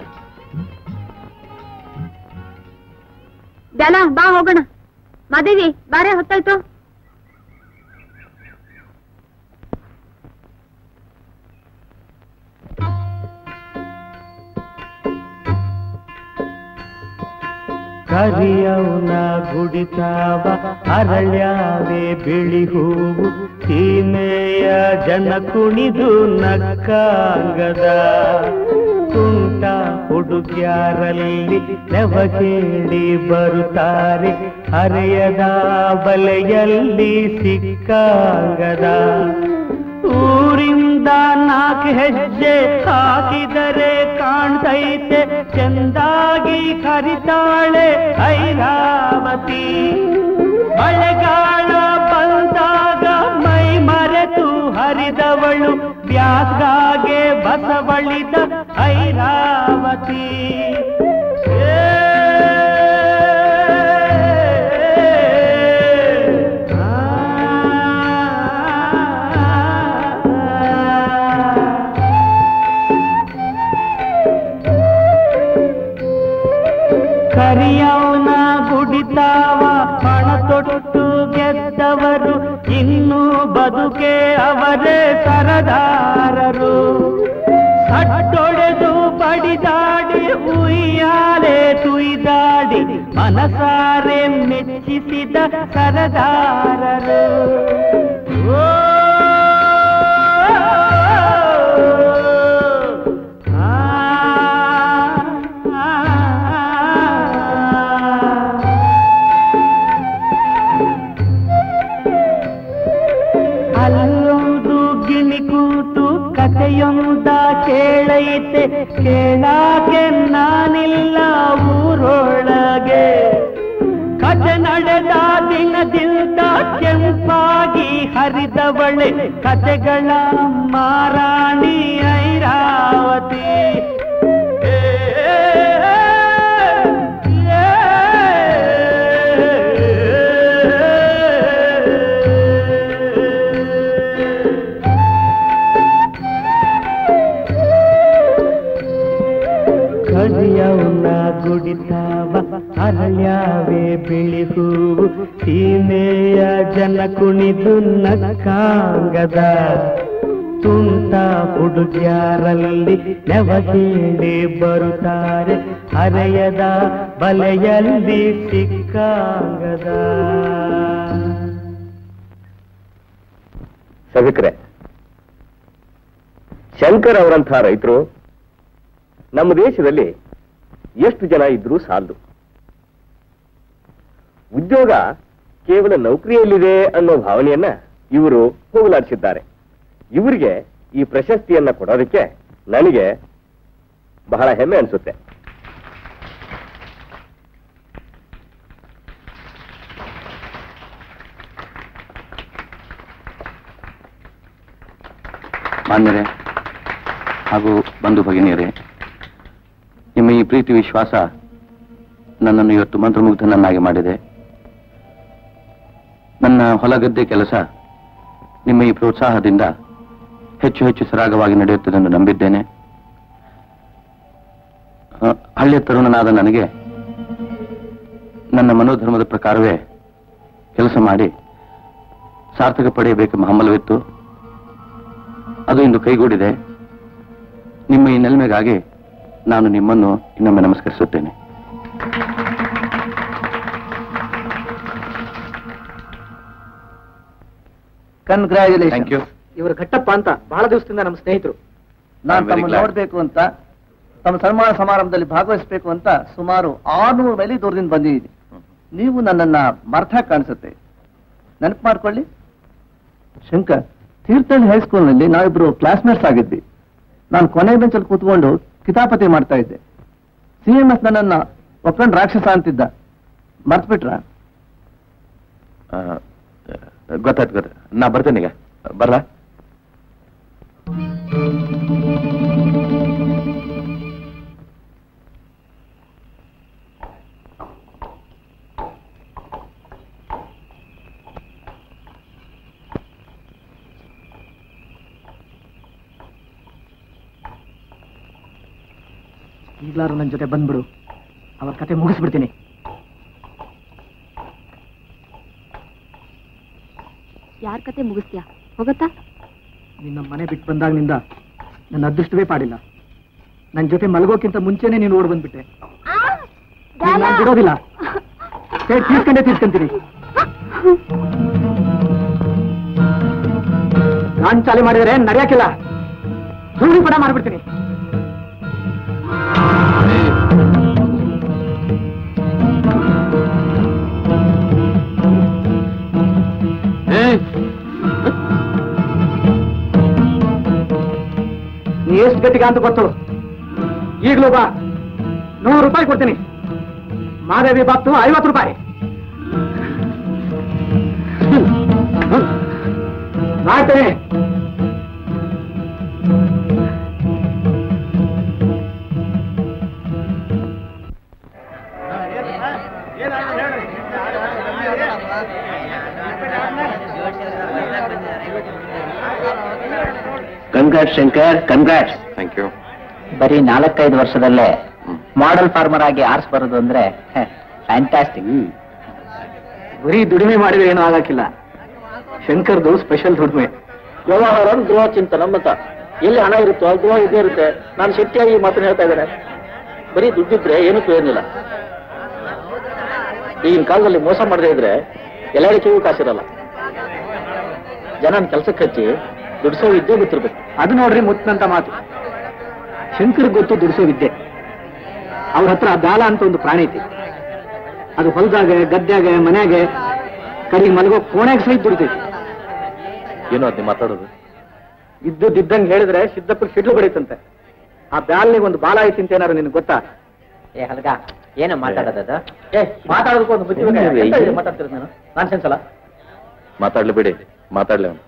ಬ್ಯಾಲ ಬಾ ಹೋಗೋಣ ಮಾದೇವಿ ಬಾರೆ ಹೊತ್ತಾಯ್ತು ಕರಿಯವನ ಗುಡಿತಾವ ಅರಳ್ಯಾವೆ ಬಿಳಿ ಹೂವು ಸೀಮೆಯ ಜನ ಕುಣಿದು ನಕ್ಕಾಂಗದ ತುಂಟ ಹುಡುಗ್ಯಾರಲ್ಲಿ ನೆವ ಕೇಳಿ ಬರುತ್ತಾರೆ ಹರೆಯದ ಬಲೆಯಲ್ಲಿ ಸಿಕ್ಕಾಂಗದ ಊರಿಂದ ನಾಲ್ಕು ಹೆಜ್ಜೆ ಹಾಕಿದರೆ ಕಾಣ್ತೈತೆ ಚೆಂದಾಗಿ ಕರಿತಾಳೆ ಐರಾವತಿ ಮಳೆಗಾಲ ಬಂದಾಗ ಮೈ ಮರೆತು ಹರಿದವಳು ಬ್ಯಾಸ್ಗಾಗೆ ಬಸವಳಿದ ಐರಾವತಿ ಕರಿಯವನ ಗುಡಿತಾವ ಪಣ ತೊಟ್ಟು ಗೆದ್ದವರು ಇನ್ನು ಬದುಕೆ ಅವರೇ ಸರದಾರರು ಸಟ್ಟೊಡೆದು ಬಡಿದಾಡಿ ಉಯ್ಯಾಲೆ ತುಯ್ದಾಡಿ ಮನಸಾರೆ ಮೆಚ್ಚಿಸಿದ ಸರದಾರರು ಓ ಅಲ್ಲೊಂದು ಗಿಣಿ ಕೂತು ಕಥೆಯೊಂದ ಕೇಳೈತೆ ಕೇಳಾಕೆ ನಾನಿಲ್ಲ ಊರೊಳಗೆ ಕಥೆ ನಡೆದ ದಿನದಿಂದ ಕೆಂಪಾಗಿ ಹರಿದವಳೆ ಕಥೆಗಳ ಮಾರಾಣಿ ಐರಾವತಿ ಏ, ಕಡಿಯವನ ಗುಡಿತಾವ ಅರಳ್ಯಾವೆ ಬಿಳಿ ಹೂವು ಸೀಮೆಯ ಜನ ಕುಣಿದು ನಕ್ಕಾಂಗದ ತುಂಟ ಹುಡುಗ್ಯಾರಲ್ಲಿ ನೆವ ಕೇಳಿ ಬರುತ್ತಾರೆ ಹರೆಯದ ಬಲೆಯಲ್ಲಿ ಸಿಕ್ಕಾಂಗದ ಸಭಿಕ್ರೆ ಶಂಕರ್ ಅವರಂಥ ರೈತರು ನಮ್ಮ ದೇಶದಲ್ಲಿ ಎಷ್ಟು ಜನ ಇದ್ರೂ ಸಾಲದು ಉದ್ಯೋಗ ಕೇವಲ ನೌಕರಿಯಲ್ಲಿದೆ ಅನ್ನೋ ಭಾವನೆಯನ್ನ ಇವರು ಹೋಗಲಾಡಿಸಿದ್ದಾರೆ ಇವರಿಗೆ ಈ ಪ್ರಶಸ್ತಿಯನ್ನ ಕೊಡೋದಕ್ಕೆ ನನಗೆ ಬಹಳ ಹೆಮ್ಮೆ ಅನಿಸುತ್ತೆ ಮಾನ್ಯರೇ ಹಾಗೂ ಬಂಧು ಭಗಿನಿಯರೇ ನಿಮ್ಮ ಈ ಪ್ರೀತಿ ವಿಶ್ವಾಸ ನನ್ನನ್ನು ಇವತ್ತು ಮಂತ್ರಮುಗ್ಧನನ್ನಾಗಿ ಮಾಡಿದೆ ನನ್ನ ಹೊಲಗದ್ದೆ ಕೆಲಸ ನಿಮ್ಮ ಈ ಪ್ರೋತ್ಸಾಹದಿಂದ ಹೆಚ್ಚು ಹೆಚ್ಚು ಸರಾಗವಾಗಿ ನಡೆಯುತ್ತದೆ ಎಂದು ನಂಬಿದ್ದೇನೆ ಆ, ಹಳ್ಳಿಯ ತರುಣನಾದ ನನಗೆ ನನ್ನ ಮನೋಧರ್ಮದ ಪ್ರಕಾರವೇ ಕೆಲಸ ಮಾಡಿ ಸಾರ್ಥಕ ಪಡೆಯಬೇಕೆಂಬ ಹಂಬಲವಿತ್ತು ಅದು ಇಂದು ಕೈಗೂಡಿದೆ ನಿಮ್ಮ ಈ ನೆಲೆಮೆಗಾಗಿ ನಾನು ನಿಮ್ಮನ್ನು ಇನ್ನೊಮ್ಮೆ ನಮಸ್ಕರಿಸುತ್ತೇನೆ ಕಂಗ್ರ್ಯಾಚುಲೇಷನ್ ಯು ಇವರು ಘಟ್ಟಪ್ಪ ಅಂತ ಬಹಳ ದಿವಸದಿಂದ ನಮ್ಮ ಸ್ನೇಹಿತರು ನಾನು I'm very ತಮ್ಮನ್ನು glad. ನೋಡ್ಬೇಕು ಅಂತ ತಮ್ಮ ಸನ್ಮಾನ ಸಮಾರಂಭದಲ್ಲಿ ಭಾಗವಹಿಸಬೇಕು ಅಂತ ಸುಮಾರು ಆರ್ನೂರು ಮೈಲಿ ದೂರದಿಂದ ಬಂದಿದ್ದೀನಿ ನೀವು ನನ್ನನ್ನ ಮರ್ಥ ಕಾಣಿಸುತ್ತೆ ನೆನಪು ಮಾಡ್ಕೊಳ್ಳಿ ಶಂಕರ್ ತೀರ್ಥಹಳ್ಳಿ ಹೈಸ್ಕೂಲ್ನಲ್ಲಿ ನಾವಿಬ್ರು ಕ್ಲಾಸ್ಮೇಟ್ಸ್ ಆಗಿದ್ವಿ ನಾನು ಕೊನೆ ಬೆಂಚಲ್ಲಿ ಕೂತ್ಕೊಂಡು ಕಿತಾಪತಿ ಮಾಡ್ತಾ ಇದ್ದೆ ಸಿ ಎಂ ಎಸ್ ನನ್ನನ್ನ ಒಪ್ಕೊಂಡು ರಾಕ್ಷಸ ಅಂತಿದ್ದ ಮರ್ತ್ಬಿಟ್ರ ಆ, ಗೊತ್ತಾಯ್ತು ಗೊತ್ತಾಯ್ತು ನಾ ಬರ್ತೇನೆ ಈಗ ಬರ್ಲಾ ಈಗ್ಲಾರು ನನ್ನ ಜೊತೆ ಬಂದ್ಬಿಡು ಅವ್ರ ಕತೆ ಮುಗಿಸ್ಬಿಡ್ತೀನಿ ಯಾರ ಕತೆ ಮುಗಿಸ್ತೀಯಾ ಹೋಗತ್ತಾ ನಿನ್ನ ಮನೆ ಬಿಟ್ಟು ಬಂದಾಗಿನಿಂದ ನನ್ನ ಅದೃಷ್ಟವೇ ಪಾಡಿಲ್ಲ ನನ್ನ ಜೊತೆ ಮಲಗೋಕ್ಕಿಂತ ಮುಂಚೆನೆ ನೀನು ಓಡ್ ಬಂದ್ಬಿಟ್ಟೆ ನಾನು ಬಿಡೋದಿಲ್ಲ ಏ, ತೀರ್ಕೊಂಡೇ ತೀರ್ಕೊಂತೀನಿ ನಾನ್ ಚಾಲಿ ಮಾಡಿದರೆ ನಡೆಯಕ್ಕಿಲ್ಲ ಸುಳ್ಳು ಪಡ ಮಾಡ್ಬಿಡ್ತೀನಿ ನೀ ಎಷ್ಟು ಗಟ್ಟಿಗ ಅಂತ ಗೊತ್ತು ಈಗಲೂ ಬಾ ನೂರು ರೂಪಾಯಿ ಕೊಡ್ತೀನಿ ಮಾದೇವಿ ಬಾಪ್ತು ಐವತ್ತು ರೂಪಾಯಿ ಮಾಡ್ತೇನೆ congrats Shankar congrats thank you ಬರೀ ನಾಲ್ಕೈದು ವರ್ಷದಲ್ಲೇ ಮಾಡೆಲ್ ಫಾರ್ಮರ್ ಆಗಿ ಆರ್ಸ್ ಬರೋದು ಅಂದ್ರೆ ಫ್ಯಾಂಟಾಸ್ಟಿಕ್ ಬರೀ ದುಡಿಮೆ ಮಾಡಿದ್ರೆ ಏನೂ ಆಗಕ್ಕಿಲ್ಲ ಶಂಕರ್ದು ಸ್ಪೆಷಲ್ ದುಡಿಮೆ ವ್ಯವಹಾರ ಗೃಹ ಚಿಂತನ ಮತ ಎಲ್ಲಿ ಹಣ ಇರುತ್ತೋ ಅಲ್ಲಿ ಗೃಹ ಇದ್ದೇ ಇರುತ್ತೆ ನಾನು ಶೆಟ್ಟಿಯಾಗಿ ಈ ಮಾತನ್ನ ಹೇಳ್ತಾ ಇದ್ದೇನೆ ಬರೀ ದುಡ್ಡಿದ್ರೆ ಏನೂ ಪ್ರಯೋಜನ ಈಗಿನ ಕಾಲದಲ್ಲಿ ಮೋಸ ಮಾಡದೇ ಇದ್ರೆ ಎಲ್ಲರಿಗೂ ಕಾಸಿರಲ್ಲ ಜನನ ಕೆಲಸಕ್ಕೆ ಹಚ್ಚಿ ದುಡ್ಸೋ ವಿದ್ಯೆ ಗೊತ್ತಿರ್ಬೇಕು ಅದು ನೋಡ್ರಿ ಮುತ್ತಂತ ಮಾತು ಶಂಕರ್ ಗೊತ್ತು ದುಡಿಸೋ ವಿದ್ಯೆ ಅವ್ರ ಹತ್ರ ದಾಲ ಅಂತ ಒಂದು ಪ್ರಾಣಿ ಐತಿ ಅದು ಹೊಲದಾಗ ಗದ್ಯಾಗ ಮನ್ಯಾಗ ಕಡೆಗೆ ಮಲಗೋ ಕೋಣೆಗೆ ಸಹಿತ ದುಡಿತೈತಿ ಏನೋ ಅದ್ ನೀವು ಮಾತಾಡೋದು ಇದ್ದುದಿದ್ದಂಗೆ ಹೇಳಿದ್ರೆ ಸಿದ್ದಪ್ಪಗೆ ಸಿಡ್ಲು ಬಡೀತಂತೆ ಆ ಬ್ಯಾಲ್ನಿಗೆ ಒಂದು ಬಾಲ ಐತಿ ಅಂತ ಏನಾರು ನಿನ್ಗೆ ಗೊತ್ತಾ ಏ ಹಲ್ಗ ಏನು ಮಾತಾಡೋದದು ಏ ಮಾತಾಡೋದಕ್ಕೂ ಒಂದು ಬುದ್ಧಿ ಬೇಕಾ? ಏನ್ರಿ? ಎಂತ ಇದು ಮಾತಾಡ್ತಿರೋದು ನೀನು ನಾನ್ ಅಲ್ಲ ಮಾತಾಡ್ಲಿ ಬಿಡಿ ಮಾತಾಡ್ಲಿ ಅವನು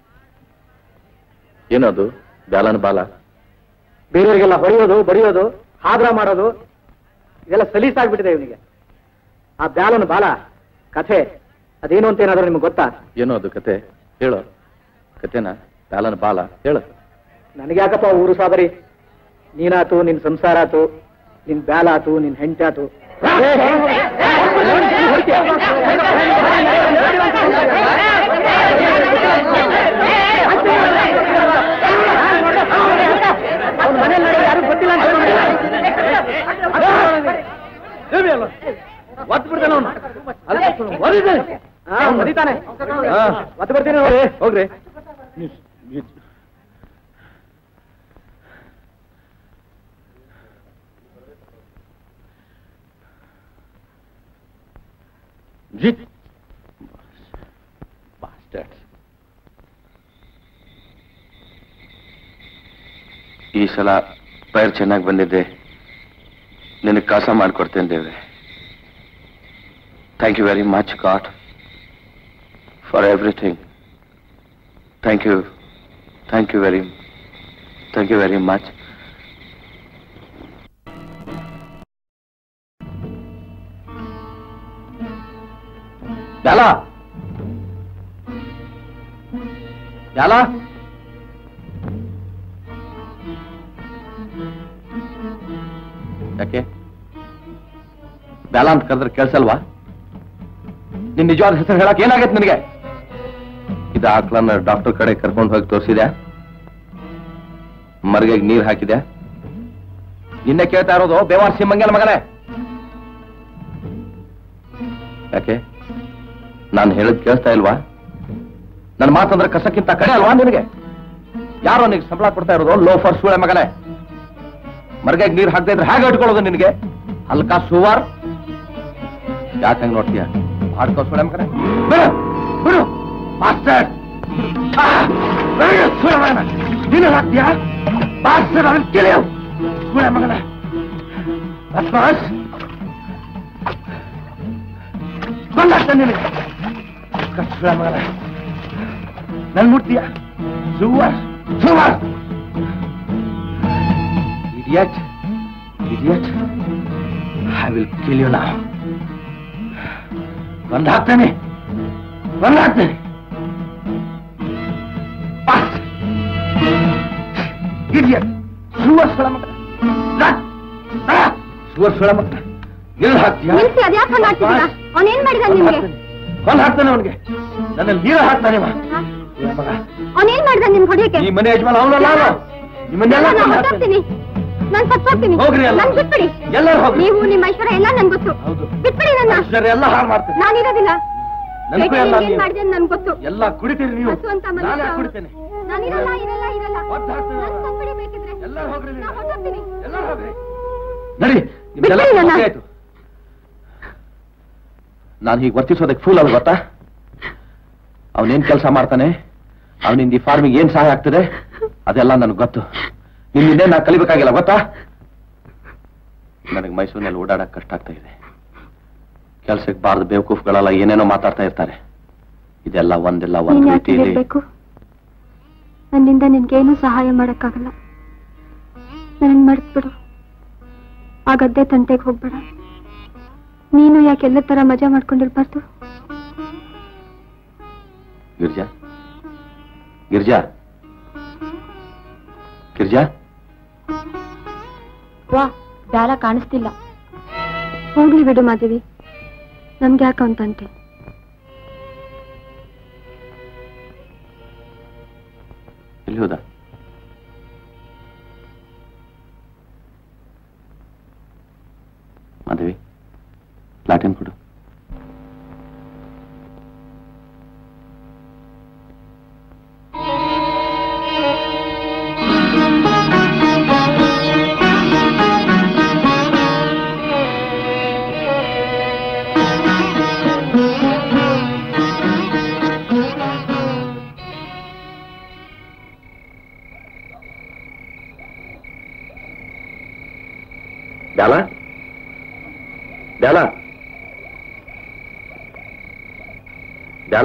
ಏನದು ಬ್ಯಾಲನ್ ಬಾಲ ಬೇರೆಯವರಿಗೆಲ್ಲ ಹೊಡೆಯೋದು ಬಡಿಯೋದು ಹಾದ್ರ ಮಾಡೋದು ಇದೆಲ್ಲ ಸಲೀಸಾಗ್ಬಿಟ್ಟಿದೆ ಇವನಿಗೆ ಆ ಬ್ಯಾಲನ್ ಬಾಲ ಕಥೆ ಅದೇನು ಅಂತ ಏನಾದ್ರು ನಿಮ್ಗೆ ಗೊತ್ತಾ ಏನೋ ಅದು ಕತೆ ಹೇಳು ಕತೆನಾ ಬ್ಯಾಲನ್ ಬಾಲ ಹೇಳು ನನಗೆ ಯಾಕಪ್ಪ ಊರು ಸಾಬರಿ ನೀನಾತು ನಿನ್ ಸಂಸಾರ ಆತು ನಿನ್ ಬ್ಯಾಲ ಆತು ನಿನ್ ಹೆಂಡತಿ ಆತು ಒದಿತಾನೆ ಒತ್ತು ಬರ್ತೀನಿ ನೋಡಿ ಹೋಗ್ರಿ ಜಿತ್ Bastards. ಈ ಸಲ ಪೈರ್ ಚೆನ್ನಾಗಿ ಬಂದಿದ್ದೆ ನಿನಗೆ ಕಾಸ ಮಾಡಿಕೊಡ್ತೇನೆ ದೇವ್ರೆ thank you very much god for everything thank you thank you very thank you very much ಬ್ಯಾಲ ಬ್ಯಾಲ ಯಾಕೆ ಬ್ಯಾಲ ಅಂತ ಕರೆದ್ರೆ ಕೇಳಿಸಲ್ವಾ ನಿನ್ ನಿಜವಾದ ಹೆಸರು ಹೇಳಕ್ ಏನಾಗೈತೆ ನಿನಗೆ ಇದು ಆಕ್ಳನ್ನ ಡಾಕ್ಟರ್ ಕಡೆ ಕರ್ಕೊಂಡು ಹೋಗಿ ತೋರಿಸಿದ್ಯಾ ಮರ್ಗೆಗೆ ನೀರು ಹಾಕಿದ್ಯಾ ನಿನ್ನೆ ಕೇಳ್ತಾ ಇರೋದು ಬೇವಾರ್ ಸಿಂಹಂಗನ ಮಗನೇ ಯಾಕೆ ನಾನು ಹೇಳದ್ ಕೇಳಿಸ್ತಾ ಇಲ್ವಾ ನನ್ನ ಮಾತಂದ್ರೆ ಕಸಕ್ಕಿಂತ ಕಡೆ ಅಲ್ವಾ ನಿನಗೆ ಯಾರೋ ನಿನಗೆ ಸಂಬಳ ಕೊಡ್ತಾ ಇರೋದು ಲೋಫರ್ ಸೂಳೆ ಮಗನೇ ಮರ್ಗೆಗೆ ನೀರು ಹಾಕದೇ ಇದ್ರೆ ಹೇಗೆ ಇಟ್ಕೊಳ್ಳೋದು ನಿನಗೆ ಹಲ್ಕಾ ಸುವಾರ್ ಯಾಕೆ ಹಂಗೆ ನೋಡ್ತೀಯ ಹಾಡ್ಕೋ ಸೂಳೆ ಮಗನೇ ಬಿಡು ಬಿಡು ಮಾಸ್ಟರ್ ಸೂಳೆ ಮಗನ ನೀನು ಹಾಕ್ತೀಯಾ ಮಾಸ್ಟರ್ ಅವನ್ ತಿಳಿಯು ಸೂಳೆ ಮಗನ ಬಸ್ ಬಂದಾಗ್ತ ನಿನಗೆ ಸೂಳೆ ಮಗನ ನನ್ ಮುಟ್ತೀಯ ಸುವರ್ ಸುವರ್ idiot idiot I will kill you ನಾ ಬಂದ್ ಹಾಕ್ತೇನೆ ಬಂದ್ ಹಾಕ್ತೇನೆ ಇಡಿಯಟ್ ಸುವರ್ ಸ್ಥಳ ಮಗ ಸುವರ್ ಸುಳ ಮಕ್ಕ ಎಲ್ಲಿ ಹಾಕ್ತೀಯ ನಿಲ್ಸಿ ಅದ್ಯಾಕೆ ಹಂಗ್ ಆಡ್ತಿದ್ದೀರಾ ಅವನೇನ್ ಮಾಡಿದ ನಿಮ್ಗೆ ಕೊಂದು ಹಾಕ್ತಾನೆ ಅವನಿಗೆ ನನ್ನಲ್ಲಿ ನೀರು ಹಾಕ್ತಾನೆ ಅವ. ಏ ಮಗ ಅವನೇನ್ ಮಾಡಿದ ನಿಮ್ಗೆ ಹೊಡಿಯಕ್ಕೆ ಈ ಮನೆ ಯಜಮಾನ ಅವನಲ್ಲ ನಾನು ನಿಮ್ಮನ್ನೆಲ್ಲ ನಾನು ಕೊಂದು ಹಾಕ್ತಾನೆ. ಹೊರಟೋಗ್ತೀನಿ ನಾನ್ ಸತ್ತೋಗ್ತೀನಿ ಹೋಗ್ರಿ ಎಲ್ಲ. ನನ್ ಬಿಟ್ಬಿಡಿ ಎಲ್ಲರೂ ಹೋಗ್ರಿ. ನೀವು ನಿಮ್ಮ ಐಶ್ವರ್ಯ ಎಲ್ಲ ನನ್ ಗೊತ್ತು ಹೌದು ಬಿಟ್ಬಿಡಿ ನನ್ನ ಐಶ್ವರ್ಯ ಎಲ್ಲ ಹಾಳು ಮಾಡ್ತೇನೆ ನಾನಿರೋದಿಲ್ಲ ನನ್ಗೂ ಬೇಟೆ ಎಲ್ಲ ಏನ್ ನೀವು. ಮಾಡಿದೆ ನನ್ ಗೊತ್ತು ಎಲ್ಲ ಕುಡಿತೀರಿ ನೀವು ಹಸು ಅಂತ ಮನುಷ್ಯ ನಾನೇ ಅವ್ನು. ಕುಡಿತೇನೆ ನಾನಿರಲ್ಲ ಇರಲ್ಲ ಇರಲ್ಲ ಒದ್ದು ಹಾಕ್ತೇನೆ. ನನ್ ಸತ್ಬಿಡಿ ಬೇಕಿದ್ರೆ ಎಲ್ಲರೂ ಹೋಗ್ರಿ ನೀವು. ನಾ ಹೊರಟೋಗ್ತೀನಿ ಎಲ್ಲರೂ ಹೋಗ್ರಿ ನಡಿ ನಿಮ್ದೆಲ್ಲ ಬಿಟ್ಬಿಡಿ ನನ್ನ. ಓಕೆ ಆಯ್ತು ನಾನು ಹೀಗೆ ವರ್ತಿಸೋದಕ್ಕೆ ಫೂಲ್ ಅಲ್ಲ ಗೊತ್ತಾ ಅವನೇನ್ ಕೆಲಸ ಮಾಡ್ತಾನೆ ಅವನಿಂದ ಈ ಫಾರ್ಮಿಗೆ ಏನ್ ಸಹಾಯ ಆಗ್ತದೆ ಅದೆಲ್ಲ ನನಗೆ ಗೊತ್ತು ನಿನ್ನಿಂದೇ ನಾ ಕಲಿಬೇಕಾಗಿಲ್ಲ ಗೊತ್ತಾ ನನಗೆ ಮೈಸೂರಿನಲ್ಲಿ ಓಡಾಡಕ್ ಕಷ್ಟ ಆಗ್ತಾ ಇದೆ ಕೆಲ್ಸಕ್ಕೆ ಬಾರ್ದು ಬೇವಕೂಫ್ಗಳೆಲ್ಲ ಏನೇನೋ ಮಾತಾಡ್ತಾ ಇರ್ತಾರೆ ಇದೆಲ್ಲ ಒಂದಿಲ್ಲ ನೀನ್ ಒಂದ್ ಯಾಕೆ ರೀತಿಯಲ್ಲಿ ಇರ್ಬೇಕು ನನ್ನಿಂದ ನಿನ್ಗೇನು ಸಹಾಯ ಮಾಡಕ್ಕಾಗಲ್ಲ ನನ್ನ ಮರ್ತ್ಬಿಡು ಆ ಗದ್ದೆ ತಂಟೆಗೆ ಹೋಗ್ಬೇಡ ನೀನು ಯಾಕೆ ಎಲ್ಲ ತರ ಮಜಾ ಮಾಡ್ಕೊಂಡಿರ್ಬಾರ್ದು ಗಿರ್ಜಾ ಗಿರ್ಜಾ ಗಿರ್ಜಾ ವಾ ಬ್ಯಾಲ ಕಾಣಿಸ್ತಿಲ್ಲ ಹೋಗ್ಲಿ ಬಿಡು ಮಾದೇವಿ ನಮ್ಗೆ ಯಾಕೆ ಅವನ್ ತಂಟೆ ಎಲ್ಲಿ ಹೋದ ಮಾಧವಿ ಲಾಟಿನ್ ಕೊಡು ಬ್ಯಾಲ ಬ್ಯಾಲ ಬ್ಯಾಲ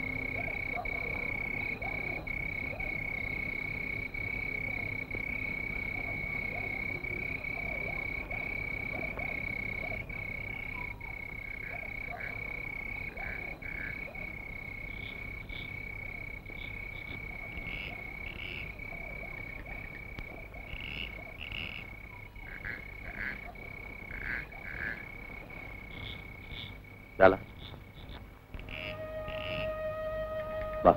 ಬ್ಯಾಲ ಬಾ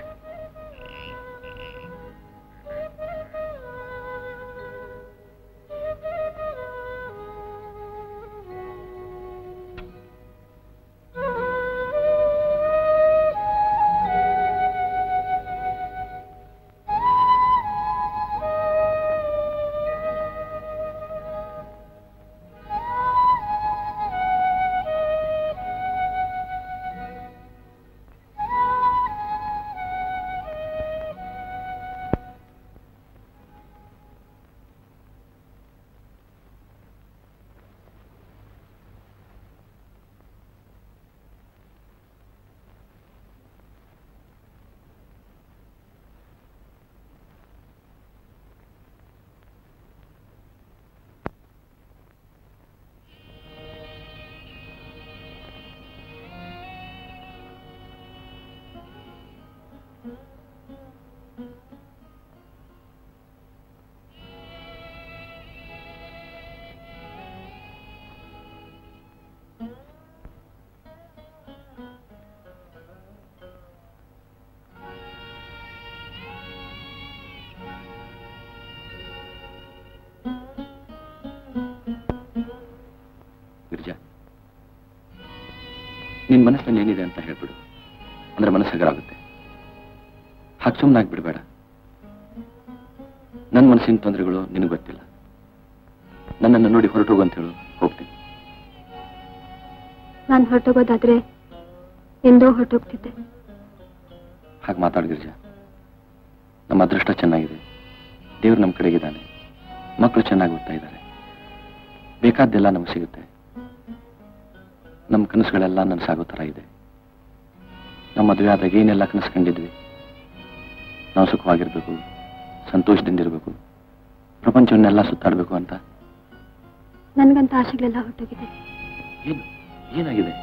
ಗಿರಿಜಾ ನಿನ್ ಮನಸ್ಸಿನಲ್ಲಿ ಏನಿದೆ ಅಂತ ಹೇಳ್ಬಿಡು ಅಂದ್ರೆ ಮನಸ್ಸು ಹಗರಾಗುತ್ತೆ ಹಾಗೆ ಸುಮ್ಮನಾಗಿ ಬಿಡಬೇಡ ನನ್ನ ಮನಸ್ಸಿನ ತೊಂದರೆಗಳು ನಿನಗೆ ಗೊತ್ತಿಲ್ಲ ನನ್ನನ್ನು ನೋಡಿ ಹೊರಟೋಗು ಅಂತ ಹೇಳು ಹೋಗ್ತೀನಿ ನಾನು ಹೊರಟೋಗೋದಾದ್ರೆ ಎಂದೋ ಹೊರಟೋಗ್ತಿದ್ದೆ ಹಾಗೆ ಮಾತಾಡ್ ಗಿರಿಜಾ ನಮ್ಮ ಅದೃಷ್ಟ ಚೆನ್ನಾಗಿದೆ ದೇವ್ರು ನಮ್ಮ ಕಡೆಗಿದ್ದಾನೆ ಮಕ್ಕಳು ಚೆನ್ನಾಗಿ ಓದ್ತಾ ಇದ್ದಾರೆ ಬೇಕಾದ್ದೆಲ್ಲ ನಮಗೆ ಸಿಗುತ್ತೆ ನಮ್ಮ ಕನಸುಗಳೆಲ್ಲ ನನಸಾಗೋ ಥರ ಇದೆ ನಮ್ಮ ಮದುವೆ ಆದಾಗ ಏನೆಲ್ಲ ಕನಸು ಕಂಡಿದ್ವಿ ನಾವು ಸುಖವಾಗಿರ್ಬೇಕು ಸಂತೋಷದಿಂದಿರಬೇಕು ಪ್ರಪಂಚವನ್ನೆಲ್ಲ ಸುತ್ತಾಡಬೇಕು ಅಂತ ನನ್ಗಂತ ಆಸೆಗಳೆಲ್ಲ ಹೊರಟೋಗಿದೆ ಏನು ಏನಾಗಿದೆ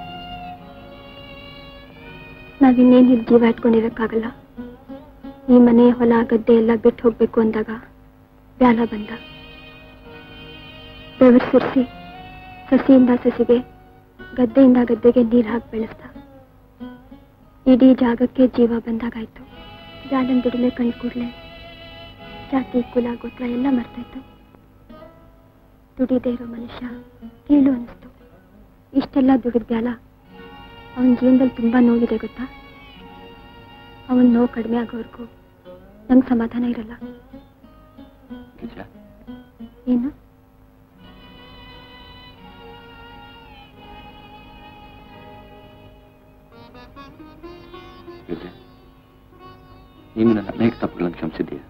ನಾವಿನ್ನೇನ್ ಇಲ್ಲಿ ಜೀವ ಇಟ್ಕೊಂಡಿರಕ್ಕಾಗಲ್ಲ ಈ ಮನೆ ಹೊಲ ಗದ್ದೆ ಎಲ್ಲ ಬಿಟ್ಟು ಹೋಗ್ಬೇಕು ಅಂದಾಗ ಬ್ಯಾಲ ಬಂದ ಬೆವರು ಸುರಿಸಿ ಸಸಿಯಿಂದ ಸಸಿಗೆ ಗದ್ದೆಯಿಂದ ಗದ್ದೆಗೆ ನೀರು ಹಾಕಿ ಬೆಳೆಸ್ದ ಇಡೀ ಜಾಗಕ್ಕೆ ಜೀವ ಬಂದಾಗಾಯ್ತು ಜಾಲನ್ ದುಡಿಮೆ ಕಂಡು ಕೂಡಲೇ ಜಾತಿ ಕುಲ ಗೋತ್ರ ಎಲ್ಲ ಮರ್ತೋಯ್ತು ದುಡಿದೇ ಇರೋ ಮನುಷ್ಯ ಕೀಳು ಅನಿಸ್ತು ಇಷ್ಟೆಲ್ಲ ದುಡಿದ್ಯಾಲ ಅವನ ಜೀವನದಲ್ಲಿ ತುಂಬಾ ನೋವಿದೆ ಗೊತ್ತಾ ಅವನ ನೋವು ಕಡಿಮೆ ಆಗೋವರೆಗೂ ನಂಗೆ ಸಮಾಧಾನ ಇರಲ್ಲ ನಿಜ ಏನು ಗಿರ್ಜಾ ನೀನು ನನ್ನ ಅನೇಕ ತಪ್ಪುಗಳನ್ನು ಕ್ಷಮಿಸಿದ್ದೀಯ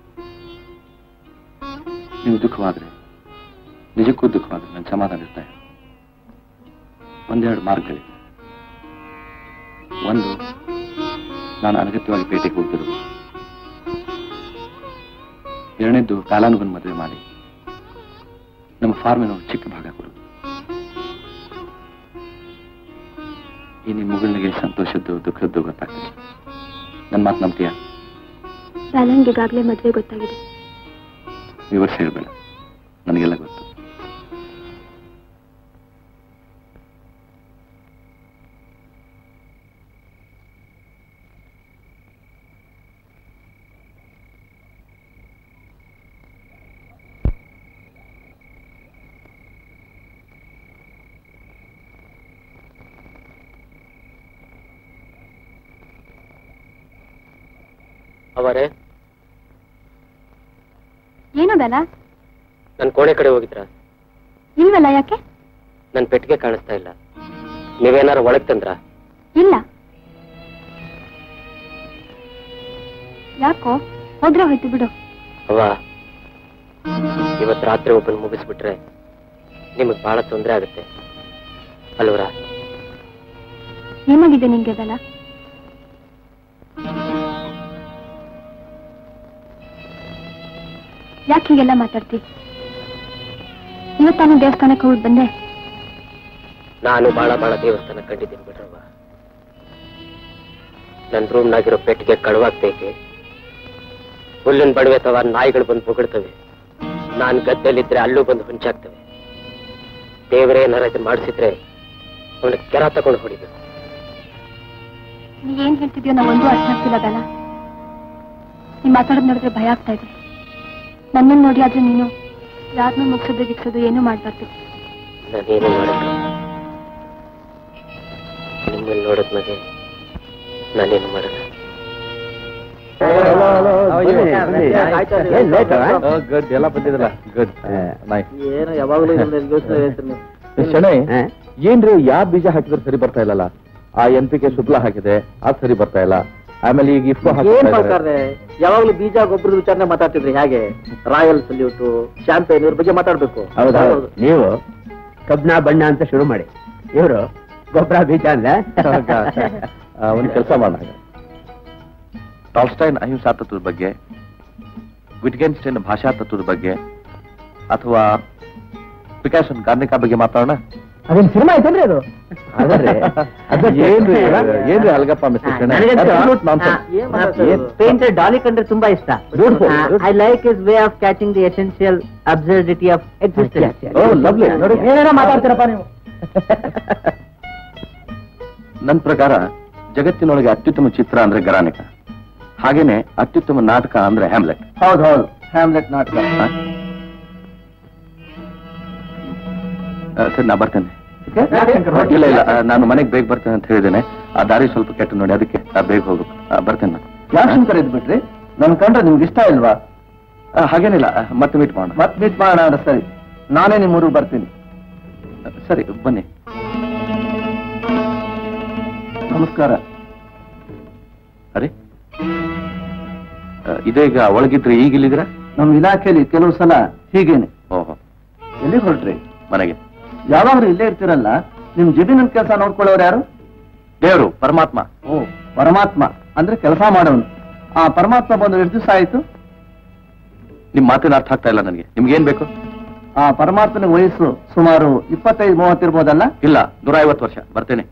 ನೀವು ದುಃಖವಾದ್ರೆ ನಿಜಕ್ಕೂ ದುಃಖವಾದ್ರೆ ನನ್ನ ಸಮಾಧಾನ ಇರ್ತಾ ಇದೆ ಒಂದೆರಡು ಮಾರ್ಗಗಳಿವೆ ಒಂದು ನಾನು ಅನಗತ್ಯವಾಗಿ ಪೇಟೆಗೆ ಹೋಗ್ತಿರೋದು ಎರಡನೇದ್ದು ಕಾಲಾನುಗುಣ ಮದುವೆ ಮಾಡಿ ನಮ್ಮ ಫಾರ್ಮಿನ ಒಂದು ಚಿಕ್ಕ ಭಾಗ ಕೊಡೋದು ಈ ನಿನ್ನ ಮಗಳಿಗೆ ಸಂತೋಷದ್ದು ದುಃಖದ್ದು ಗೊತ್ತಾಗ್ತದೆ ನನ್ನ ಮಾತು ನಂಬ್ತೀಯಾ ಬ್ಯಾಲನ್ಗೆ ಈಗಾಗಲೇ ಮದುವೆ ಗೊತ್ತಾಗಿದೆ ವಿವರಿಸಿ ಹೇಳ್ಬೇಡ ನನಗೆಲ್ಲ ಗೊತ್ತು ಅವರೇ ಏನು ಬೇಲ ನನ್ನ ಕೋಣೆ ಕಡೆ ಹೋಗಿದ್ರಾ ಇಲ್ವಲ್ಲ ಯಾಕೆ ನನ್ನ ಪೆಟ್ಟಿಗೆ ಕಾಣಿಸ್ತಾ ಇಲ್ಲ ನೀವೇನಾರು ಒಳಗ್ ತಂದ್ರಾ ಇಲ್ಲ ಯಾಕೋ ಹೋದ್ರೆ ಹೋಯ್ತು ಬಿಡು ಅವ್ವ ಇವತ್ತು ರಾತ್ರಿ ಒಬ್ಬನ ಮುಗಿಸ್ಬಿಟ್ರೆ ನಿಮಗ್ ಬಹಳ ತೊಂದರೆ ಆಗುತ್ತೆ ಅಲ್ವರಾ ಏನಾಗಿದೆ ನಿಂಗೆ ಬೇಲ ಯಾಕೆ ಹೀಗೆಲ್ಲ ಮಾತಾಡ್ತಿ ಇವತ್ತಾನು ದೇವಸ್ಥಾನಕ್ಕೆ ಹೋಗಿ ಬಂದೆ ನಾನು ಬಹಳ ಬಹಳ ದೇವಸ್ಥಾನ ಕಂಡಿದ್ದೀನಿ ಬಿಡ್ರವ್ವ ನನ್ನ ರೂಮ್ನಾಗಿರೋ ಪೆಟ್ಟಿಗೆ ಕಳುವಾಗ್ತೈತೆ ಹುಲ್ಲಿನ ಬಡವೆ ತವ ನಾಯಿಗಳು ಬಂದು ಬೊಗಳ್ತವೆ ನಾನು ಗದ್ದೆಲಿದ್ರೆ ಅಲ್ಲೂ ಬಂದು ಹೊಂಚಾಗ್ತವೆ ದೇವರೇ ಏನಾರ ಇದನ್ನ ಮಾಡಿಸಿದ್ರೆ ಅವನ ಕೆರ ತಗೊಂಡು ಹೊಡಿಬೇಕು ನೀ ಏನ್ ಹೇಳ್ತಿದ್ಯೋ ನಾ ಒಂದು ಅರ್ಥ ಆಗ್ತಿಲ್ಲ ಬೇಲ ನೀ ಮಾತಾಡೋದ್ ನೋಡಿದ್ರೆ ಭಯ ಆಗ್ತಾ ಇದೆ ನನ್ನನ್ನು ನೋಡಿ ಆದ್ರೆ ನೀನು ಯಾರನ್ನೂ ಮುಗಿಸೋದು ಗಿಕ್ಸೋದು ಏನೂ ಮಾಡ್ಬಾರ್ದು ನಾನೇನು ಮಾಡಲ್ಲ ನಿಮ್ಮನ್ನು ನೋಡಿದ್ಮೇಲೆ ನಾನೇನು ಮಾಡಲ್ಲ ಗುಡ್ ಎಲ್ಲ ಬಂದಿದ್ದಲ್ಲ ಗುಡ್ ಏನು ಯಾವಾಗಲೂ ಯೋಚನೆ ಹೇಳ್ತೀನಿ ಶಣೈ ಏನ್ರಿ ಯಾವ ಬೀಜ ಹಾಕಿದ್ರೆ ಸರಿ ಬರ್ತಾ ಇಲ್ಲಲ್ಲ ಆ ಎನ್ ಪಿ ಕೆ ಶುಕ್ಲ ಹಾಕಿದೆ ಅದು ಸರಿ ಬರ್ತಾ ಇಲ್ಲ ಆಮೇಲೆ ಈಗ ಇಫ್ಕೋ ಏನ್ ಹಾಕಿದ್ರೆ ಮಾಡ್ತಾರೆ ಯಾವಾಗ್ಲೂ ಬೀಜ ಗೊಬ್ಬರದ ವಿಚಾರನೆ ಮಾತಾಡ್ತಿದ್ರಿ ಹೇಗೆ ರಾಯಲ್ ಸಲ್ಯೂಟ್ ಚಾಂಪಿಯನ್ ಇವ್ರ ಬಗ್ಗೆ ಮಾತಾಡ್ಬೇಕು ಹೌದಾ ನೀವು ಕಬ್ಣ ಬಣ್ಣ ಅಂತ ಶುರು ಮಾಡಿ ಇವರು ಗೊಬ್ಬರ ಬೀಜ ಅಂದ್ರೆ ಒಂದು ಕೆಲಸ ಮಾಡೋಣ ಟಾಲ್ಸ್ಟೈನ್ ಅಹಿಂಸಾ ತತ್ವದ ಬಗ್ಗೆ ವಿಟ್ಗೆನ್ಸ್ಟೈನ್ ಭಾಷಾ ತತ್ವದ ಬಗ್ಗೆ ಅಥವಾ ಪಿಕಾಸನ್ ಕಾರ್ನಿಕಾ ಬಗ್ಗೆ ಮಾತಾಡೋಣ ಅದೇನ್ ಸಿನಿಮಾ ಐತೇನ್ರಿ ಅದು ಏನ್ರಿ ಏನ್ರಿ ಅಲ್ಗಪ್ಪ mister Shenoy Absolute nonsense. Painter Dali ಕಂಡ್ರೆ ತುಂಬಾ ಇಷ್ಟ Beautiful, beautiful. I like his way of catching the essential absurdity of existence Oh, lovely. ನೋಡಿ. ಏನೇನೋ ಮಾತಾಡ್ತೀರಪ್ಪ ನೀವು ನನ್ನ ಪ್ರಕಾರ ಜಗತ್ತಿನೊಳಗೆ ಅತ್ಯುತ್ತಮ ಚಿತ್ರ ಅಂದ್ರೆ ಗರಾನಿಕ ಹಾಗೇನೆ ಅತ್ಯುತ್ತಮ ನಾಟಕ ಅಂದ್ರೆ ಹ್ಯಾಮ್ಲೆಟ್ ಹೌದು ಹೌದು ಹ್ಯಾಮ್ಲೆಟ್ ನಾಟಕ ಸರಿ ನಾ ಬರ್ತೇನೆ ಇಲ್ಲ ಇಲ್ಲ ಆ, ನಾನು ಮನೆಗೆ ಬೇಗ ಬರ್ತೇನೆ ಅಂತ ಹೇಳಿದ್ದೇನೆ ಆ ದಾರಿ ಸ್ವಲ್ಪ ಕೆಟ್ಟ ನೋಡಿ ಅದಕ್ಕೆ ಆ, ಬೇಗ ಹೋಗು ಆ, ಬರ್ತೇನೆ ನಾನು ಯಾಕೆ ಶಂಕರ್ ಇದ್ ಬಿಟ್ರಿ ನನ್ ಕಂಡ್ರೆ ನಿಮ್ಗೆ ಇಷ್ಟ ಇಲ್ವಾ ಆ, ಹಾಗೇನಿಲ್ಲ ಆ, ಮತ್ತೆ ಮೀಟ್ ಮಾಡೋಣ ಮತ್ ಮೀಟ್ ಮಾಡೋಣ ಅಂದ್ರೆ ಸರಿ ನಾನೇ ನಿಮ್ ಊರಿಗೆ ಬರ್ತೀನಿ ಸರಿ ಬನ್ನಿ ನಮಸ್ಕಾರ ಅರೆ ಆ, ಇದೀಗ ಒಳಗಿದ್ರೆ ಈಗ ಇಲ್ಲಿದ್ದೀರಾ ನಮ್ ಇಲಾಖೆಯಲ್ಲಿ ಕೆಲವು ಸಲ ಹೀಗೇನೆ ಓಹೋ ಎಲ್ಲಿಗೆ ಹೊರಟ್ರಿ ಮನೆಗೆ ಯಾವಾಗ್ಲೂ ಇಲ್ಲೇ ಇರ್ತೀರಲ್ಲ ನಿಮ್ ಜಮೀನಿನ ಕೆಲಸ ನೋಡ್ಕೊಳ್ಳೋರು ಯಾರು ದೇವರು ಪರಮಾತ್ಮ ಓ ಪರಮಾತ್ಮ ಅಂದ್ರೆ ಕೆಲಸ ಮಾಡೋನು ಆ ಪರಮಾತ್ಮ ಬಂದು ಎಷ್ಟು ದಿವಸ ಆಯ್ತು ನಿಮ್ ಮಾತಿನ ಅರ್ಥ ಆಗ್ತಾ ಇಲ್ಲ ನನಗೆ ನಿಮ್ಗೆ ಏನ್ ಬೇಕು ಆ ಪರಮಾತ್ಮನ ವಯಸ್ಸು ಸುಮಾರು ಇಪ್ಪತ್ತೈದು ಮೂವತ್ತಿರ್ಬೋದಲ್ಲ ಇಲ್ಲ ನೂರ ಐವತ್ತು ವರ್ಷ ಬರ್ತೇನೆ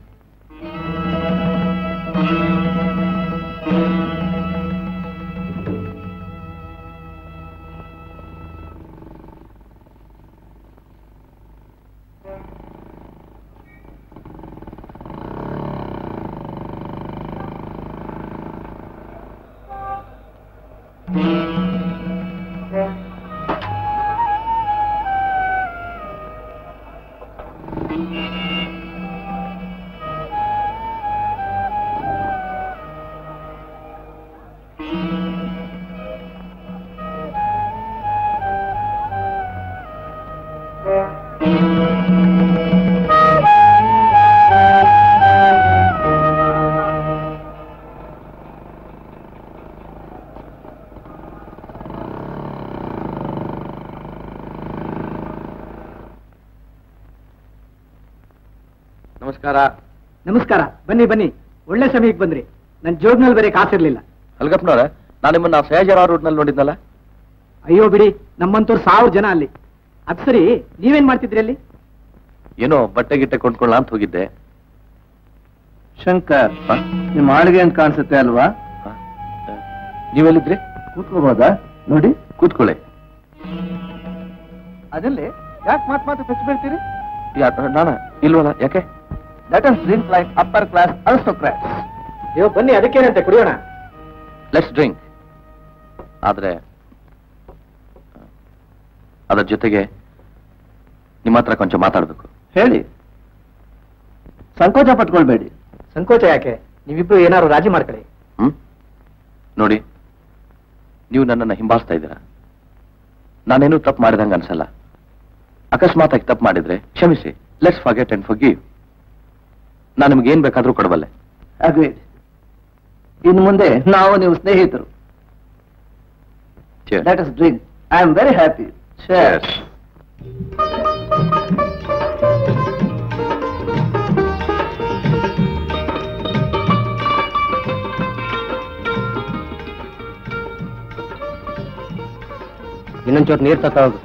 ನಮಸ್ಕಾರ ನಮಸ್ಕಾರ ಬನ್ನಿ ಬನ್ನಿ ಒಳ್ಳೆ ಸಮಯಕ್ಕೆ ಬಂದ್ರಿ ನನ್ ಜೋಬ್ನಲ್ಲಿ ಬೇರೆ ಕಾಸಿರ್ಲಿಲ್ಲ ಅಲ್ಗಪ್ಪನವ್ರೆ ನಾನು ನಿಮ್ಮನ್ನ ಸಹಜರ ರೂಟ್ನಲ್ಲಿ ನೋಡಿದ್ನಲ್ಲ ಅಯ್ಯೋ ಬಿಡಿ ನಮ್ಮಂತವ್ರು ಸಾವಿರ ಜನ ಅಲ್ಲಿ ಅದ್ ಸರಿ ನೀವೇನ್ ಮಾಡ್ತಿದ್ರಿ ಅಲ್ಲಿ ಏನೋ ಬಟ್ಟೆ ಗಿಟ್ಟೆ ಕೊಂಡ್ಕೊಳ್ಳ ಅಂತ ಹೋಗಿದ್ದೆ ಶಂಕರ್ ನಿಮ್ ಮಾಳಿಗೆ ಅಂತ ಕಾಣಿಸುತ್ತೆ ಅಲ್ವಾ ನೀವೆಲ್ಲಿದ್ರಿ ಕೂತ್ಕೋಬೋದಾ ನೋಡಿ ಕೂತ್ಕೊಳ್ಳಿ ಅದಲ್ಲಿ ಯಾಕೆ ಮಾತ್ ಮಾತು ಖರ್ಚು ಬೀಳ್ತೀರಿ ಯಾ- ನಾನ ಇಲ್ವಲ್ಲ ಯಾಕೆ let us drink like upper class aristocrats ಅಯ್ಯೋ ಬನ್ನಿ ಅದಕ್ಕೇನಂತೆ ಕುಡಿಯೋಣ ಲೆಟ್ಸ್ ಡ್ರಿಂಕ್ ಆದ್ರೆ ಅದರ ಜೊತೆಗೆ ನಿಮ್ಮ ಹತ್ರ ಕೊಂಚ ಮಾತಾಡ್ಬೇಕು ಹೇಳಿ ಸಂಕೋಚ ಪಟ್ಕೊಳ್ಬೇಡಿ ಸಂಕೋಚ ಯಾಕೆ ನೀವಿಬ್ರು ಏನಾದ್ರು ರಾಜಿ ಮಾಡ್ಕೊಳ್ಳಿ ಹ್ಮ್ ನೋಡಿ ನೀವು ನನ್ನನ್ನು ಹಿಂಬಾಲಿಸ್ತಾ ಇದ್ದೀರಾ ನಾನೇನು ತಪ್ಪು ಮಾಡಿದಂಗೆ ಅನ್ಸಲ್ಲ ಅಕಸ್ಮಾತ್ ತಪ್ಪು ಮಾಡಿದ್ರೆ ಕ್ಷಮಿಸಿ let's forget and forgive ನಾನು ನಿಮ್ಗೆ ಏನ್ ಬೇಕಾದ್ರೂ ಕೊಡಬಲ್ಲೆ ಅಗ್ರೀಡ್ ಇನ್ನು ಮುಂದೆ ನಾವು ನೀವು ಸ್ನೇಹಿತರು Cheers. Let us drink I am very happy Cheers. ಇನ್ನೊಂಚೂರು ನೀರ್ ತತ್ತ ಹೋಗು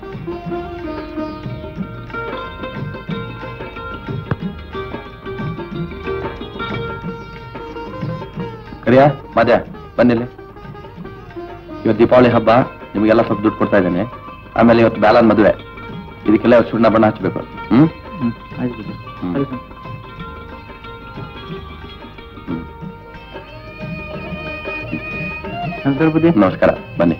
ಕರಿಯಾ ಮದ್ಯ ಬನ್ನಿಲ್ಲಿ ಇವತ್ತು ದೀಪಾವಳಿ ಹಬ್ಬ ನಿಮಗೆಲ್ಲ ಸ್ವಲ್ಪ ದುಡ್ಡು ಕೊಡ್ತಾ ಇದ್ದೇನೆ ಆಮೇಲೆ ಇವತ್ತು ಬ್ಯಾಲನ್ ಮದುವೆ ಇದಕ್ಕೆಲ್ಲ ಇವತ್ತು ಸುಣ್ಣ ಬಣ್ಣ ಹಚ್ಚಬೇಕು ಹ್ಮ್ ಹ್ಮ್. ನಮಸ್ಕಾರ ಬನ್ನಿ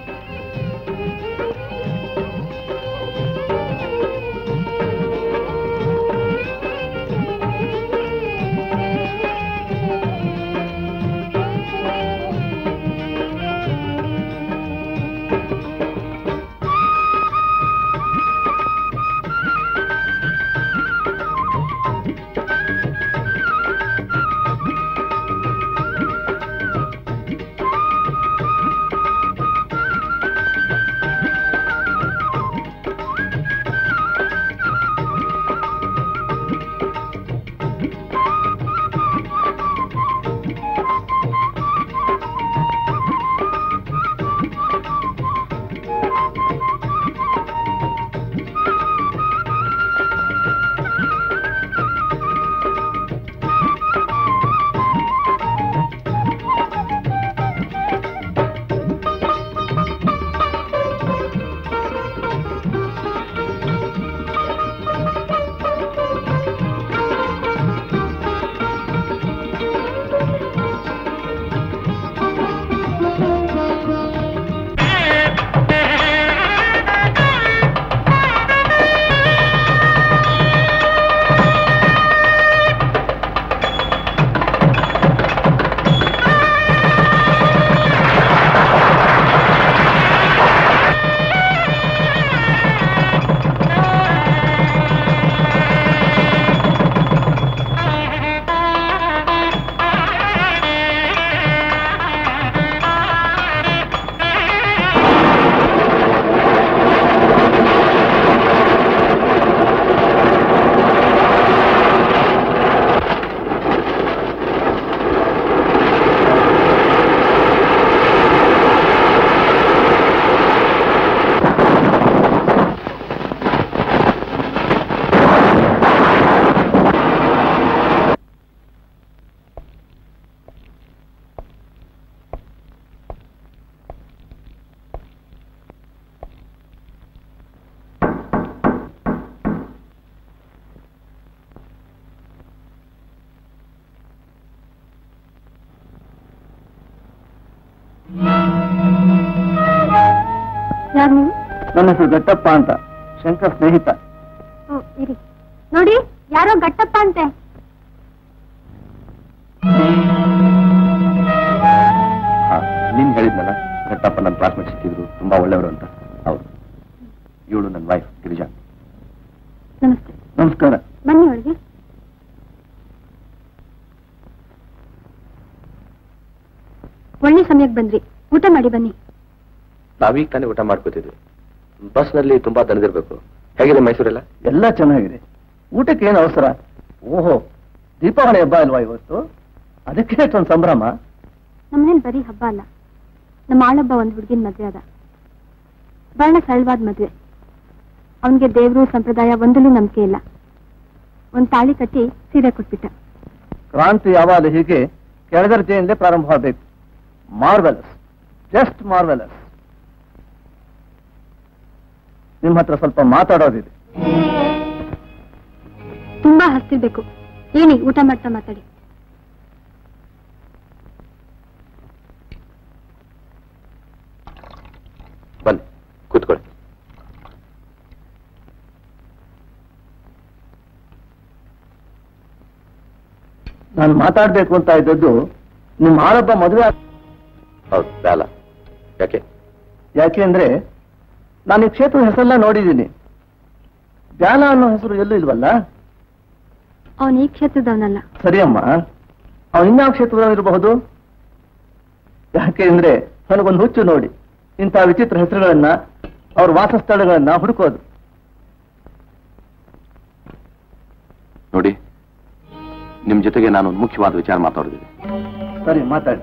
ಯಾರು ನೀವು ನನ್ನ ಹೆಸರು ಗಟ್ಟಪ್ಪ ಅಂತ ಶಂಕರ್ ಸ್ನೇಹಿತ ಓ ಇರಿ ನೋಡಿ ಯಾರೋ ಗಟ್ಟಪ್ಪ ಅಂತೆ ಹಾ ನೀನ್ ಹೇಳಿದ್ನಲ್ಲ ಘಟ್ಟಪ್ಪ ನನ್ನ ಕ್ಲಾಸ್ಮೇಟ್ ಸಿಕ್ಕಿದ್ರು ತುಂಬಾ ಒಳ್ಳೆಯವರು ಅಂತ ಹೌದು ಇವಳು ನನ್ನ ವೈಫ್ ಗಿರಿಜಾ ನಮಸ್ತೆ ನಮಸ್ಕಾರ ಬನ್ನಿ ಒಳಗೆ ಒಳ್ಳೆ ಸಮಯಕ್ಕೆ ಬಂದ್ರಿ ಊಟ ಮಾಡಿ ಬನ್ನಿ ನಾವೀಗ ತಾನೇ ಊಟ ಮಾಡ್ಕೋತಿದ್ವಿ ಬಸ್ನಲ್ಲಿ ತುಂಬಾ ದನದಿರ್ಬೇಕು ಹೇಗಿದೆ ಮೈಸೂರೆಲ್ಲ ಎಲ್ಲ ಚೆನ್ನಾಗಿದೆ ಊಟಕ್ಕೆ ಏನು ಅವಸರ ಓಹೋ ದೀಪಾವಳಿ ಹಬ್ಬ ಅಲ್ವಾ ಇವತ್ತು ಅದಕ್ಕೆ ಇಷ್ಟೊಂದು ಸಂಭ್ರಮ ನಮ್ಮನೇಲಿ ಬರೀ ಹಬ್ಬ ಅಲ್ಲ ನಮ್ಮ ಆಳೊಬ್ಬ ಒಂದು ಹುಡುಗಿನ ಮದ್ವೆ ಅದ ಬಹಳ ಸರಳವಾದ ಮದ್ವೆ ಅವನಿಗೆ ದೇವ್ರು ಸಂಪ್ರದಾಯ ಒಂದಲ್ಲೂ ನಂಬಿಕೆ ಇಲ್ಲ ಒಂದ್ ತಾಳಿ ಕಟ್ಟಿ ಸೀರೆ ಕೊಟ್ಬಿಟ್ಟ ಕ್ರಾಂತಿ ಯಾವಾಗಲೂ ಹೀಗೆ ಕೆಳದರ್ಜೆಯಿಂದಲೇ ಪ್ರಾರಂಭವಾಗಬೇಕು ಮಾರ್ವೆಲಸ್ ಜಸ್ಟ್ ಮಾರ್ವೆಲಸ್ ನಿಮ್ಮ ಹತ್ರ ಸ್ವಲ್ಪ ಮಾತಾಡೋದಿದೆ ತುಂಬಾ ಹಸ್ತಿರ್ಬೇಕು ಏನಿ ಊಟ ಮಾಡ್ತಾ ಮಾತಾಡಿ ಬನ್ನಿ ಕೂತ್ಕೊಳ್ಳಿ ನಾನು ಮಾತಾಡ್ಬೇಕು ಅಂತ ಇದ್ದದ್ದು ನಿಮ್ಮ ಆಳೊಬ್ಬ ಮದುವೆ ಆಗ್- ಹೌದು ಬೇಲ ಯಾಕೆ ಯಾಕೆ ಅಂದ್ರೆ ನಾನು ಈ ಕ್ಷೇತ್ರದ ಹೆಸರೆಲ್ಲ ನೋಡಿದ್ದೀನಿ ಧ್ಯಾನ ಅನ್ನೋ ಹೆಸರು ಎಲ್ಲೂ ಇಲ್ವಲ್ಲ ಅವನು ಈ ಕ್ಷೇತ್ರದವನಲ್ಲ ಸರಿಯಮ್ಮ ಅವನು ಇನ್ಯಾವ ಕ್ಷೇತ್ರದಲ್ಲಿರಬಹುದು ಯಾಕೆ ಅಂದ್ರೆ ನನಗೊಂದು ಹುಚ್ಚು ನೋಡಿ ಇಂಥ ವಿಚಿತ್ರ ಹೆಸರುಗಳನ್ನ ಅವ್ರ ವಾಸಸ್ಥಳಗಳನ್ನ ಹುಡುಕೋದು ನೋಡಿ ನಿಮ್ ಜೊತೆಗೆ ನಾನು ಒಂದು ಮುಖ್ಯವಾದ ವಿಚಾರ ಮಾತಾಡೋದಿದೆ ಸರಿ ಮಾತಾಡಿ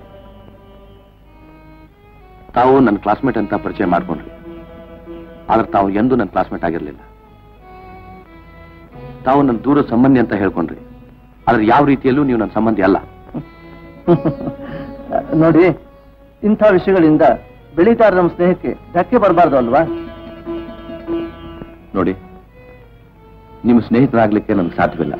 ತಾವು ನನ್ನ ಕ್ಲಾಸ್ಮೇಟ್ ಅಂತ ಪರಿಚಯ ಮಾಡ್ಕೊಂಡ್ರಿ ಆದ್ರೆ ತಾವು ಎಂದೂ ನನ್ನ ಕ್ಲಾಸ್ಮೇಟ್ ಆಗಿರ್ಲಿಲ್ಲ ತಾವು ನನ್ನ ದೂರ ಸಂಬಂಧಿ ಅಂತ ಹೇಳ್ಕೊಂಡ್ರಿ ಆದ್ರೆ ಯಾವ ರೀತಿಯಲ್ಲೂ ನೀವು ನನ್ನ ಸಂಬಂಧಿ ಅಲ್ಲ ನೋಡಿ ಇಂಥ ವಿಷಯಗಳಿಂದ ಬೆಳೀತಾ ಇರೋ ನಮ್ಮ ಸ್ನೇಹಕ್ಕೆ ಧಕ್ಕೆ ಬರಬಾರ್ದು ಅಲ್ವಾ ನೋಡಿ ನಿಮ್ಮ ಸ್ನೇಹಿತರಾಗ್ಲಿಕ್ಕೆ ನನಗೆ ಸಾಧ್ಯವಿಲ್ಲ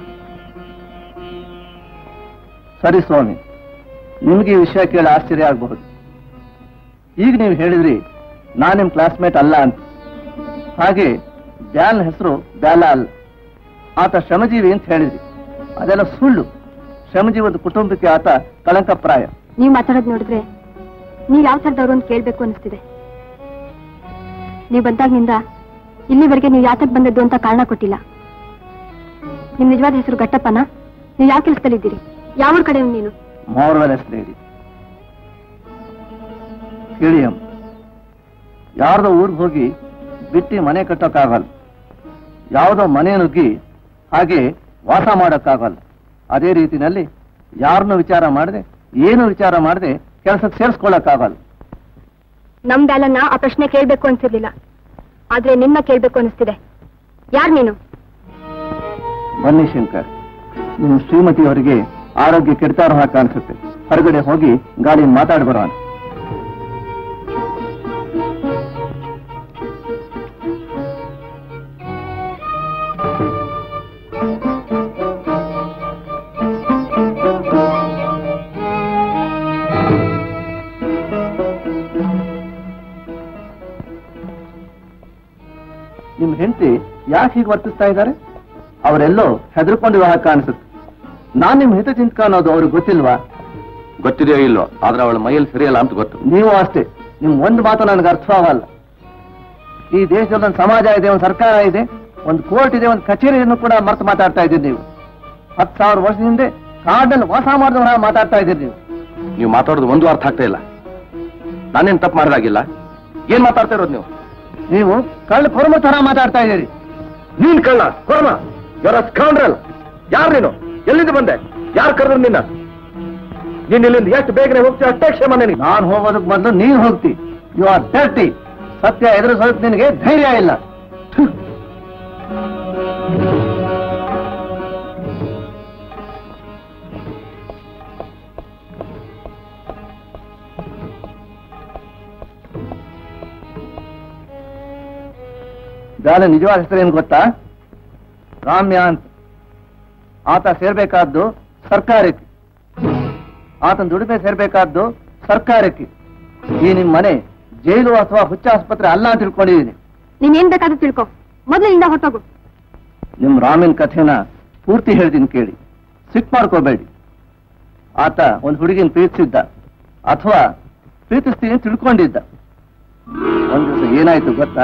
ಸರಿ ಸ್ವಾಮಿ ನಿಮ್ಗೆ ಈ ವಿಷಯ ಕೇಳಿ ಆಶ್ಚರ್ಯ ಆಗಬಹುದು ಈಗ ನೀವು ಹೇಳಿದ್ರಿ ನಾನ್ ನಿಮ್ ಕ್ಲಾಸ್ಮೇಟ್ ಅಲ್ಲ ಅಂತ ಹಾಗೆ ಬ್ಯಾಲ್ ಹೆಸರು ಬ್ಯಾಲ ಅಲ್ಲ ಆತ ಶ್ರಮಜೀವಿ ಅಂತ ಹೇಳಿದ್ರಿ ಅದೆಲ್ಲ ಸುಳ್ಳು ಶ್ರಮಜೀವಿ ಒಂದು ಕುಟುಂಬಕ್ಕೆ ಆತ ಕಳಂಕಪ್ರಾಯ ನೀವ್ ಮಾತಾಡೋದ್ ನೋಡಿದ್ರೆ ನೀವ್ ಯಾವ ಥರದವ್ರು ಅಂತ ಕೇಳ್ಬೇಕು ಅನಿಸ್ತಿದೆ ನೀವ್ ಬಂದಾಗಿನಿಂದ ಇಲ್ಲಿವರೆಗೆ ನೀವು ಯಾತಕ್ ಬಂದದ್ದು ಅಂತ ಕಾರಣ ಕೊಟ್ಟಿಲ್ಲ ನಿಮ್ ನಿಜವಾದ ಹೆಸರು ಗಟ್ಟಪ್ಪನ ನೀವು ಯಾವ ಕೆಲಸದಲ್ಲಿದ್ದೀರಿ ಯಾವ ಕಡೆ ನೀನು ಮಾರ್ವೆಲಸ್ ಲೇಡಿ ಕೇಳಿ ಅಮ್ಮ ಯಾರ್ದೋ ಊರಿಗೆ ಹೋಗಿ ಬಿಟ್ಟು ಮನೆ ಕಟ್ಟೋಕ್ಕಾಗಲ್ಲ ಯಾವುದೋ ಮನೆ ನುಗ್ಗಿ ಹಾಗೆ ವಾಸ ಮಾಡೋಕ್ಕಾಗಲ್ಲ ಅದೇ ರೀತಿನಲ್ಲಿ ಯಾರನ್ನೂ ವಿಚಾರ ಮಾಡದೆ ಏನು ವಿಚಾರ ಮಾಡದೆ ಕೆಲಸಕ್ಕೆ ಸೇರಿಸ್ಕೊಳ್ಳೋಕ್ಕಾಗಲ್ಲ ನಮ್ ಬ್ಯಾಲನ್ನ ಆ ಪ್ರಶ್ನೆ ಕೇಳ್ಬೇಕು ಅನ್ಸಿರ್ಲಿಲ್ಲ ಆದ್ರೆ ನಿನ್ನ ಕೇಳ್ಬೇಕು ಅನಿಸ್ತಿದೆ ಯಾರ್ ನೀನು ಬನ್ನಿ ಶಂಕರ್ ನಿಮ್ಮ ಶ್ರೀಮತಿಯವರಿಗೆ ಆರೋಗ್ಯ ಕೆಡ್ತಾ ಇರೋ ಹಾಗೆ ಕಾಣಿಸುತ್ತೆ ಹೊರಗಡೆ ಹೋಗಿ ಗಾಳಿ ಮಾತಾಡಿ ಬರೋಣ ನಿಮ್ ಹೆಂಡತಿ ಯಾಕೆ ಹೀಗೆ ವರ್ತಿಸ್ತಾ ಇದ್ದಾರೆ ಅವರೆಲ್ಲೋ ಹೆದರ್ಕೊಂಡಿರೋ ಹಾಗೆ ಕಾಣಿಸುತ್ತೆ ನಾನ್ ನಿಮ್ ಹಿತ ಚಿಂತಕ ಅನ್ನೋದು ಅವ್ರಿಗೆ ಗೊತ್ತಿಲ್ವಾ ಗೊತ್ತಿದೆಯೋ ಇಲ್ಲೋ ಆದ್ರೆ ಅವಳ ಮೈಯಲ್ಲಿ ಸರಿಯಲ್ಲ ಅಂತ ಗೊತ್ತು ನೀವು ಅಷ್ಟೇ ನಿಮ್ ಒಂದು ಮಾತು ನನಗೆ ಅರ್ಥವಾಗಲ್ಲ ಈ ದೇಶದಲ್ಲಿ ಒಂದು ಸಮಾಜ ಇದೆ ಒಂದು ಸರ್ಕಾರ ಇದೆ ಒಂದು ಕೋರ್ಟ್ ಇದೆ ಒಂದು ಕಚೇರಿಯನ್ನು ಕೂಡ ಮರ್ತು ಮಾತಾಡ್ತಾ ಇದ್ದೀರಿ ನೀವು ಹತ್ತು ಸಾವಿರ ವರ್ಷದ ಹಿಂದೆ ಕಾಡಲ್ಲಿ ವಾಸ ಮಾಡಿದವರ ಹಾಗೆ ಮಾತಾಡ್ತಾ ಇದ್ದೀರಿ ನೀವು ನೀವು ಮಾತಾಡೋದು ಒಂದು ಅರ್ಥ ಆಗ್ತಾ ಇಲ್ಲ ನಾನೇನ್ ತಪ್ಪು ಮಾಡಿದಾಗಿಲ್ಲ ಏನ್ ಮಾತಾಡ್ತಾ ಇರೋದು ನೀವು ನೀವು ಕಳ್ಳ ಕೊರಮ ತರ ಮಾತಾಡ್ತಾ ಇದ್ದೀರಿ ನೀನ್ ಕಳ್ಳ ಕೊರಮ ಯಾರ ಸ್ಕಾಂಡ್ರಲ್ ಯಾರು ನೀನು ಎಲ್ಲಿಂದ ಬಂದೆ ಯಾರು ಕರೆದ್ರು ನಿನ್ನ ನೀನ್ ಇಲ್ಲಿಂದ ಎಷ್ಟು ಬೇಗನೆ ಹೋಗ್ತೀಯ ಅಷ್ಟೇ ಕ್ಷಮ ನಿನಗೆ ನಾನು ಹೋಗೋದಕ್ಕೆ ಮೊದಲು ನೀನು ಹೋಗ್ತಿ ಯು ಆರ್ ಡರ್ಟಿ ಸತ್ಯ ಎದುರಿಸೋದಕ್ಕೆ ನಿನಗೆ ಧೈರ್ಯ ಇಲ್ಲ ಥು. ಜಾಲ ನಿಜವಾದ ಹೆಸರೇನು ಗೊತ್ತಾ ರಾಮ್ಯ ಅಂತ ಆತ ಸೇರ್ಬೇಕಾದ್ದು ಸರ್ಕಾರಕ್ಕೆ ಆತನ ದುಡಿಮೆ ಸೇರ್ಬೇಕಾದ್ದು ಸರ್ಕಾರಕ್ಕೆ ಈ ನಿಮ್ ಮನೆ ಜೈಲು ಅಥವಾ ಹುಚ್ಚ ಆಸ್ಪತ್ರೆ ಅಲ್ಲ ಅಂತ ತಿಳ್ಕೊಂಡಿದ್ದೀನಿ ನೀನ್ ಏನ್ ಬೇಕಾದ್ರೂ ತಿಳ್ಕೊ ಮೊದಲಿನಿಂದ ಹೊಟ್ಟೋಗು ನಿಮ್ ರಾಮಿನ್ ಕಥೆನ ಪೂರ್ತಿ ಹೇಳ್ತೀನಿ ಕೇಳಿ ಸಿಟ್ ಮಾಡ್ಕೋಬೇಡಿ ಆತ ಒಂದು ಹುಡುಗಿನ ಪ್ರೀತಿಸಿದ್ದ ಅಥವಾ ಪ್ರೀತಿಸ್ತೀನಿ ಅಂತ ತಿಳ್ಕೊಂಡಿದ್ದ ಒಂದ್ ದಿವಸ ಏನಾಯ್ತು ಗೊತ್ತಾ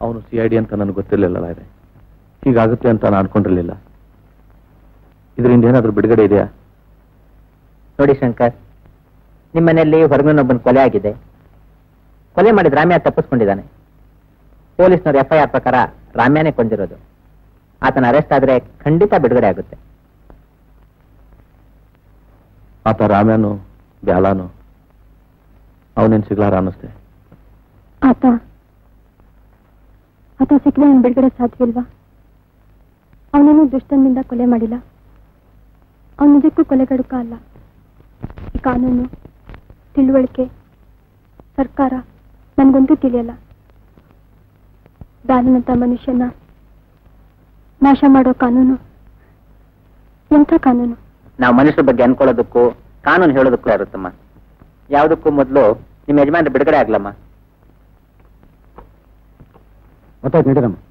ಅವನು ಸಿ ಐ ಡಿ ಅಂತ ನನಗೆ ಗೊತ್ತಿರಲಿಲ್ಲ ಇದೆ ಹೀಗಾಗುತ್ತೆ ಅಂತ ನಾನು ಅನ್ಕೊಂಡಿರ್ಲಿಲ್ಲ ಇದರಿಂದ ಏನಾದರೂ ಬಿಡುಗಡೆ ಇದೆಯಾ ನೋಡಿ ಶಂಕರ್ ನಿಮ್ಮ ಮನೆಯಲ್ಲಿ ಹೊರಗಿನೊಬ್ಬನ ಕೊಲೆ ಆಗಿದೆ ಕೊಲೆ ಮಾಡಿದ ರಾಮ್ಯ ತಪ್ಪಿಸ್ಕೊಂಡಿದ್ದಾನೆ ಪೊಲೀಸ್ನವ್ರು ಎಫ್ ಐ ಆರ್ ಪ್ರಕಾರ ರಾಮ್ಯನೇ ಕೊಂದಿರೋದು ಆತನ ಅರೆಸ್ಟ್ ಆದ್ರೆ ಖಂಡಿತ ಬಿಡುಗಡೆ ಆಗುತ್ತೆ ಆತ ರಾಮ್ಯಾನು ಬ್ಯಾಲಾನು ಅವನೇನು ಸಿಗ್ಲಾರ ಅನ್ನಿಸ್ತೆ ಆತ ಆತ ಸಿಕ್ಕರೆ ನಾನು ಬಿಡುಗಡೆ ಸಾಧ್ಯ ಇಲ್ವಾ ಅವನೇನು ದುಷ್ಟನಿಂದ ಕೊಲೆ ಮಾಡಿಲ್ಲ ಅವನು ನಿಜಕ್ಕೂ ಕೊಲೆಗಡುಕ ಅಲ್ಲ ಈ ಕಾನೂನು ತಿಳುವಳಿಕೆ ಸರ್ಕಾರ ನನ್ಗೊಂದು ತಿಳಿಯಲ್ಲ ಬ್ಯಾಲನಂತ ಮನುಷ್ಯನ ನಾಶ ಮಾಡೋ ಕಾನೂನು ಎಂಥ ಕಾನೂನು ನಾವು ಮನುಷ್ಯರ ಬಗ್ಗೆ ಅನ್ಕೊಳ್ಳೋದಕ್ಕೂ ಕಾನೂನು ಹೇಳೋದಕ್ಕೂ ಇರುತ್ತಮ್ಮ ಯಾವುದಕ್ಕೂ ಮೊದಲು ನಿಮ್ಮ ಯಜಮಾನ್ರ ಬಿಡುಗಡೆ ಆಗ್ಲಮ್ಮ ಗೊತ್ತಾಯ್ತು ನಡೀರಮ್ಮ